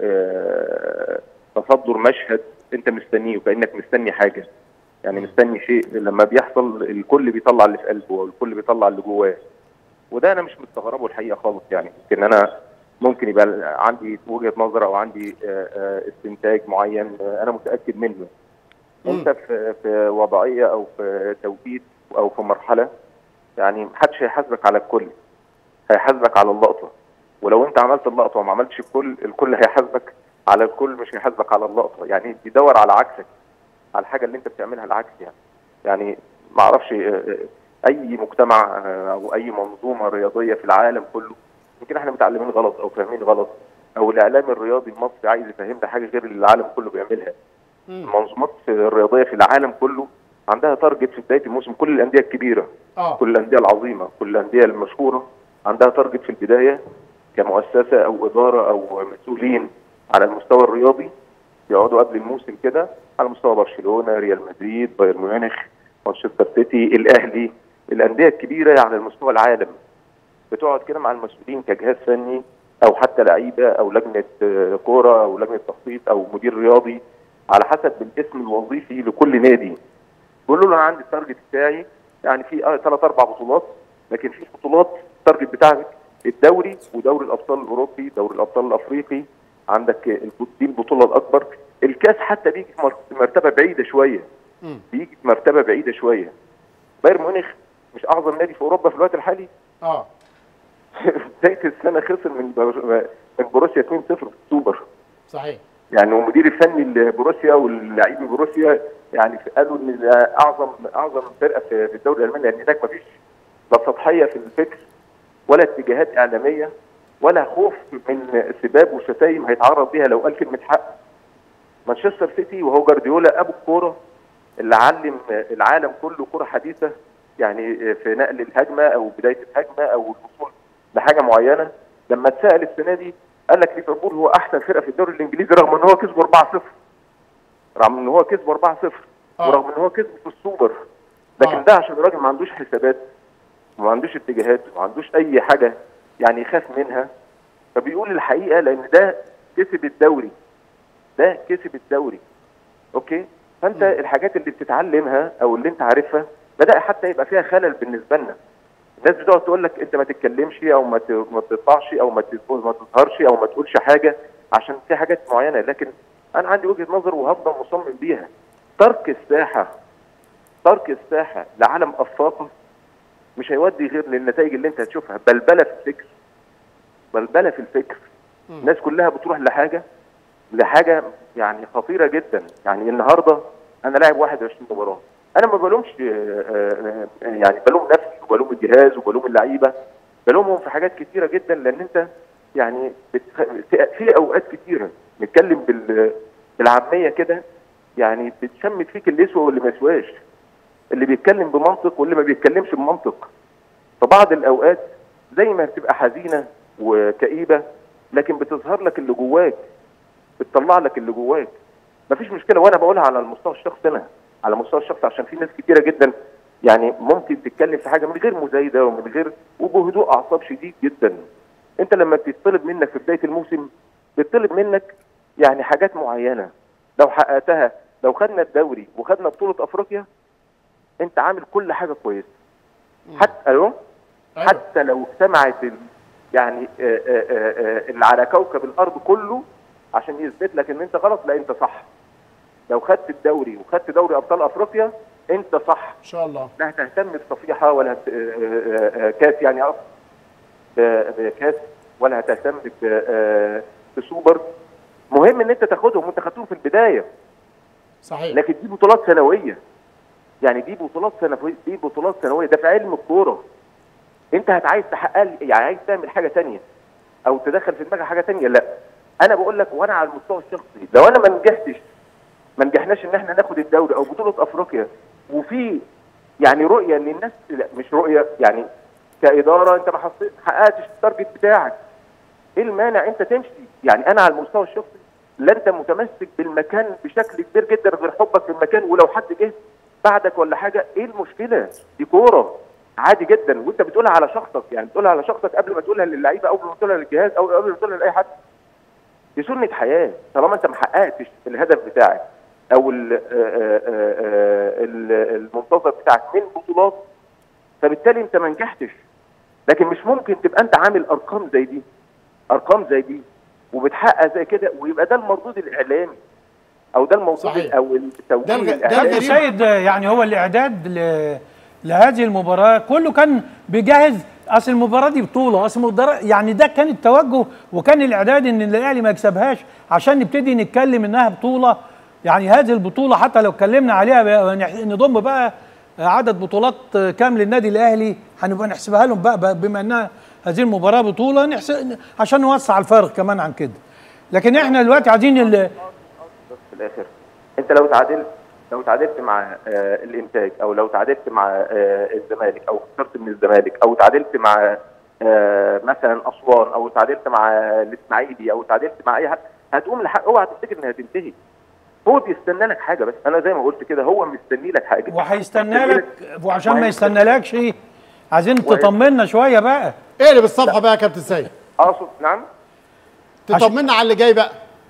Speaker 16: آه، تصدر مشهد انت مستنيه وكانك مستني حاجه يعني مستني شيء لما بيحصل الكل بيطلع اللي في قلبه والكل بيطلع اللي جواه وده انا مش مستغربه الحقيقه خالص يعني يمكن انا ممكن يبقى عندي وجهه نظر او عندي آه، آه، استنتاج معين آه، انا متاكد منه انت في في وضعيه او في توقيت او في مرحله يعني محدش هيحاسبك على الكل هيحاسبك على اللقطه ولو انت عملت اللقطه وما عملتش الكل الكل هيحاسبك على الكل مش هيحاسبك على اللقطه يعني بيدور على عكسك على الحاجه اللي انت بتعملها العكس يعني يعني ما اعرفش اه، اه، اي مجتمع اه، او اي منظومه رياضيه في العالم كله يمكن احنا متعلمين غلط او فاهمين غلط او الاعلام الرياضي المصري عايز يفهمنا حاجه غير اللي العالم كله بيعملها المنظومات الرياضيه في العالم كله عندها تارجت في بدايه الموسم كل الانديه الكبيره
Speaker 3: اه
Speaker 16: كل الانديه العظيمه كل الانديه المشهوره عندها تارجت في البدايه كمؤسسه او اداره او مسؤولين على المستوى الرياضي يقعدوا قبل الموسم كده على مستوى برشلونه ريال مدريد بايرن ميونخ مانشستر سيتي الاهلي الانديه الكبيره على المستوى العالم بتقعد كده مع المسؤولين كجهاز فني او حتى لعيبه او لجنه آه، كوره او لجنه تخطيط او مدير رياضي على حسب الاسم الوظيفي لكل نادي بيقول له انا عندي التارجت بتاعي يعني في ثلاث اربع بطولات لكن في بطولات التارجت بتاعك الدوري ودوري الابطال الاوروبي دوري الابطال الافريقي عندك الب- دي البطوله الاكبر الكاس حتى بيجي في مر- في مرتبه بعيده شويه بيجي في مرتبه بعيده شويه بايرن ميونخ مش اعظم نادي في اوروبا في الوقت الحالي
Speaker 3: اه
Speaker 16: بدايه السنه خسر من بر- من بروسيا 2-0 في السوبر
Speaker 3: صحيح
Speaker 16: يعني والمدير الفني لبروسيا واللاعبين بروسيا يعني قالوا ان ده اعظم اعظم فرقه في في الدوري الالماني لان هناك مفيش لا سطحيه في الفكر ولا اتجاهات اعلاميه ولا خوف من سباب وشتايم هيتعرض بيها لو قال كلمه حق مانشستر سيتي وهو جارديولا ابو الكوره اللي علم العالم كله كره حديثه يعني في نقل الهجمه او بدايه الهجمه او الوصول لحاجه معينه لما اتسال السنه دي قال لك ليفربول هو احسن فرقه في الدوري الانجليزي رغم ان هو كسبه 4-0 رغم ان هو كسبه 4-0 ورغم ان هو كسبه في السوبر لكن ده عشان الراجل ما عندوش حسابات وما عندوش اتجاهات وما عندوش اي حاجه يعني يخاف منها فبيقول الحقيقه لان ده كسب الدوري ده كسب الدوري اوكي فانت الحاجات اللي بتتعلمها او اللي انت عارفها بدا حتى يبقى فيها خلل بالنسبه لنا الناس بتقعد تقول لك انت ما تتكلمش او ما ت- ما تطلعش او ما ت- ما تظهرش او ما تقولش حاجه عشان في حاجات معينه لكن انا عندي وجهه نظر وهفضل مصمم بيها ترك الساحه ترك الساحه لعالم افاقه مش هيودي غير للنتائج اللي انت هتشوفها بلبله في الفكر بلبله في الفكر الناس كلها بتروح لحاجه لحاجه يعني خطيره جدا يعني النهارده انا لاعب 21 مباراه انا ما بلومش آه، آه، آه، يعني بلوم نفسي وبلوم الجهاز وبلوم اللعيبه بلومهم في حاجات كتيره جدا لان انت يعني بتخ... في- في اوقات كتيره نتكلم بال... بالعاميه كده يعني بتشمت فيك اللي يسوى واللي ما يسواش اللي بيتكلم بمنطق واللي ما بيتكلمش بمنطق فبعض الاوقات زي ما بتبقى حزينه وكئيبه لكن بتظهر لك اللي جواك بتطلع لك اللي جواك مفيش مشكله وانا بقولها على المستوى الشخصي انا على المستوى الشخصي عشان في ناس كتيره جدا يعني ممكن تتكلم في حاجه من غير مزايده ومن غير وبهدوء اعصاب شديد جدا انت لما بتطلب منك في بدايه الموسم بيطلب منك يعني حاجات معينه لو حققتها لو خدنا الدوري وخدنا بطوله افريقيا انت عامل كل حاجه كويسه حتى الو حتى لو اجتمعت ال- يعني آه، آه، آه، آه، اللي على كوكب الارض كله عشان يثبت لك ان انت غلط لا انت صح لو خدت الدوري وخدت دوري ابطال افريقيا انت صح
Speaker 3: ان شاء الله
Speaker 16: لا هتهتم بصفيحه ولا هت... آه، آه، آه، كاس يعني أقصد ب- بكاس ولا هتهتم ب- آه، بسوبر مهم ان انت تاخدهم وانت خدتهم في البدايه
Speaker 3: صحيح
Speaker 16: لكن دي بطولات سنويه يعني دي بطولات سنويه دي بطولات سنويه ده في علم الكوره انت هتعايز تحقق لي- يعني عايز تعمل حاجه تانية او تدخل في دماغك حاجه تانية لا انا بقول لك وانا على المستوى الشخصي لو انا ما نجحتش ما نجحناش ان احنا ناخد الدوري او بطوله افريقيا وفي يعني رؤيه ان الناس لا مش رؤيه يعني كاداره انت ما حصلت ما حققتش التارجت بتاعك ايه المانع انت تمشي يعني انا على المستوى الشخصي لا انت متمسك بالمكان بشكل كبير جدا غير حبك في المكان ولو حد جه بعدك ولا حاجه ايه المشكله دي كوره عادي جدا وانت بتقولها على شخصك يعني بتقولها على شخصك قبل ما تقولها للعيبه او قبل ما تقولها للجهاز او قبل ما تقولها لاي حد دي سنه حياه طالما انت ما حققتش الهدف بتاعك او ال- آه، آه، آه، ال- المنتظر بتاعك من بطولات فبالتالي انت ما نجحتش لكن مش ممكن تبقى انت عامل ارقام زي دي ارقام زي دي وبتحقق زي كده ويبقى ده المردود الاعلامي او ده المردود
Speaker 2: صحيح.
Speaker 16: او التوجيه
Speaker 2: كابتن
Speaker 16: الاعلامي
Speaker 2: سيد يعني هو الاعداد ل... لهذه المباراه كله كان بيجهز اصل المباراه دي بطوله اصل المباراه يعني ده كان التوجه وكان الاعداد ان الاهلي ما يكسبهاش عشان نبتدي نتكلم انها بطوله يعني هذه البطوله حتى لو اتكلمنا عليها بقى نح- نضم بقى عدد بطولات كام للنادي الاهلي هنبقى نحسبها لهم بقى بقى بما انها هذه المباراه بطوله نحسب عشان نوسع الفارق كمان عن كده لكن احنا دلوقتي عايزين ال-
Speaker 16: بس في الاخر انت لو تعادلت لو تعادلت مع آه الانتاج او لو تعادلت مع آه الزمالك او خسرت من الزمالك او تعادلت مع آه مثلا اسوان او تعادلت مع الاسماعيلي او تعادلت مع اي حد هتقوم لحق اوعى تفتكر انها تنتهي هو بيستنى لك حاجه بس انا زي ما قلت كده هو مستني لك حاجه
Speaker 2: وهيستنى لك وعشان ما يستنالكش ايه عايزين تطمنا شويه بقى
Speaker 3: اقلب الصفحه بقى يا كابتن سيد
Speaker 16: اقصد نعم
Speaker 3: تطمنا على اللي جاي بقى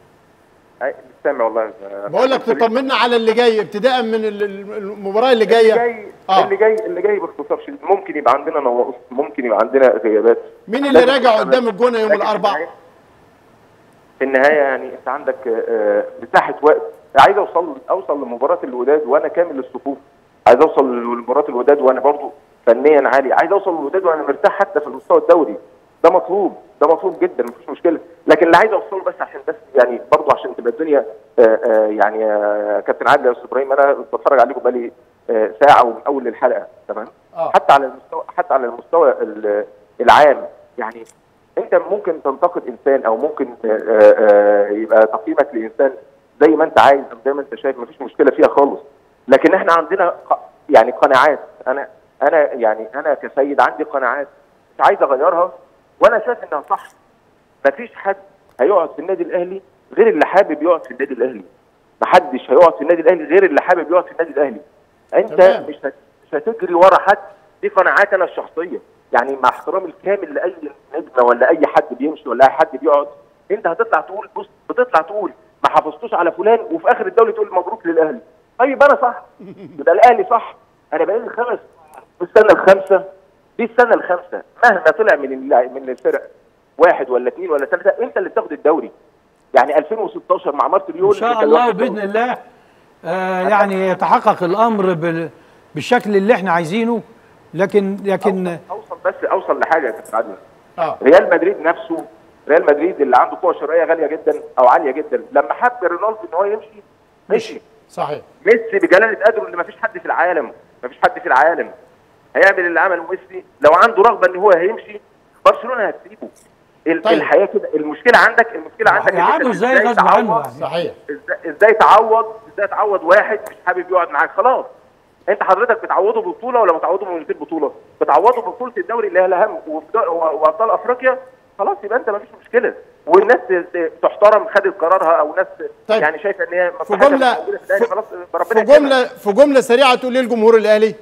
Speaker 16: أي- مش سامع والله
Speaker 3: بقول لك تطمنا على اللي جاي ابتداء من ال- ال- المباراه اللي جايه
Speaker 16: اللي جاي اللي جاي اللي جاي باختصار شديد ممكن يبقى عندنا نواقص ممكن يبقى عندنا غيابات
Speaker 3: مين اللي
Speaker 16: لكن-
Speaker 3: راجع قدام الجونه يوم
Speaker 16: لكن
Speaker 3: الاربعاء
Speaker 16: في النهايه يعني انت عندك آه، مساحه وقت عايز اوصل اوصل لمباراه الوداد وانا كامل الصفوف عايز اوصل لمباراه الوداد وانا برضو فنيا عالي عايز اوصل للوداد وانا مرتاح حتى في المستوى الدوري ده مطلوب ده مطلوب جدا مفيش مشكله لكن اللي عايز اوصله بس عشان بس يعني برضو عشان تبقى الدنيا آه، آه، يعني آه، كابتن عادل يا استاذ ابراهيم انا بتفرج عليكم بقالي آه، ساعه ومن اول الحلقه تمام حتى على المستوى حتى على المستوى ال- العام يعني انت ممكن تنتقد انسان او ممكن آه، آه، يبقى تقييمك لانسان زي ما انت عايز او زي ما انت شايف مفيش مشكله فيها خالص لكن احنا عندنا ق- يعني قناعات انا انا يعني انا كسيد عندي قناعات مش عايز اغيرها وانا شايف انها صح مفيش حد هيقعد في النادي الاهلي غير اللي حابب يقعد في النادي الاهلي محدش هيقعد في النادي الاهلي غير اللي حابب يقعد في النادي الاهلي انت
Speaker 3: تمام.
Speaker 16: مش هت- مش هتجري ورا حد دي قناعات انا الشخصيه يعني مع احترامي الكامل لاي نجم ولا اي حد بيمشي ولا اي حد بيقعد انت هتطلع تقول بص بتطلع تقول ما حافظتوش على فلان وفي اخر الدوري تقول مبروك للاهلي طيب انا صح يبقى الاهلي صح انا بقالي خمس في السنه الخامسه دي السنه الخامسه مهما طلع من اللاع- من الفرق واحد ولا اثنين ولا ثلاثه انت اللي بتاخد الدوري يعني 2016 مع مارتريول
Speaker 2: ان شاء
Speaker 16: كان
Speaker 2: الله
Speaker 16: واخد
Speaker 2: باذن الله آه يعني يتحقق الامر بال بالشكل اللي احنا عايزينه لكن لكن
Speaker 16: اوصل بس اوصل لحاجه يا كابتن عادل
Speaker 3: اه
Speaker 16: ريال مدريد نفسه ريال مدريد اللي عنده قوه شرائيه غاليه جدا او عاليه جدا لما حب رونالدو ان هو يمشي مشي
Speaker 3: صحيح
Speaker 16: ميسي بجلاله قدره اللي ما فيش حد في العالم ما فيش حد في العالم هيعمل اللي عمله ميسي لو عنده رغبه ان هو هيمشي برشلونه هتسيبه ال-
Speaker 3: طيب.
Speaker 16: الحياه كده المشكله عندك المشكله عندك إن أنت
Speaker 2: هيقعدوا ازاي غصب
Speaker 16: تعوض-
Speaker 2: عنه يعني
Speaker 3: صحيح
Speaker 16: إزاي- ازاي تعوض ازاي تعوض واحد مش حابب يقعد معاك خلاص انت حضرتك بتعوضه ببطوله ولا بتعوضه من غير بطوله بتعوضه ببطوله الدوري اللي هي الاهم وبدا- و- وابطال افريقيا خلاص يبقى انت مفيش مشكله والناس ت- تحترم خدت قرارها او ناس
Speaker 3: طيب.
Speaker 16: يعني شايفه ان هي
Speaker 3: في
Speaker 16: حاجة
Speaker 3: جملة-
Speaker 16: مش موجودة في الأهلي، خلاص ربنا
Speaker 3: في
Speaker 16: يكرمها.
Speaker 3: جمله في جمله سريعه تقول ايه الجمهور الاهلي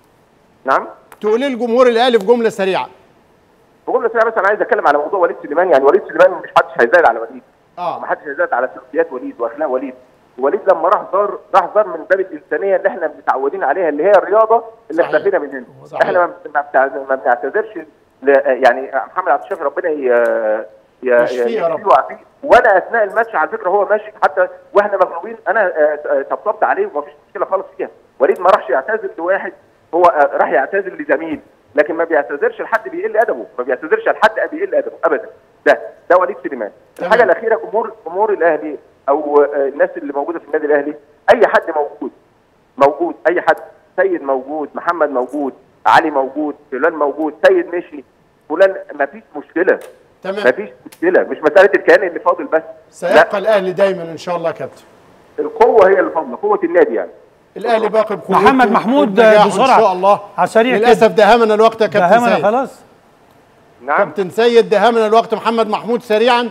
Speaker 16: نعم
Speaker 3: تقول ايه الجمهور الاهلي في جمله سريعه
Speaker 16: بقول سريعه بس انا عايز اتكلم على موضوع وليد سليمان يعني وليد سليمان مش حدش هيزايد على وليد
Speaker 3: اه
Speaker 16: ما حدش هيزايد على سلوكيات وليد واخلاق وليد وليد لما راح زار راح زار من باب الانسانيه اللي احنا متعودين عليها اللي هي الرياضه اللي
Speaker 3: صحيح.
Speaker 16: احنا فينا منها
Speaker 3: صحيح.
Speaker 16: احنا ما بت- ما بتع- ما بنعتذرش ل- يعني محمد عبد الشافي ربنا ي... ي...
Speaker 3: يشفيه يا رب.
Speaker 16: يشفيه ويعافيه. وانا اثناء الماتش على فكره هو ماشي حتى واحنا مغلوبين انا آه، آه، طبطبت عليه وما فيش مشكله خالص فيها وليد ما راحش يعتذر لواحد هو آه، راح يعتذر لزميل لكن ما بيعتذرش لحد بيقل ادبه ما بيعتذرش لحد بيقل ادبه ابدا ده ده وليد سليمان الحاجه الاخيره جمهور جمهور الاهلي او آه، الناس اللي موجوده في النادي الاهلي اي حد موجود موجود اي حد سيد موجود محمد موجود علي موجود فلان موجود سيد مشي فلان ما فيش مشكله
Speaker 3: تمام.
Speaker 16: ما فيش مشكله مش مساله الكيان اللي فاضل بس
Speaker 3: سيبقى الاهلي دايما ان شاء الله يا كابتن
Speaker 16: القوه هي اللي فاضله قوه النادي يعني
Speaker 3: الاهلي باقي بقوته
Speaker 2: محمد محمود
Speaker 3: وبنجاحه
Speaker 2: بسرعه
Speaker 3: ان شاء الله
Speaker 2: على السريع كده.
Speaker 3: للاسف دهمنا الوقت يا كابتن
Speaker 2: دهمنا
Speaker 3: سيد
Speaker 2: خلاص
Speaker 16: نعم
Speaker 3: كابتن سيد دهمنا الوقت محمد محمود سريعا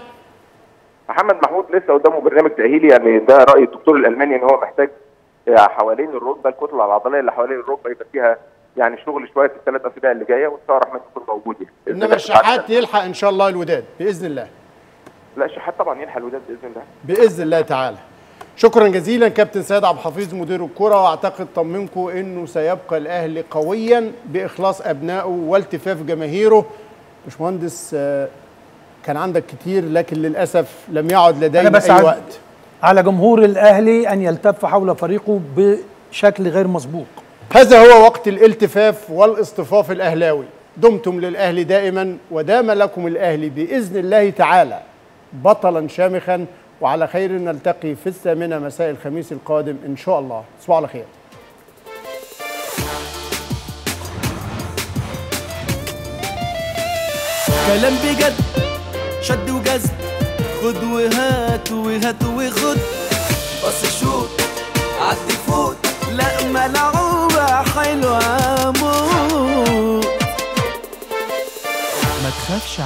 Speaker 16: محمد محمود لسه قدامه برنامج تاهيلي يعني ده راي الدكتور الالماني ان هو محتاج آه، حوالين الركبه الكتله العضليه اللي حوالين الركبه يبقى فيها يعني شغل شويه في الثلاث اسابيع اللي جايه وان شاء الله الرحمن يكون موجود يعني بإذن
Speaker 3: انما
Speaker 16: الله.
Speaker 3: الشحات يلحق ان شاء الله الوداد باذن الله
Speaker 16: لا الشحات طبعا يلحق الوداد باذن الله
Speaker 3: باذن الله تعالى شكرا جزيلا كابتن سيد عبد الحفيظ مدير الكره واعتقد طمنكم انه سيبقى الاهلي قويا باخلاص ابنائه والتفاف جماهيره باشمهندس آه، كان عندك كتير لكن للاسف لم يعد
Speaker 2: انا
Speaker 3: لدينا
Speaker 2: بس
Speaker 3: اي
Speaker 2: عايز-
Speaker 3: وقت
Speaker 2: على جمهور الاهلي ان يلتف حول فريقه بشكل غير مسبوق
Speaker 3: هذا هو وقت الالتفاف والاصطفاف الاهلاوي دمتم للاهلي دائما ودام لكم الاهلي باذن الله تعالى بطلا شامخا وعلى خير نلتقي في الثامنه مساء الخميس القادم ان شاء الله تصبحوا على خير
Speaker 1: كلام بجد شد وجذب خد وهات وهات وخد بص شوت عدي فوت لا ملعوبة حلوة موت ما تخافش